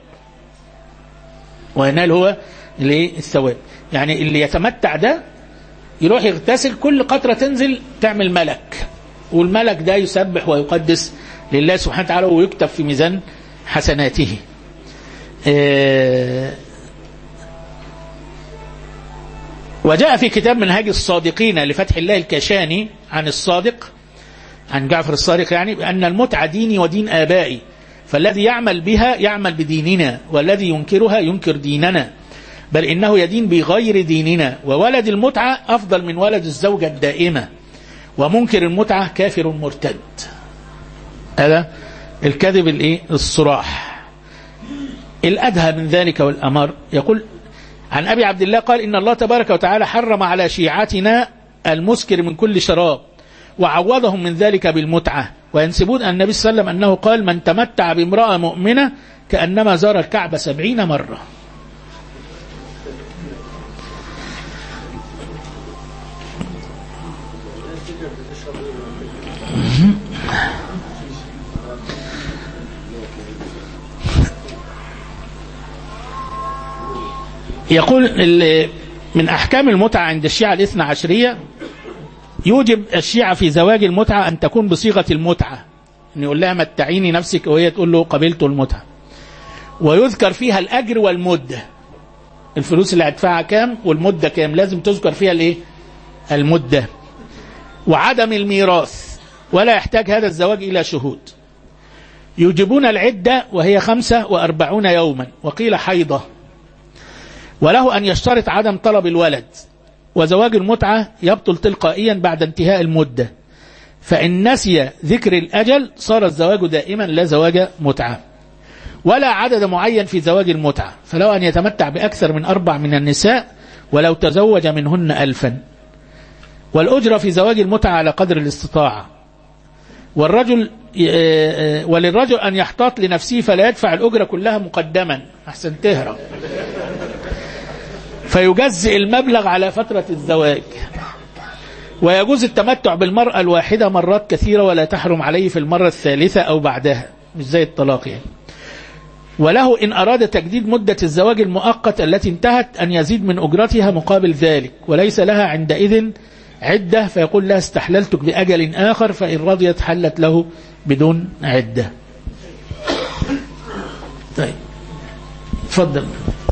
وينال هو الثواب يعني اللي يتمتع ده يروح يغتسل كل قطرة تنزل تعمل ملك والملك ده يسبح ويقدس لله سبحانه وتعالى ويكتب في ميزان حسناته آه وجاء في كتاب منهاج الصادقين لفتح الله الكشاني عن الصادق عن جعفر الصادق يعني بأن المتعة ديني ودين آبائي فالذي يعمل بها يعمل بديننا والذي ينكرها ينكر ديننا بل إنه يدين بغير ديننا وولد المتعة أفضل من ولد الزوجة الدائمة ومنكر المتعة كافر مرتد هذا الكذب الايه الصراح الأدهى من ذلك والأمر يقول عن أبي عبد الله قال إن الله تبارك وتعالى حرم على شيعتنا المسكر من كل شراب وعوضهم من ذلك بالمتعة وينسبون أن النبي صلى الله عليه وسلم أنه قال من تمتع بامرأة مؤمنة كأنما زار الكعبة سبعين مرة يقول من أحكام المتعة عند الشيعة الاثنى عشرية يوجب الشيعة في زواج المتعة أن تكون بصيغة المتعة أن يقول لها متعيني نفسك وهي تقول له قبلت المتعة ويذكر فيها الأجر والمدة الفلوس اللي هتدفعها كام والمدة كام لازم تذكر فيها الايه المدة وعدم الميراث ولا يحتاج هذا الزواج إلى شهود يوجبون العدة وهي خمسة وأربعون يوما وقيل حيضة وله أن يشترط عدم طلب الولد وزواج المتعة يبطل تلقائيا بعد انتهاء المدة فإن نسي ذكر الأجل صار الزواج دائما لا زواج متعة ولا عدد معين في زواج المتعة فلو أن يتمتع بأكثر من أربع من النساء ولو تزوج منهن ألفا والأجرة في زواج المتعة على قدر الاستطاعة والرجل وللرجل أن يحتاط لنفسه فلا يدفع الأجرة كلها مقدما أحسن تهرب فيجزئ المبلغ على فترة الزواج ويجوز التمتع بالمرأة الواحدة مرات كثيرة ولا تحرم عليه في المرة الثالثة أو بعدها مش زي الطلاق يعني وله إن أراد تجديد مدة الزواج المؤقت التي انتهت أن يزيد من أجرتها مقابل ذلك وليس لها عندئذ عدة فيقول لها استحللتك بأجل آخر فإن رضيت حلت له بدون عدة طيب تفضل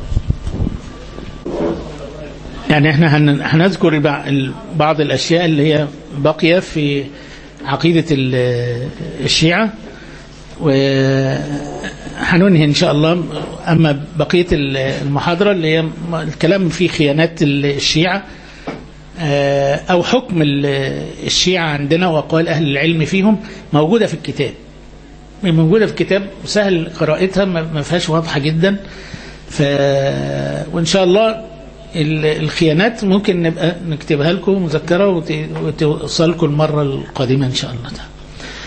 يعني احنا هنذكر بعض الأشياء اللي هي باقية في عقيدة الشيعة وهننهي إن شاء الله أما بقية المحاضرة اللي هي الكلام في خيانات الشيعة أو حكم الشيعة عندنا وأقوال أهل العلم فيهم موجودة في الكتاب موجودة في الكتاب سهل قراءتها ما فيهاش واضحة جدا ف... وإن شاء الله الخيانات ممكن نبقى نكتبها لكم مذكرة وتوصلكم المرة القادمة إن شاء الله تعالى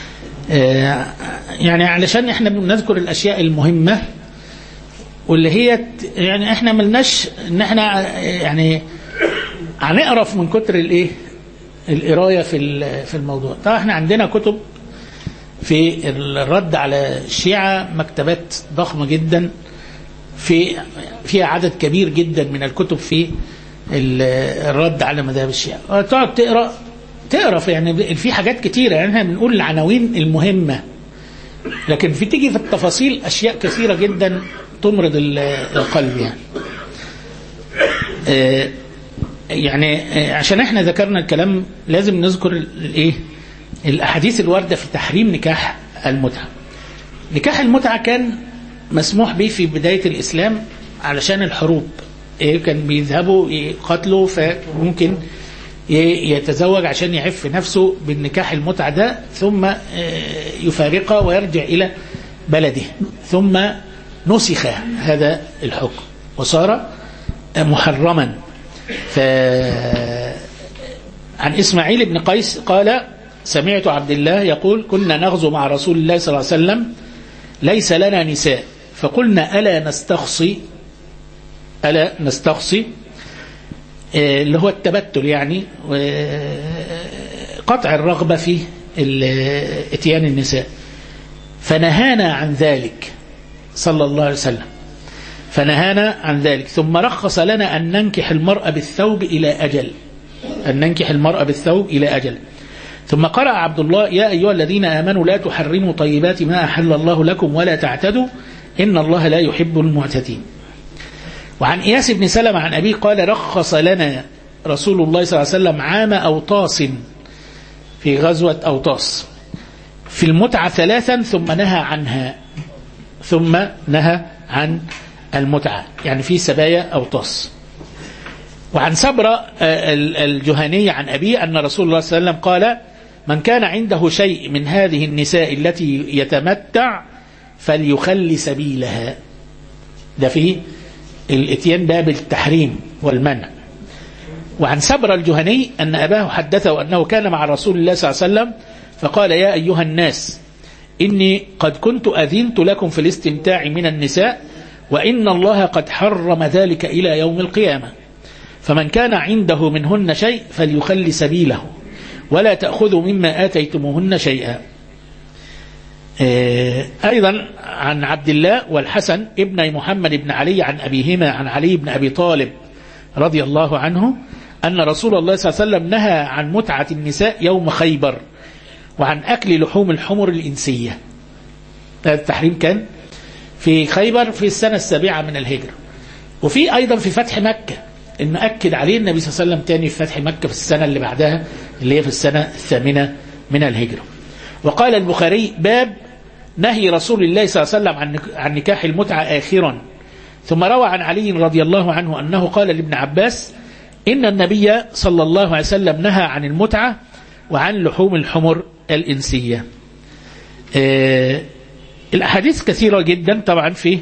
يعني علشان احنا بنذكر الأشياء المهمة واللي هي يعني احنا ملناش ان احنا يعني هنقرف من كتر الايه القرايه في في الموضوع طبعا احنا عندنا كتب في الرد على الشيعة مكتبات ضخمة جدا في فيها عدد كبير جدا من الكتب في الرد على مذاهب الشيعة تقعد تقرا تقرا في يعني في حاجات كتيرة يعني احنا بنقول العناوين المهمة لكن في تيجي في التفاصيل اشياء كثيرة جدا تمرض القلب يعني آه يعني عشان احنا ذكرنا الكلام لازم نذكر الايه الاحاديث الوارده في تحريم نكاح المتعه نكاح المتعه كان مسموح به في بدايه الاسلام علشان الحروب إيه كان بيذهبوا يقاتلوا فممكن يتزوج عشان يعف نفسه بالنكاح المتعه ده ثم يفارقها ويرجع الى بلده ثم نسخ هذا الحكم وصار محرما ف عن إسماعيل بن قيس قال سمعت عبد الله يقول كنا نغزو مع رسول الله صلى الله عليه وسلم ليس لنا نساء فقلنا ألا نستخصي ألا نستخصي اللي هو التبتل يعني قطع الرغبة في اتيان النساء فنهانا عن ذلك صلى الله عليه وسلم فنهانا عن ذلك ثم رخص لنا أن ننكح المرأة بالثوب إلى أجل أن ننكح المرأة بالثوب إلى أجل ثم قرأ عبد الله يا أيها الذين آمنوا لا تحرموا طيبات ما أحل الله لكم ولا تعتدوا إن الله لا يحب المعتدين وعن إياس بن سلمة عن أبيه قال رخص لنا رسول الله صلى الله عليه وسلم عام أوطاس في غزوة أوطاس في المتعة ثلاثا ثم نهى عنها ثم نهى عن المتعة يعني في سبايا أوطاس وعن سبرة الجهني عن أبيه أن رسول الله صلى الله عليه وسلم قال من كان عنده شيء من هذه النساء التي يتمتع فليخلي سبيلها ده فيه الاتيان باب التحريم والمنع وعن سبرة الجهني أن أباه حدثه أنه كان مع رسول الله صلى الله عليه وسلم فقال يا أيها الناس إني قد كنت أذنت لكم في الاستمتاع من النساء وإن الله قد حرم ذلك إلى يوم القيامة فمن كان عنده منهن شيء فليخل سبيله ولا تأخذوا مما آتيتموهن شيئا أيضا عن عبد الله والحسن ابن محمد بن علي عن أبيهما عن علي بن أبي طالب رضي الله عنه أن رسول الله صلى الله عليه وسلم نهى عن متعة النساء يوم خيبر وعن أكل لحوم الحمر الإنسية هذا التحريم كان في خيبر في السنة السابعة من الهجرة وفي أيضا في فتح مكة إن أكد عليه النبي صلى الله عليه وسلم تاني في فتح مكة في السنة اللي بعدها اللي هي في السنة الثامنة من الهجرة وقال البخاري باب نهي رسول الله صلى الله عليه وسلم عن عن نكاح المتعة آخرا ثم روى عن علي رضي الله عنه أنه قال لابن عباس إن النبي صلى الله عليه وسلم نهى عن المتعة وعن لحوم الحمر الإنسية آه الأحاديث كثيرة جدا طبعا في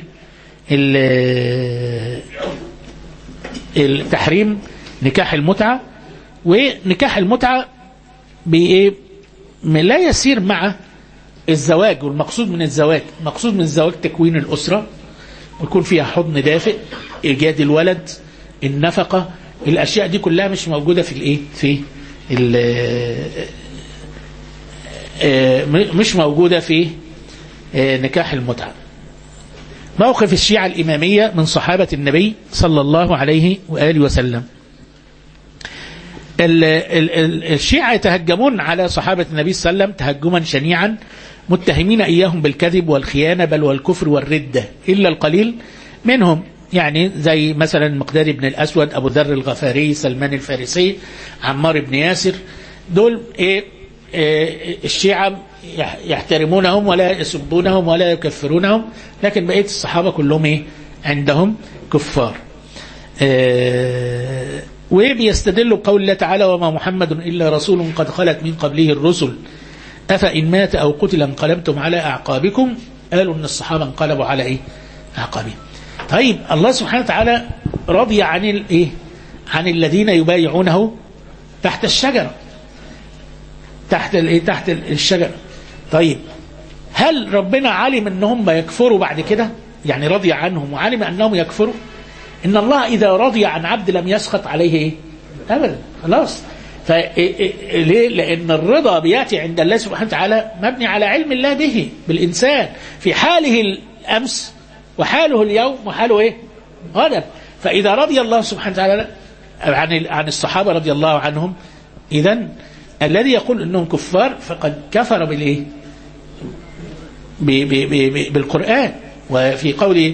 التحريم نكاح المتعة ونكاح المتعة بإيه لا يسير مع الزواج والمقصود من الزواج المقصود من الزواج تكوين الأسرة ويكون فيها حضن دافئ إيجاد الولد النفقة الأشياء دي كلها مش موجودة في الإيه في مش موجودة في نكاح المتعة موقف الشيعة الإمامية من صحابة النبي صلى الله عليه وآله وسلم الشيعة يتهجمون على صحابة النبي صلى الله عليه وسلم تهجما شنيعا متهمين إياهم بالكذب والخيانة بل والكفر والردة إلا القليل منهم يعني زي مثلا مقدار بن الأسود أبو ذر الغفاري سلمان الفارسي عمار بن ياسر دول إيه, إيه الشيعة يحترمونهم ولا يسبونهم ولا يكفرونهم لكن بقية الصحابة كلهم إيه عندهم كفار إيه وبيستدلوا بقول الله تعالى وما محمد إلا رسول قد خلت من قبله الرسل أفإن مات أو قتل انقلبتم على أعقابكم قالوا أن الصحابة انقلبوا على إيه أعقابهم طيب الله سبحانه وتعالى رضي عن الإيه عن الذين يبايعونه تحت الشجرة تحت الإيه تحت الشجرة طيب هل ربنا علم أنهم يكفروا بعد كده يعني رضي عنهم وعلم أنهم يكفروا إن الله إذا رضي عن عبد لم يسخط عليه إيه أبدا خلاص ف ليه؟ لأن الرضا بيأتي عند الله سبحانه وتعالى مبني على علم الله به بالإنسان في حاله الأمس وحاله اليوم وحاله إيه؟ غدا فإذا رضي الله سبحانه وتعالى عن عن الصحابة رضي الله عنهم إذا الذي يقول أنهم كفار فقد كفر بالإيه؟ بالقرآن وفي قوله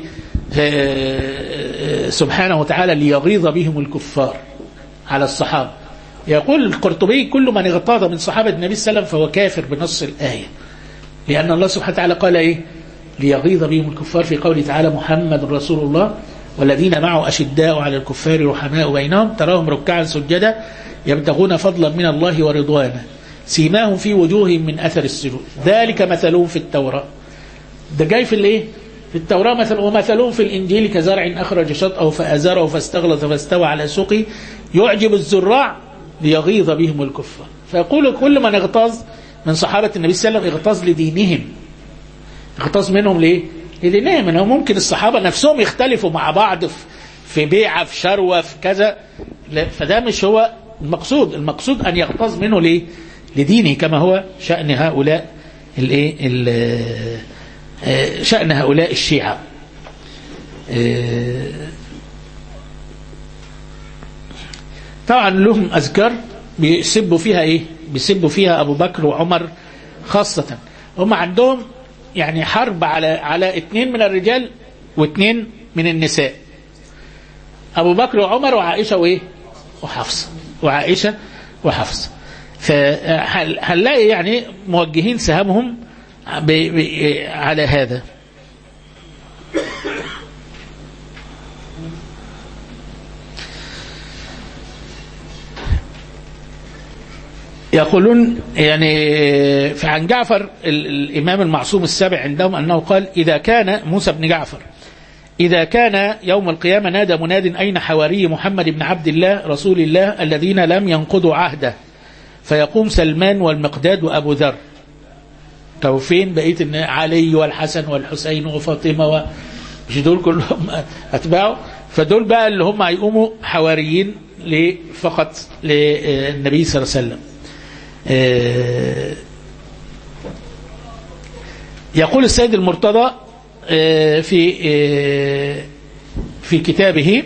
سبحانه وتعالى ليغيظ بهم الكفار على الصحابة يقول القرطبي كل من اغتاظ من صحابة النبي صلى الله عليه وسلم فهو كافر بنص الآية لأن الله سبحانه وتعالى قال إيه ليغيظ بهم الكفار في قوله تعالى محمد رسول الله والذين معه أشداء على الكفار رحماء بينهم تراهم ركعا سجدا يبتغون فضلا من الله ورضوانا سيماهم في وجوههم من أثر السجود ذلك مثلهم في التوراة ده جاي في الايه في التوراة مثل ومثلهم في الإنجيل كزرع أخرج شطأه فأزره فاستغلظ فاستوى على سوقه يعجب الزراع ليغيظ بهم الكفار فيقول كل من اغتاظ من صحابة النبي صلى الله عليه وسلم اغتاظ لدينهم اغتاظ منهم ليه لدينهم انه ممكن الصحابة نفسهم يختلفوا مع بعض في, في بيعة في شروة في كذا فده مش هو المقصود المقصود أن يغتاظ منه ليه لدينه كما هو شأن هؤلاء الايه شأن هؤلاء الشيعة طبعا لهم أذكار بيسبوا فيها إيه بيسبوا فيها أبو بكر وعمر خاصة هم عندهم يعني حرب على على اثنين من الرجال واثنين من النساء أبو بكر وعمر وعائشة وإيه وحفصة وعائشة وحفصة فهنلاقي يعني موجهين سهامهم على هذا يقولون يعني عن جعفر الإمام المعصوم السابع عندهم أنه قال إذا كان موسى بن جعفر إذا كان يوم القيامة نادى مناد أين حواري محمد بن عبد الله رسول الله الذين لم ينقضوا عهده فيقوم سلمان والمقداد وأبو ذر طب فين بقية إن علي والحسن والحسين وفاطمة و... مش دول كلهم أتباعه فدول بقى اللي هم هيقوموا حواريين فقط للنبي صلى الله عليه وسلم يقول السيد المرتضى في في كتابه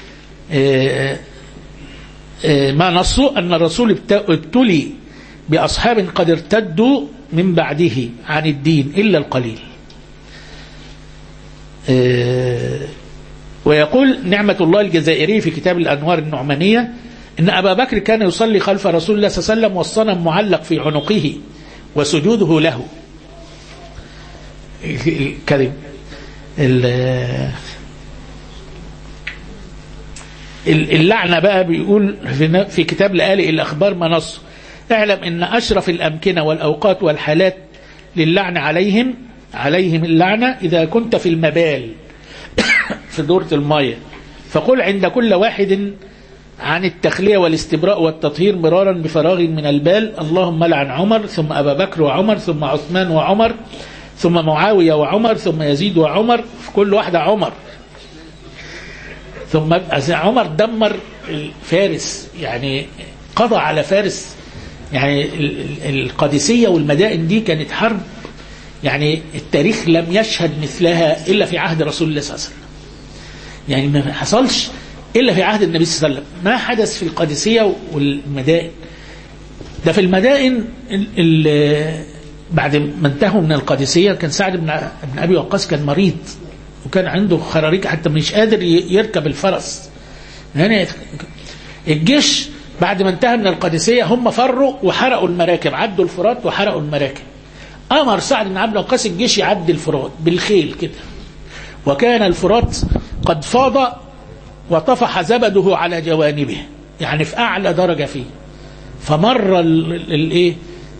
ما نصه أن الرسول ابتلي بأصحاب قد ارتدوا من بعده عن الدين إلا القليل ويقول نعمة الله الجزائري في كتاب الأنوار النعمانية إن أبا بكر كان يصلي خلف رسول الله صلى الله عليه وسلم والصنم معلق في عنقه وسجوده له الكذب اللعنة بقى بيقول في كتاب لآلئ الأخبار ما نص اعلم ان أشرف الأمكنة والأوقات والحالات للعن عليهم عليهم اللعنة إذا كنت في المبال في دورة المية فقل عند كل واحد عن التخلية والاستبراء والتطهير مرارا بفراغ من البال اللهم لعن عمر ثم أبا بكر وعمر ثم عثمان وعمر ثم معاوية وعمر ثم يزيد وعمر في كل واحدة عمر ثم عمر دمر فارس يعني قضى على فارس يعني القادسية والمدائن دي كانت حرب يعني التاريخ لم يشهد مثلها إلا في عهد رسول الله صلى الله عليه وسلم يعني ما حصلش إلا في عهد النبي صلى الله عليه وسلم ما حدث في القادسية والمدائن ده في المدائن بعد ما انتهوا من القادسية كان سعد بن بن أبي وقاص كان مريض وكان عنده خراريج حتى مش قادر يركب الفرس يعني الجيش بعد ما انتهى من القادسية هم فروا وحرقوا المراكب عدوا الفرات وحرقوا المراكب أمر سعد بن عبد الوقاص الجيش يعدي الفرات بالخيل كده وكان الفرات قد فاض وطفح زبده على جوانبه يعني في أعلى درجة فيه فمر الايه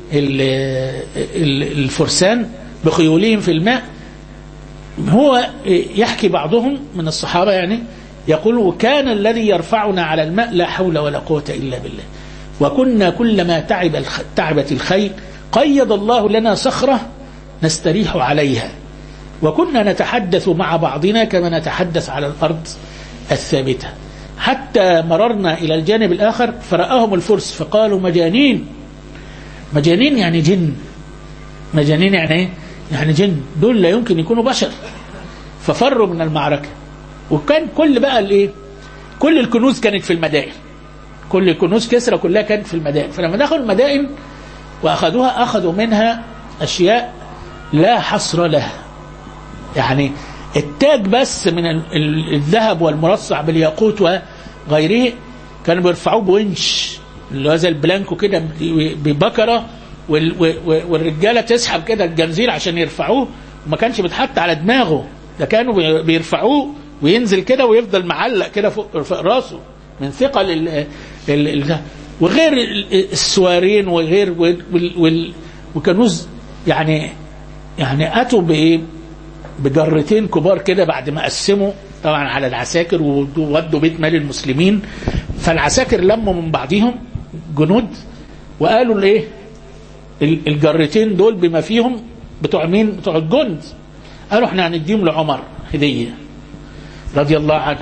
الفرسان بخيولهم في الماء هو يحكي بعضهم من الصحابة يعني يقول وكان الذي يرفعنا على الماء لا حول ولا قوة إلا بالله وكنا كلما تعب الخ... تعبت الخيل قيض الله لنا صخرة نستريح عليها وكنا نتحدث مع بعضنا كما نتحدث على الأرض الثابتة حتى مررنا إلى الجانب الآخر فرآهم الفرس فقالوا مجانين مجانين يعني جن مجانين يعني ايه؟ يعني جن دول لا يمكن يكونوا بشر ففروا من المعركة وكان كل بقى الايه كل الكنوز كانت في المدائن كل كنوز كسرى كلها كانت في المدائن فلما دخلوا المدائن واخذوها اخذوا منها اشياء لا حصر لها يعني التاج بس من ال- ال- الذهب والمرصع بالياقوت وغيره كانوا بيرفعوه بونش اللي هو زي البلانكو كده ب- ببكره وال- و- و- والرجاله تسحب كده الجنزير عشان يرفعوه وما كانش بيتحط على دماغه ده كانوا بي- بيرفعوه وينزل كده ويفضل معلق كده فوق فوق راسه من ثقل ال ال ال ده. وغير ال- السوارين وغير وال وال وال وكنوز يعني يعني اتوا بايه بجرتين كبار كده بعد ما قسموا طبعا على العساكر وودوا بيت مال المسلمين فالعساكر لموا من بعضهم جنود وقالوا الايه ال- الجرتين دول بما فيهم بتوع مين بتوع الجند قالوا احنا هنديهم لعمر هديه رضي الله عنه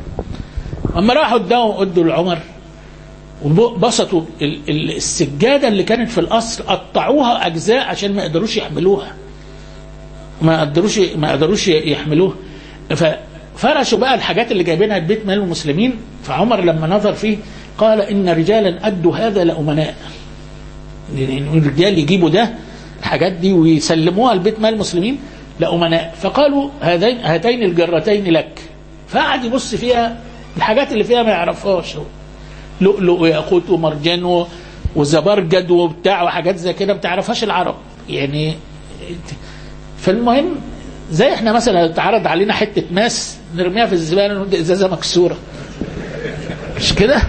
اما راحوا ادوا ادوا لعمر وبسطوا ال- ال- السجاده اللي كانت في القصر قطعوها اجزاء عشان ما يقدروش يحملوها ما قدروش ما قدروش يحملوها ففرشوا بقى الحاجات اللي جايبينها البيت مال المسلمين فعمر لما نظر فيه قال ان رجالا ادوا هذا لامناء يعني الرجال يجيبوا ده الحاجات دي ويسلموها لبيت مال المسلمين لأمناء فقالوا هذين هاتين الجرتين لك فقعد يبص فيها الحاجات اللي فيها ما يعرفهاش هو لؤلؤ وياقوت ومرجان و- وزبرجد وبتاع وحاجات زي كده ما بتعرفهاش العرب يعني فالمهم زي احنا مثلا اتعرض علينا حته ماس نرميها في الزباله نقول دي ازازه مكسوره مش كده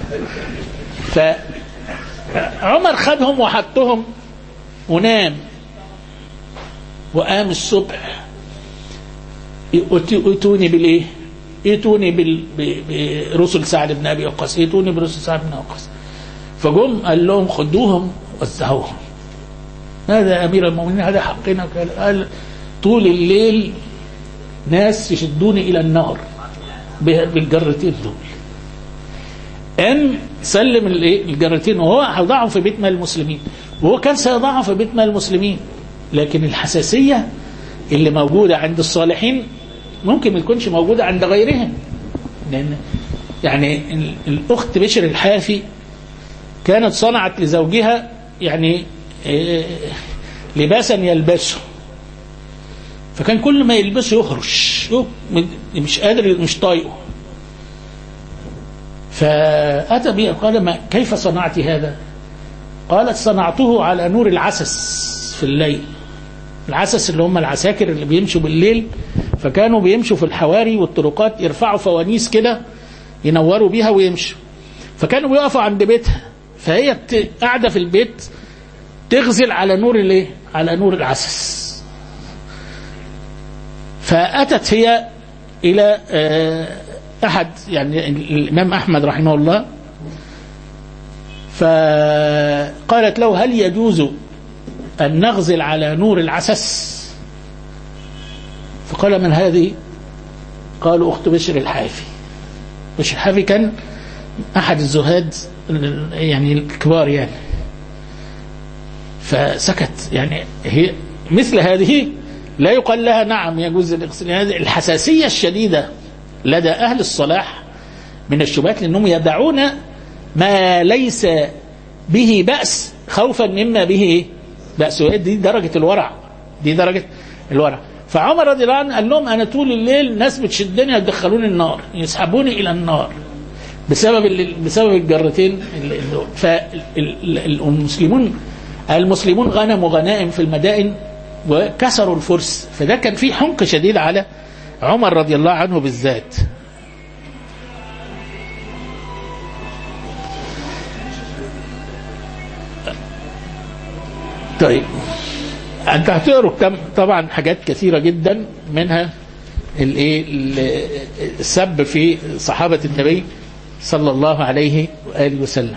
فعمر خدهم وحطهم ونام وقام الصبح يؤتي- ائتوني بالايه؟ ائتوني بال- ب- برسل سعد بن ابي وقاص ائتوني برسل سعد بن وقاص فجم قال لهم خدوهم وزعوهم هذا يا امير المؤمنين هذا حقنا وكذا. قال طول الليل ناس يشدوني الى النار ب- بالجرتين دول ان سلم الايه الجرتين وهو هيضعهم في بيت مال المسلمين وهو كان سيضعهم في بيت مال المسلمين لكن الحساسيه اللي موجوده عند الصالحين ممكن ما تكونش موجوده عند غيرهم لان يعني ال- الاخت بشر الحافي كانت صنعت لزوجها يعني آه، لباسا يلبسه فكان كل ما يلبسه يهرش يو- مش قادر مش طايقه فأتى به قال ما كيف صنعت هذا قالت صنعته على نور العسس في الليل العسس اللي هم العساكر اللي بيمشوا بالليل فكانوا بيمشوا في الحواري والطرقات يرفعوا فوانيس كده ينوروا بيها ويمشوا فكانوا بيقفوا عند بيتها فهي بت- قاعده في البيت تغزل على نور الايه على نور العسس فاتت هي الى آه، احد يعني الامام احمد رحمه الله فقالت له هل يجوز ان نغزل على نور العسس فقال من هذه قالوا اخت بشر الحافي بشر الحافي كان احد الزهاد يعني الكبار يعني فسكت يعني هي مثل هذه لا يقال لها نعم يجوز الاغسال هذه الحساسيه الشديده لدى اهل الصلاح من الشبهات لانهم يدعون ما ليس به باس خوفا مما به إيه؟ باس وهي دي درجه الورع دي درجه الورع فعمر رضي الله عنه قال لهم انا طول الليل ناس بتشدني يدخلوني النار يسحبوني الى النار بسبب ال- بسبب الجرتين فالمسلمون المسلمون غنموا غنائم في المدائن وكسروا الفرس فده كان فيه حنق شديد على عمر رضي الله عنه بالذات طيب انت هتقروا كتاب- طبعا حاجات كثيره جدا منها الايه ال- السب في صحابه النبي صلى الله عليه واله وسلم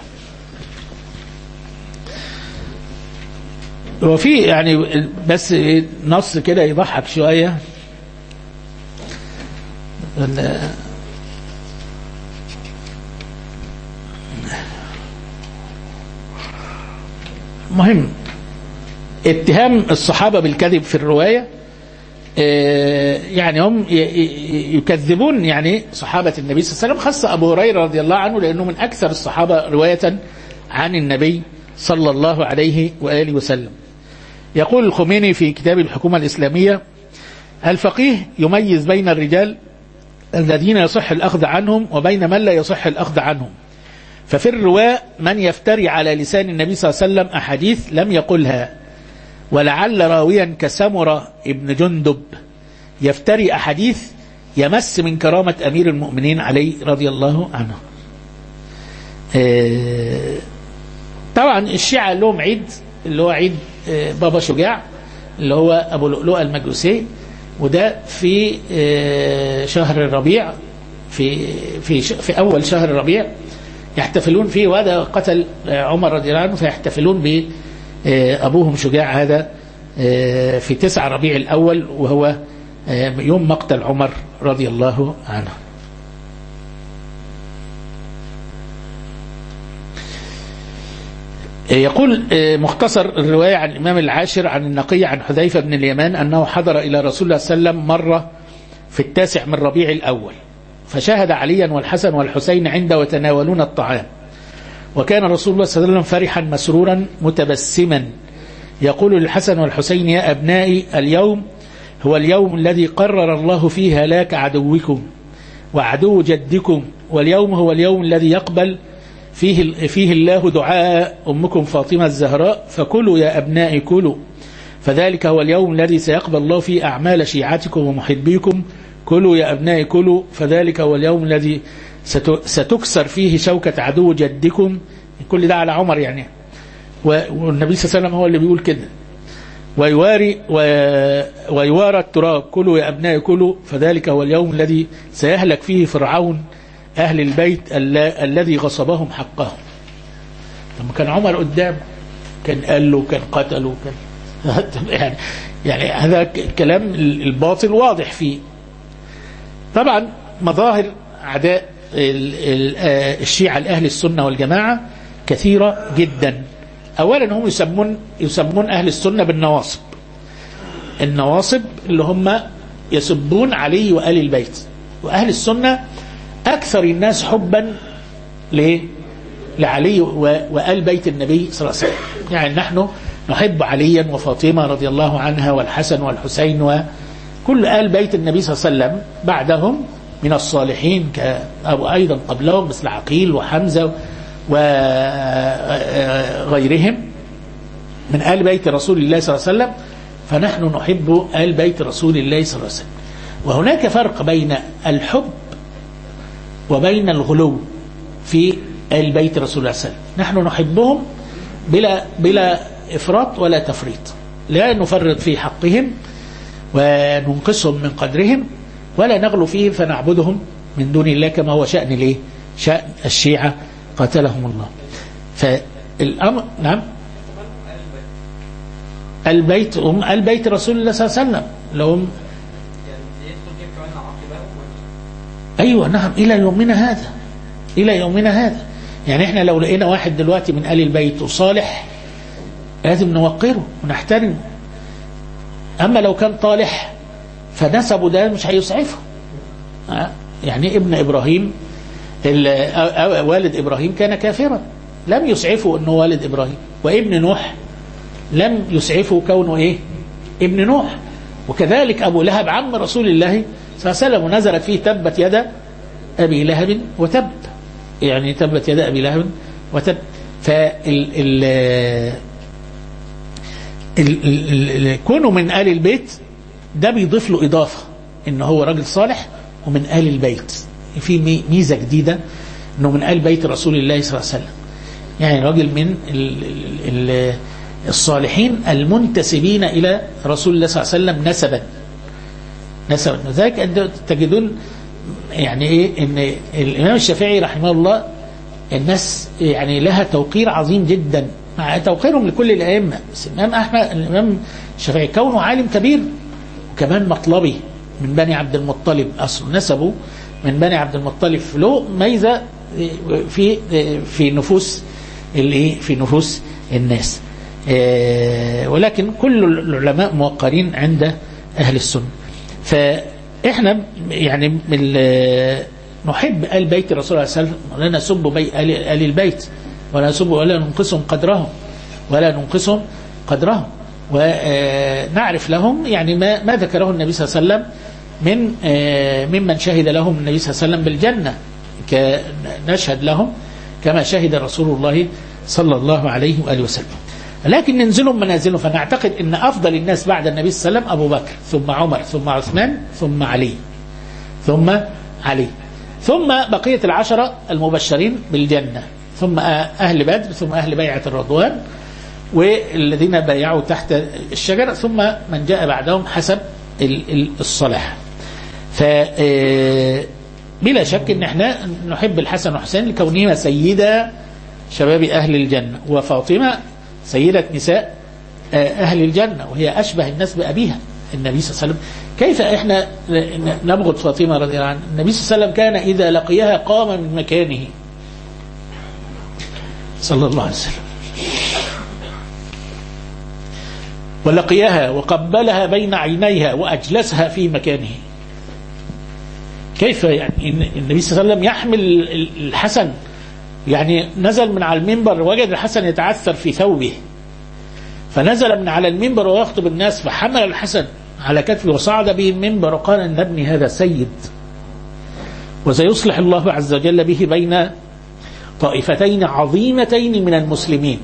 وفي يعني بس إيه نص كده يضحك شويه ال- مهم اتهام الصحابة بالكذب في الرواية يعني هم يكذبون يعني صحابة النبي صلى الله عليه وسلم خاصة أبو هريرة رضي الله عنه لأنه من أكثر الصحابة رواية عن النبي صلى الله عليه وآله وسلم يقول الخميني في كتاب الحكومة الإسلامية الفقيه يميز بين الرجال الذين يصح الأخذ عنهم وبين من لا يصح الأخذ عنهم ففي الرواة من يفتري على لسان النبي صلى الله عليه وسلم أحاديث لم يقلها ولعل راويا كسمرة ابن جندب يفتري أحاديث يمس من كرامة أمير المؤمنين علي رضي الله عنه طبعا الشيعة لهم عيد اللي هو عيد بابا شجاع اللي هو أبو لؤلؤة المجوسي وده في شهر الربيع في في في أول شهر الربيع يحتفلون فيه وهذا قتل عمر رضي الله عنه فيحتفلون ب أبوهم شجاع هذا في تسع ربيع الأول وهو يوم مقتل عمر رضي الله عنه يقول مختصر الرواية عن الإمام العاشر عن النقي عن حذيفة بن اليمان أنه حضر إلى رسول الله صلى الله عليه وسلم مرة في التاسع من ربيع الأول فشاهد عليا والحسن والحسين عنده وتناولون الطعام وكان رسول الله صلى الله عليه وسلم فرحا مسرورا متبسما يقول للحسن والحسين يا أبنائي اليوم هو اليوم الذي قرر الله فيه هلاك عدوكم وعدو جدكم واليوم هو اليوم الذي يقبل فيه, فيه الله دعاء أمكم فاطمة الزهراء فكلوا يا أبنائي كلوا فذلك هو اليوم الذي سيقبل الله فيه أعمال شيعتكم ومحبيكم كلوا يا أبنائي كلوا فذلك هو اليوم الذي ستكسر فيه شوكة عدو جدكم كل ده على عمر يعني والنبي صلى الله عليه وسلم هو اللي بيقول كده ويواري ويوارى التراب كلوا يا أبنائي كلوا فذلك هو اليوم الذي سيهلك فيه فرعون أهل البيت الذي غصبهم حقهم لما كان عمر قدام كان قال له كان قتله كان يعني يعني هذا كلام الباطل واضح فيه طبعا مظاهر عداء الشيعة الأهل السنة والجماعة كثيرة جدا أولا هم يسمون يسمون أهل السنة بالنواصب النواصب اللي هم يسبون علي وآل البيت وأهل السنة أكثر الناس حبا ليه؟ لعلي وآل بيت النبي صلى الله عليه وسلم يعني نحن نحب عليا وفاطمة رضي الله عنها والحسن والحسين وكل آل بيت النبي صلى الله عليه وسلم بعدهم من الصالحين أو أيضا قبلهم مثل عقيل وحمزة وغيرهم من آل بيت رسول الله صلى الله عليه وسلم فنحن نحب آل بيت رسول الله صلى الله عليه وسلم وهناك فرق بين الحب وبين الغلو في آل بيت رسول الله صلى الله عليه وسلم نحن نحبهم بلا, بلا إفراط ولا تفريط لا نفرط في حقهم وننقصهم من قدرهم ولا نغلو فيهم فنعبدهم من دون الله كما هو شأن ليه شأن الشيعة قاتلهم الله فالأمر نعم البيت هم البيت رسول الله صلى الله عليه وسلم لهم أيوة نعم إلى يومنا هذا إلى يومنا هذا يعني احنا لو لقينا واحد دلوقتي من آل البيت وصالح لازم نوقره ونحترمه أما لو كان طالح فنسبه ده مش هيسعفه يعني ابن إبراهيم والد إبراهيم كان كافرا لم يسعفه أنه والد إبراهيم وابن نوح لم يسعفه كونه إيه ابن نوح وكذلك أبو لهب عم رسول الله صلى الله عليه وسلم ونزلت فيه تبت يد أبي لهب وتب يعني تبت يد أبي لهب وتب فال كونه من آل البيت ده بيضيف له إضافة إن هو راجل صالح ومن آل البيت في ميزة جديدة إنه من آل بيت رسول الله صلى الله عليه وسلم يعني راجل من ال ال الصالحين المنتسبين إلى رسول الله صلى الله عليه وسلم نسبا نسبا لذلك تجدون يعني إيه إن الإمام الشافعي رحمه الله الناس يعني لها توقير عظيم جدا مع توقيرهم لكل الأئمة بس الإمام أحمد الإمام الشافعي كونه عالم كبير وكمان مطلبي من بني عبد المطلب أصل نسبه من بني عبد المطلب له ميزة في في نفوس الايه في نفوس الناس آه، ولكن كل العلماء موقرين عند أهل السنة فإحنا يعني من ال- نحب آل بيت الرسول صلى الله عليه وسلم ولا نسب بي آل, آل البيت ولا نسب ولا ننقصهم قدرهم ولا ننقصهم قدرهم ونعرف لهم يعني ما, ما ذكره النبي صلى الله عليه وسلم من آه، ممن شهد لهم النبي صلى الله عليه وسلم بالجنة ك- نشهد لهم كما شهد رسول الله صلى الله عليه وآله وسلم لكن ننزلهم منازلهم فنعتقد ان افضل الناس بعد النبي صلى الله عليه وسلم ابو بكر ثم عمر ثم عثمان ثم علي ثم علي ثم بقية العشرة المبشرين بالجنة ثم أهل بدر ثم أهل بيعة الرضوان والذين بايعوا تحت الشجرة ثم من جاء بعدهم حسب ال- ال- الصلاح ف آه، بلا شك ان احنا نحب الحسن وحسين لكونهما سيدا شباب اهل الجنه وفاطمه سيده نساء آه، اهل الجنه وهي اشبه الناس بابيها النبي صلى الله عليه وسلم كيف احنا ن- نبغض فاطمه رضي الله عنها النبي صلى الله عليه وسلم كان اذا لقيها قام من مكانه صلى الله عليه وسلم ولقيها وقبلها بين عينيها واجلسها في مكانه كيف يعني إن- النبي صلى الله عليه وسلم يحمل ال- الحسن يعني نزل من على المنبر وجد الحسن يتعثر في ثوبه فنزل من على المنبر ويخطب الناس فحمل الحسن على كتفه وصعد به المنبر وقال ان ابني هذا سيد وسيصلح الله عز وجل به بين طائفتين عظيمتين من المسلمين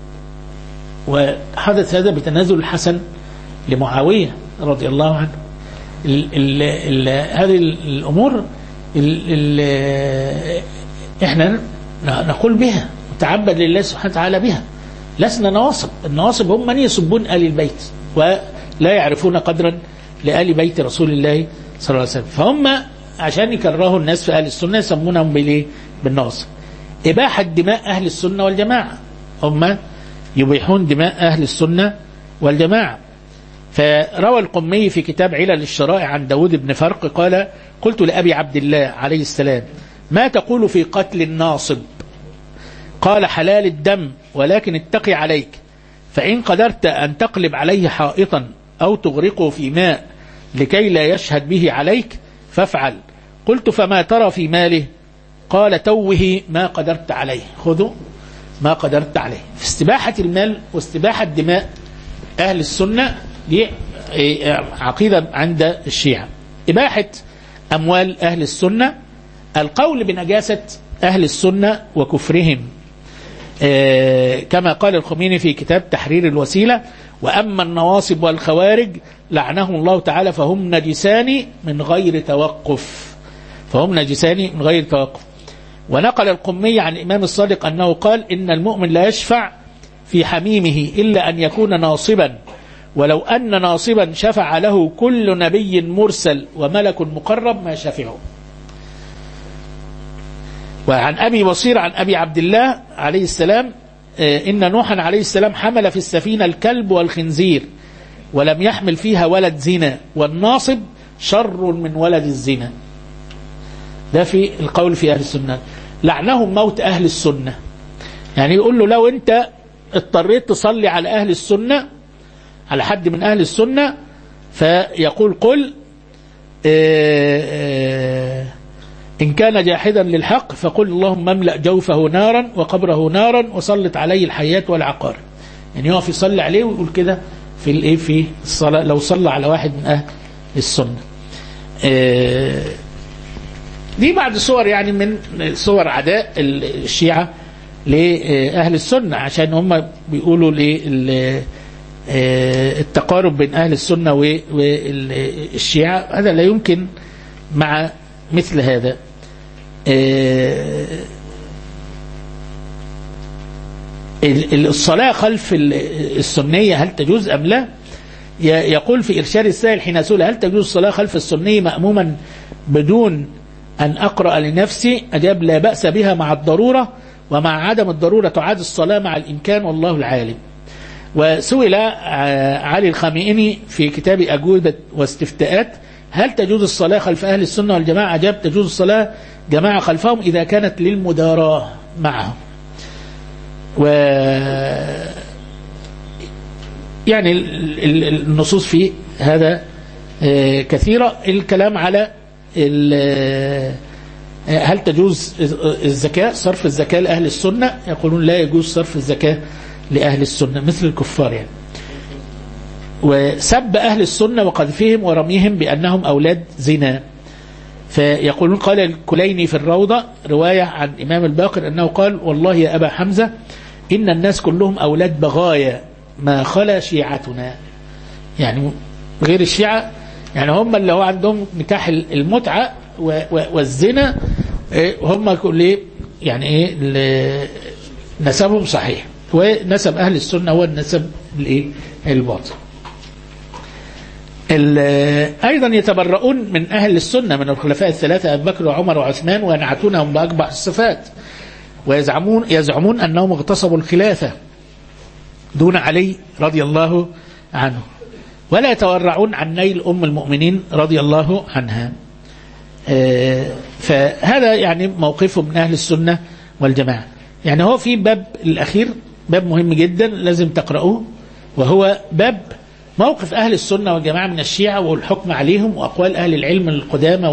وحدث هذا بتنازل الحسن لمعاوية رضي الله عنه ال ال ال هذه الأمور ال ال احنا نقول بها نتعبد لله سبحانه وتعالى بها لسنا نواصب النواصب هم من يسبون آل البيت ولا يعرفون قدرا لآل بيت رسول الله صلى الله عليه وسلم فهم عشان يكرهوا الناس في أهل السنة يسمونهم بالإيه؟ بالنواصب إباحة دماء أهل السنة والجماعة هم يبيحون دماء أهل السنة والجماعة فروى القمي في كتاب علل الشرائع عن داود بن فرق قال قلت لأبي عبد الله عليه السلام ما تقول في قتل الناصب قال حلال الدم ولكن اتقي عليك فإن قدرت أن تقلب عليه حائطا أو تغرقه في ماء لكي لا يشهد به عليك فافعل قلت فما ترى في ماله قال توه ما قدرت عليه خذوا ما قدرت عليه في استباحة المال واستباحة دماء أهل السنة دي عقيدة عند الشيعة إباحة أموال أهل السنة القول بنجاسة أهل السنة وكفرهم كما قال الخميني في كتاب تحرير الوسيلة وأما النواصب والخوارج لعنهم الله تعالى فهم نجسان من غير توقف فهم نجسان من غير توقف ونقل القمي عن الإمام الصادق أنه قال إن المؤمن لا يشفع في حميمه إلا أن يكون ناصبا ولو أن ناصبا شفع له كل نبي مرسل وملك مقرب ما شفعه وعن أبي بصير عن أبي عبد الله عليه السلام إن نوحا عليه السلام حمل في السفينة الكلب والخنزير ولم يحمل فيها ولد زنا والناصب شر من ولد الزنا ده في القول في أهل السنة لعنهم موت أهل السنة يعني يقول له لو أنت اضطريت تصلي على أهل السنة على حد من أهل السنة فيقول قل اه اه إن كان جاحدا للحق فقل اللهم املأ جوفه نارا وقبره نارا وسلط عليه الحياة والعقار يعني يقف يصلي عليه ويقول كده في الايه في الصلاة لو صلى على واحد من أهل السنة اه دي بعض صور يعني من صور عداء الشيعة لأهل السنة عشان هم بيقولوا التقارب بين أهل السنة والشيعة هذا لا يمكن مع مثل هذا الصلاة خلف السنية هل تجوز أم لا يقول في إرشاد السائل حين سئل هل تجوز الصلاة خلف السنية مأموما بدون أن أقرأ لنفسي أجاب لا بأس بها مع الضرورة ومع عدم الضرورة تعاد الصلاة مع الإمكان والله العالم وسئل علي الخميني في كتاب أجوبة واستفتاءات هل تجوز الصلاة خلف أهل السنة والجماعة أجاب تجوز الصلاة جماعة خلفهم إذا كانت للمداراة معهم و يعني النصوص في هذا كثيرة الكلام على هل تجوز الزكاة صرف الزكاة لأهل السنة يقولون لا يجوز صرف الزكاة لأهل السنة مثل الكفار يعني وسب أهل السنة وقذفهم ورميهم بأنهم أولاد زنا فيقولون قال الكليني في الروضة رواية عن إمام الباقر أنه قال والله يا أبا حمزة إن الناس كلهم أولاد بغايا ما خلا شيعتنا يعني غير الشيعة يعني هم اللي هو عندهم نكاح المتعة والزنا هم كل يعني ايه نسبهم صحيح ونسب أهل السنة هو النسب الباطل أيضا يتبرؤون من أهل السنة من الخلفاء الثلاثة أبي بكر وعمر وعثمان وينعتونهم بأقبح الصفات ويزعمون يزعمون أنهم اغتصبوا الخلافة دون علي رضي الله عنه ولا يتورعون عن نيل أم المؤمنين رضي الله عنها فهذا يعني موقفه من أهل السنة والجماعة يعني هو في باب الأخير باب مهم جدا لازم تقرأوه وهو باب موقف أهل السنة والجماعة من الشيعة والحكم عليهم وأقوال أهل العلم القدامى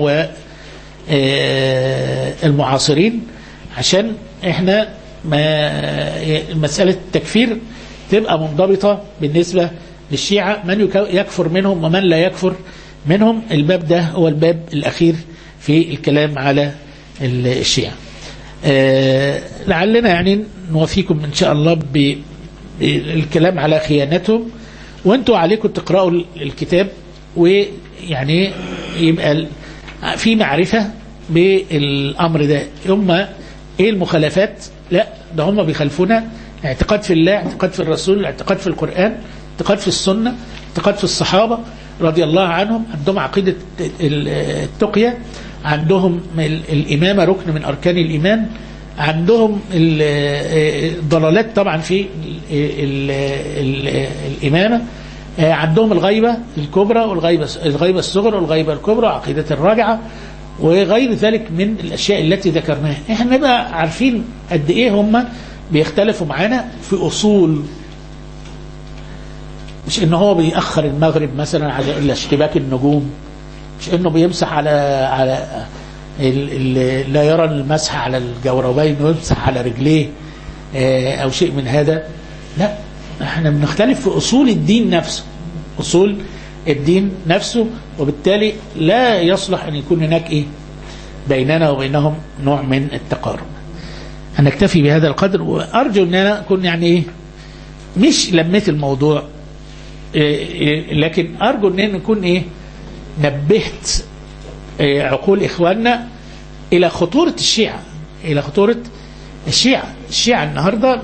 والمعاصرين عشان احنا ما مسألة التكفير تبقى منضبطة بالنسبة للشيعة من يكفر منهم ومن لا يكفر منهم الباب ده هو الباب الأخير في الكلام على الشيعة لعلنا يعني نوفيكم إن شاء الله بالكلام على خيانتهم وانتوا عليكم تقرأوا الكتاب ويعني يبقى في معرفة بالأمر ده هم ايه المخالفات لا ده هم بيخالفونا اعتقاد في الله اعتقاد في الرسول اعتقاد في القرآن اعتقاد في السنة اعتقاد في الصحابة رضي الله عنهم عندهم عقيدة التقية عندهم الإمامة ركن من أركان الإيمان عندهم الضلالات طبعا في الإمامة عندهم الغيبة الكبرى والغيبة الغيبة الصغرى والغيبة الكبرى عقيدة الراجعة وغير ذلك من الأشياء التي ذكرناها احنا نبقى عارفين قد ايه هم بيختلفوا معانا في أصول مش ان هو بيأخر المغرب مثلا على إلا اشتباك النجوم مش انه بيمسح على على ال ال لا يرى المسح على الجوربين ويمسح على رجليه او شيء من هذا لا احنا بنختلف في اصول الدين نفسه اصول الدين نفسه وبالتالي لا يصلح ان يكون هناك ايه بيننا وبينهم نوع من التقارب هنكتفي بهذا القدر وارجو ان انا اكون يعني ايه مش لميت الموضوع إيه لكن ارجو ان نكون ايه نبهت إيه عقول اخواننا الى خطورة الشيعة الى خطورة الشيعة الشيعة النهاردة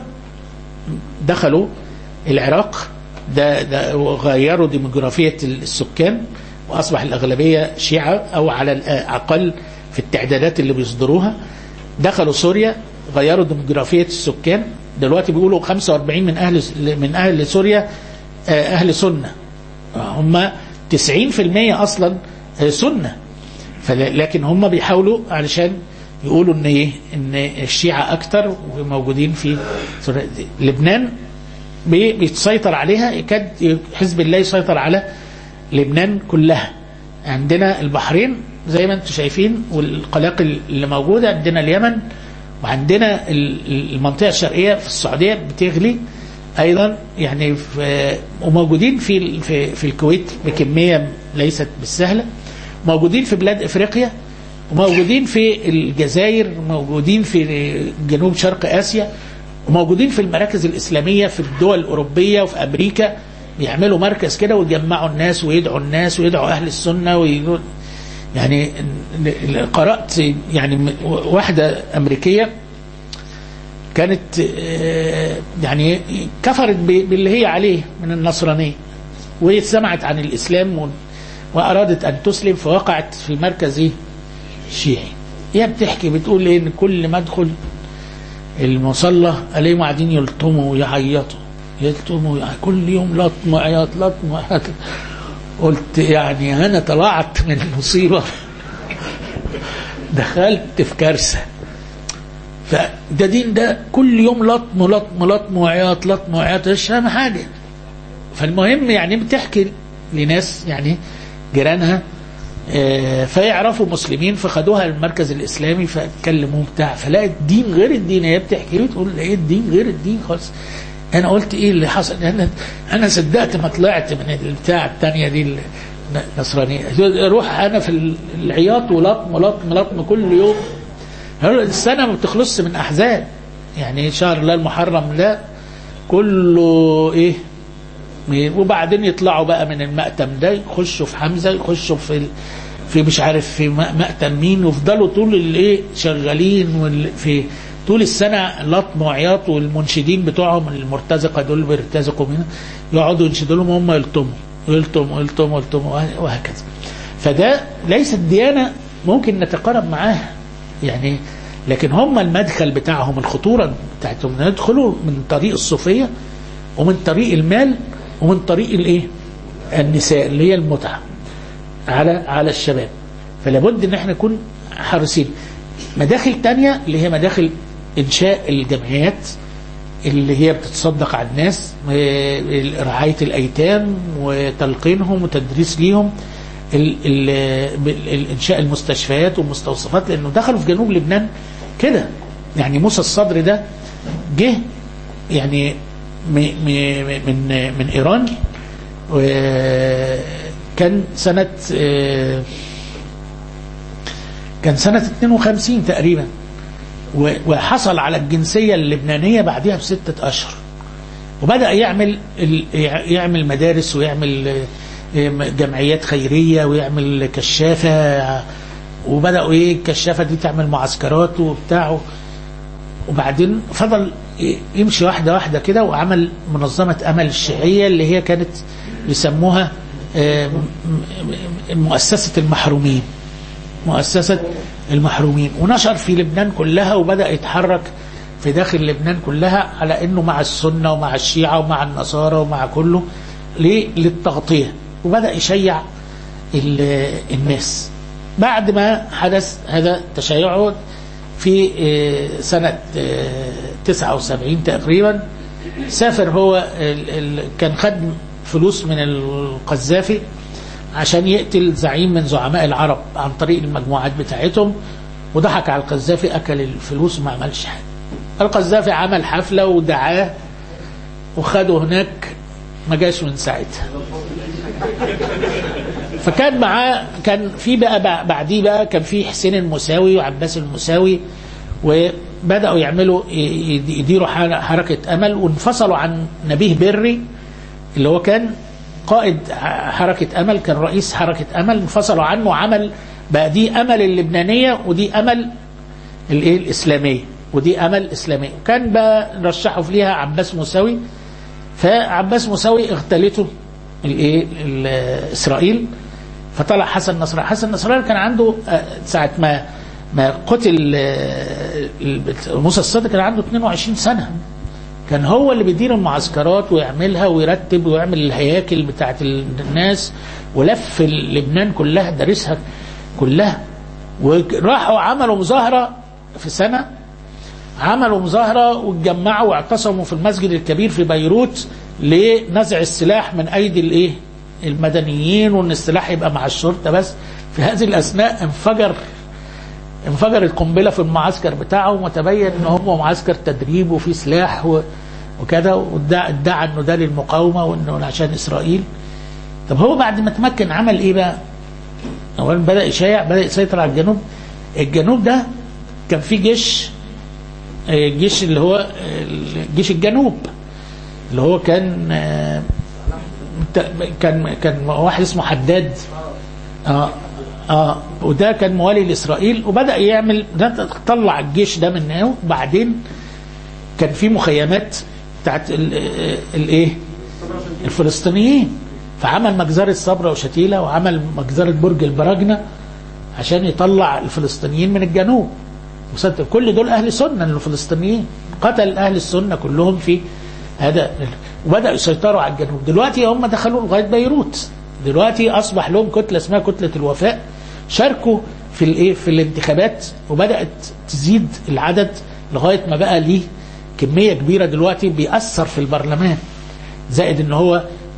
دخلوا العراق ده, ده غيروا ديموغرافية السكان واصبح الاغلبية شيعة او على الاقل في التعدادات اللي بيصدروها دخلوا سوريا غيروا ديموغرافية السكان دلوقتي بيقولوا 45 من اهل من اهل سوريا أهل سنة هم 90% أصلا سنة لكن هم بيحاولوا علشان يقولوا ان ايه ان الشيعة اكتر وموجودين في لبنان بيتسيطر عليها يكاد حزب الله يسيطر على لبنان كلها عندنا البحرين زي ما انتم شايفين والقلاقل اللي موجودة عندنا اليمن وعندنا المنطقة الشرقية في السعودية بتغلي ايضا يعني في وموجودين في في في الكويت بكميه ليست بالسهله موجودين في بلاد افريقيا وموجودين في الجزائر موجودين في جنوب شرق اسيا وموجودين في المراكز الاسلاميه في الدول الاوروبيه وفي امريكا بيعملوا مركز كده ويجمعوا الناس ويدعوا الناس ويدعوا اهل السنه ويقول يعني قرات يعني واحده امريكيه كانت يعني كفرت باللي هي عليه من النصرانية وهي سمعت عن الإسلام وأرادت أن تسلم فوقعت في مركز شيعي هي بتحكي بتقول إيه إن كل ما أدخل المصلى ألاقيهم قاعدين يلطموا ويعيطوا يلطموا كل يوم لطم عياط لطم عياط قلت يعني أنا طلعت من المصيبة دخلت في كارثة فده دين ده كل يوم لطم لطم لطم وعياط لطم وعياط مش فاهم حاجة فالمهم يعني بتحكي لناس يعني جيرانها آه، فيعرفوا مسلمين فخدوها المركز الاسلامي فاتكلموا بتاع فلقت دين غير الدين هي بتحكي لي تقول لقيت دين غير الدين خالص انا قلت ايه اللي حصل انا انا صدقت ما طلعت من البتاع الثانيه دي النصرانيه اروح انا في العياط ولطم لطم لطم كل يوم السنه ما بتخلصش من احزان يعني شهر الله المحرم ده كله ايه وبعدين يطلعوا بقى من المأتم ده يخشوا في حمزة يخشوا في ال... في مش عارف في مأتم مين ويفضلوا طول الايه شغالين وال... في طول السنة لطم وعياط والمنشدين بتوعهم المرتزقة دول بيرتزقوا منها يقعدوا ينشدوا لهم هم يلطموا يلطموا يلطموا يلطموا وهكذا فده ليست ديانة ممكن نتقارب معاها يعني لكن هم المدخل بتاعهم الخطورة بتاعتهم ندخلوا من طريق الصوفية ومن طريق المال ومن طريق الايه النساء اللي هي المتعة على على الشباب فلا بد ان احنا نكون حريصين مداخل تانية اللي هي مداخل انشاء الجمعيات اللي هي بتتصدق على الناس رعاية الايتام وتلقينهم وتدريس ليهم ال ال ال انشاء المستشفيات والمستوصفات لانه دخلوا في جنوب لبنان كده يعني موسى الصدر ده جه يعني من من ايران وكان سنة كان سنة 52 تقريبا وحصل على الجنسية اللبنانية بعدها بستة أشهر وبدأ يعمل يعمل مدارس ويعمل جمعيات خيرية ويعمل كشافة وبدأوا ايه الكشافة دي تعمل معسكرات وبتاعه وبعدين فضل يمشي واحدة واحدة كده وعمل منظمة أمل الشيعية اللي هي كانت يسموها مؤسسة المحرومين مؤسسة المحرومين ونشر في لبنان كلها وبدأ يتحرك في داخل لبنان كلها على أنه مع السنة ومع الشيعة ومع النصارى ومع كله للتغطية وبدأ يشيع الناس بعد ما حدث هذا تشيعه في سنة 79 تقريبا سافر هو كان خد فلوس من القذافي عشان يقتل زعيم من زعماء العرب عن طريق المجموعات بتاعتهم وضحك على القذافي أكل الفلوس وما عملش حاجة القذافي عمل حفلة ودعاه وخده هناك ما جاش من ساعتها فكان معاه كان في بقى بعديه بقى كان في حسين المساوي وعباس المساوي وبداوا يعملوا يديروا حركه امل وانفصلوا عن نبيه بري اللي هو كان قائد حركه امل كان رئيس حركه امل انفصلوا عنه وعمل بقى دي امل اللبنانيه ودي امل الايه الاسلاميه ودي امل اسلاميه وكان بقى رشحوا فيها عباس مساوي فعباس مساوي اغتالته الايه اسرائيل فطلع حسن نصر حسن نصر كان عنده ساعة ما ما قتل موسى الصدر كان عنده 22 سنة كان هو اللي بيدير المعسكرات ويعملها ويرتب ويعمل الهياكل بتاعت الناس ولف لبنان كلها دارسها كلها وراحوا عملوا مظاهرة في سنة عملوا مظاهرة واتجمعوا واعتصموا في المسجد الكبير في بيروت لنزع السلاح من أيدي الإيه المدنيين وان السلاح يبقى مع الشرطة بس في هذه الأثناء انفجر انفجرت قنبلة في المعسكر بتاعهم وتبين ان هم معسكر تدريب وفي سلاح و... وكذا وادعى ادعى انه ده للمقاومة وانه عشان اسرائيل طب هو بعد ما تمكن عمل ايه بقى اولا بدأ يشيع بدأ يسيطر على الجنوب الجنوب ده كان فيه جيش الجيش اللي هو جيش الجنوب اللي هو كان كان كان واحد اسمه حداد اه اه وده كان موالي لاسرائيل وبدا يعمل ده طلع الجيش ده منه وبعدين كان في مخيمات بتاعت الايه الفلسطينيين فعمل مجزرة صبرا وشتيلة وعمل مجزرة برج البراجنة عشان يطلع الفلسطينيين من الجنوب كل دول أهل سنة الفلسطينيين قتل أهل السنة كلهم في هذا وبدأوا يسيطروا على الجنوب دلوقتي هم دخلوا لغاية بيروت دلوقتي أصبح لهم كتلة اسمها كتلة الوفاء شاركوا في الايه في الانتخابات وبدأت تزيد العدد لغاية ما بقى ليه كمية كبيرة دلوقتي بيأثر في البرلمان زائد ان هو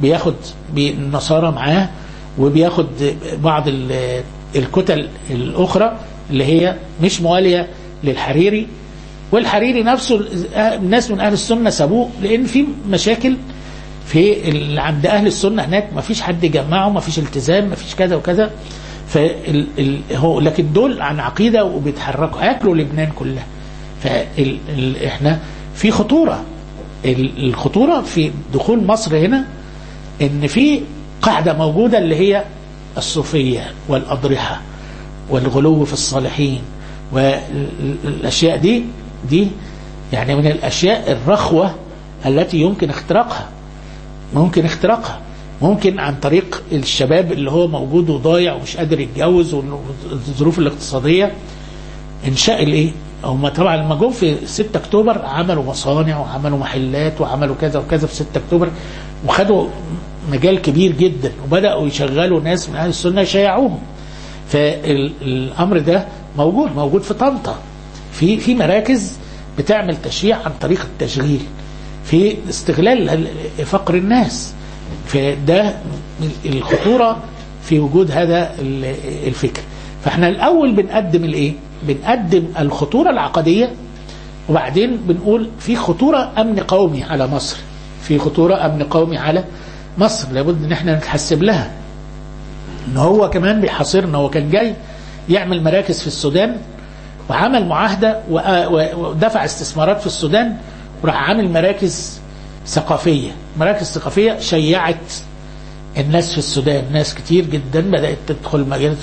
بياخد النصارى معاه وبياخد بعض ال- الكتل الاخرى اللي هي مش مواليه للحريري والحريري نفسه الناس من اهل السنه سابوه لان في مشاكل في ال- عند اهل السنه هناك ما فيش حد يجمعه ما فيش التزام ما فيش كذا وكذا فال ال هو لكن دول عن عقيده وبيتحركوا هياكلوا لبنان كلها فال ال احنا في خطوره ال- الخطوره في دخول مصر هنا ان في قاعده موجوده اللي هي الصوفيه والاضرحه والغلو في الصالحين والاشياء دي دي يعني من الاشياء الرخوه التي يمكن اختراقها ممكن اختراقها ممكن عن طريق الشباب اللي هو موجود وضايع ومش قادر يتجوز والظروف الاقتصاديه انشاء الايه؟ هم طبعا لما جم في 6 اكتوبر عملوا مصانع وعملوا محلات وعملوا كذا وكذا في 6 اكتوبر وخدوا مجال كبير جدا وبداوا يشغلوا ناس من اهل السنه يشيعوهم فالامر ده موجود موجود في طنطا في في مراكز بتعمل تشييع عن طريق التشغيل في استغلال فقر الناس فده الخطوره في وجود هذا الفكر فاحنا الاول بنقدم الايه بنقدم الخطوره العقديه وبعدين بنقول في خطوره امن قومي على مصر في خطوره امن قومي على مصر لابد ان احنا نتحسب لها ان هو كمان بيحاصرنا هو كان جاي يعمل مراكز في السودان وعمل معاهده ودفع استثمارات في السودان وراح عامل مراكز ثقافيه مراكز ثقافيه شيعت الناس في السودان ناس كتير جدا بدات تدخل مجالات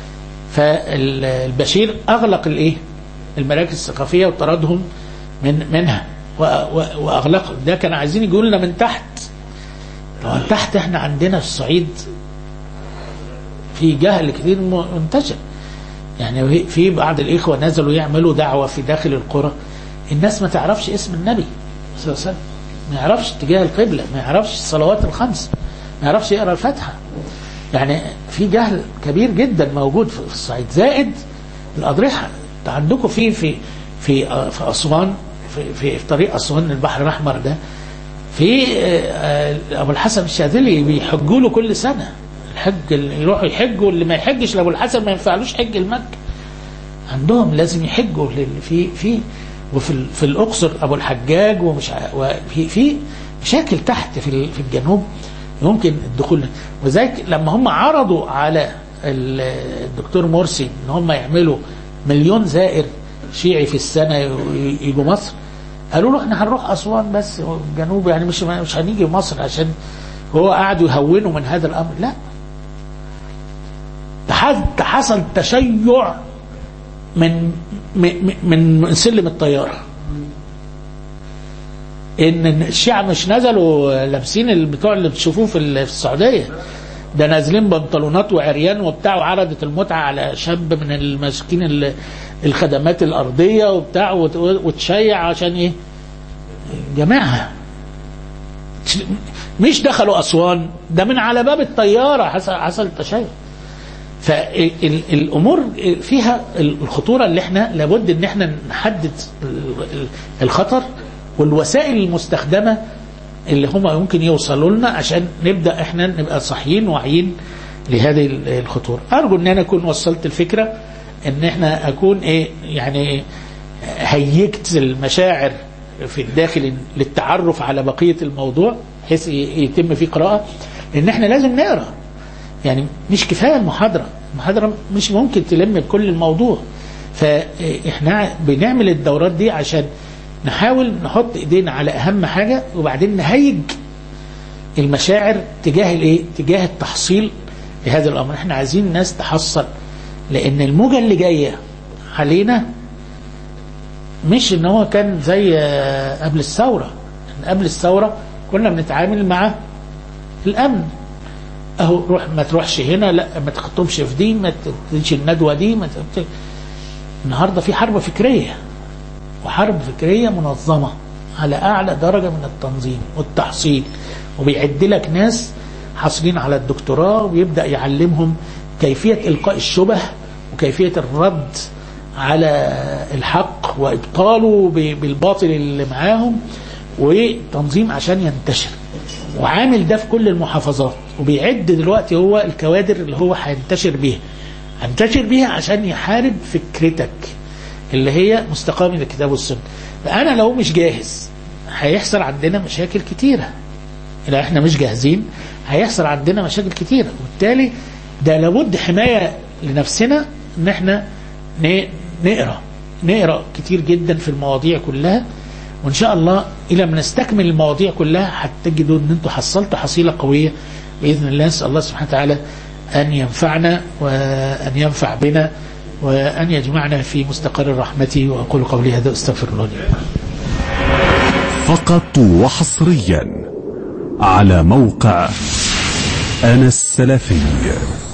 فالبشير اغلق الايه المراكز الثقافيه وطردهم من منها واغلق ده كانوا عايزين يجوا لنا من تحت طبعا تحت احنا عندنا في الصعيد في جهل كتير منتشر يعني في بعض الاخوه نزلوا يعملوا دعوه في داخل القرى الناس ما تعرفش اسم النبي صلى الله عليه وسلم ما يعرفش اتجاه القبله ما يعرفش الصلوات الخمس ما يعرفش يقرا الفاتحه يعني في جهل كبير جدا موجود في الصعيد زائد الاضرحه عندكم في في في في اسوان في, في, في طريق اسوان البحر الاحمر ده في ابو الحسن الشاذلي بيحجوا له كل سنه الحج اللي يروحوا يحجوا اللي ما يحجش لابو الحسن ما ينفعلوش حج المكه عندهم لازم يحجوا في في وفي في الاقصر ابو الحجاج ومش وفي في مشاكل تحت في في الجنوب يمكن الدخول وذلك لما هم عرضوا على الدكتور مرسي ان هم يعملوا مليون زائر شيعي في السنه يجوا مصر قالوا له احنا هنروح اسوان بس الجنوب يعني مش مش هنيجي مصر عشان هو قعدوا يهونوا من هذا الامر لا حصل تشيع من من من سلم الطياره ان الشيعة مش نزلوا لابسين البتوع اللي بتشوفوه في السعوديه ده نازلين بنطلونات وعريان وبتاع وعرضت المتعه على شاب من الماسكين الخدمات الارضيه وبتاع وتشيع عشان ايه؟ جماعه مش دخلوا اسوان ده من على باب الطياره حصل حصل تشيع فالامور فيها الخطوره اللي احنا لابد ان احنا نحدد الخطر والوسائل المستخدمه اللي هم ممكن يوصلوا لنا عشان نبدا احنا نبقى صاحيين واعيين لهذه الخطوره ارجو ان انا اكون وصلت الفكره ان احنا اكون ايه يعني هيجت المشاعر في الداخل للتعرف على بقيه الموضوع بحيث يتم فيه قراءه لان احنا لازم نقرا يعني مش كفايه المحاضره المحاضره مش ممكن تلم بكل الموضوع فاحنا بنعمل الدورات دي عشان نحاول نحط ايدينا على اهم حاجه وبعدين نهيج المشاعر تجاه الايه تجاه التحصيل لهذا الامر احنا عايزين الناس تحصل لان الموجه اللي جايه علينا مش ان هو كان زي قبل الثوره قبل الثوره كنا بنتعامل مع الامن اهو روح ما تروحش هنا لا ما تخطبش في دي ما تديش الندوه دي ما ت... النهارده في حرب فكريه وحرب فكريه منظمه على اعلى درجه من التنظيم والتحصيل وبيعد لك ناس حاصلين على الدكتوراه ويبدا يعلمهم كيفيه القاء الشبه وكيفيه الرد على الحق وابطاله بالباطل اللي معاهم وتنظيم عشان ينتشر وعامل ده في كل المحافظات وبيعد دلوقتي هو الكوادر اللي هو هينتشر بيها هينتشر بيها عشان يحارب فكرتك اللي هي مستقام الكتاب والسنه فانا لو مش جاهز هيحصل عندنا مشاكل كتيره لو احنا مش جاهزين هيحصل عندنا مشاكل كتيره وبالتالي ده لابد حمايه لنفسنا ان احنا ن- نقرا نقرا كتير جدا في المواضيع كلها وان شاء الله الى ما نستكمل المواضيع كلها هتجدوا ان انتم حصلتوا حصيله قويه باذن الله نسال الله سبحانه وتعالى ان ينفعنا وان ينفع بنا وان يجمعنا في مستقر رحمته واقول قولي هذا استغفر الله لي ولكم. فقط وحصريا على موقع أنا السلفي